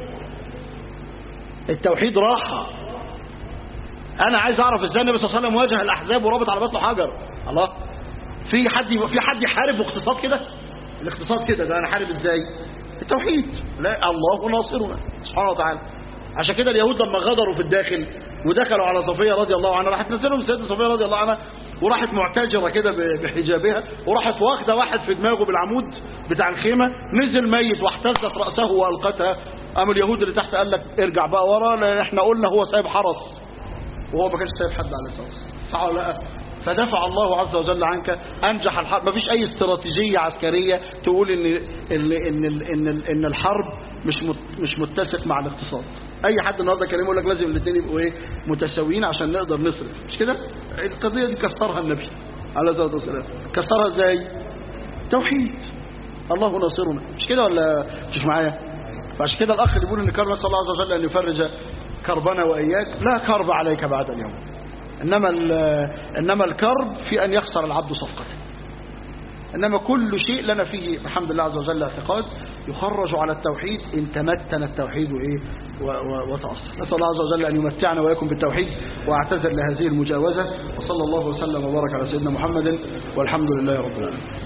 S1: التوحيد راحه انا عايز اعرف ازاي النبي صلى الله عليه وسلم واجه الاحزاب ورابط على بطنه حجر الله في حد في حد يحارب باقتصاد كده الاقتصاد كده ده انا حارب ازاي التوحيد لا الله ناصرنا سبحانه وتعالى عشان كده اليهود لما غدروا في الداخل ودخلوا على صفية رضي الله عنها راحت نزلهم سيدنا صفية رضي الله عنها وراحت معتجرة كده ب- بحجابها وراحت واخدة واحد في دماغه بالعمود بتاع الخيمة نزل ميت واحتزت رأسه وألقتها قام اليهود اللي تحت قال لك ارجع بقى ورا لان احنا قلنا هو سايب حرس وهو ما كانش سايب حد على الاساس صح ولا لا فدفع الله عز وجل عنك انجح الحرب ما فيش اي استراتيجيه عسكريه تقول ان ان ان ان, إن الحرب مش مت- مش متسق مع الاقتصاد اي حد النهارده كلمه يقول لك لازم الاثنين يبقوا ايه متساويين عشان نقدر نصرف مش كده القضيه دي كسرها النبي عليه الصلاه والسلام كسرها ازاي توحيد الله ناصرنا مش كده ولا مش معايا فعشان كده الاخ اللي بيقول ان كرم نسال الله عز وجل ان يفرج كربنا واياك لا كرب عليك بعد اليوم انما ال- انما الكرب في ان يخسر العبد صفقته انما كل شيء لنا فيه الحمد لله عز وجل اعتقاد يخرج على التوحيد إن تمتن التوحيد وإيه و- و- وتأصل نسأل الله عز وجل أن يمتعنا وإياكم بالتوحيد وأعتذر لهذه المجاوزة وصلى الله وسلم وبارك على سيدنا محمد والحمد لله رب العالمين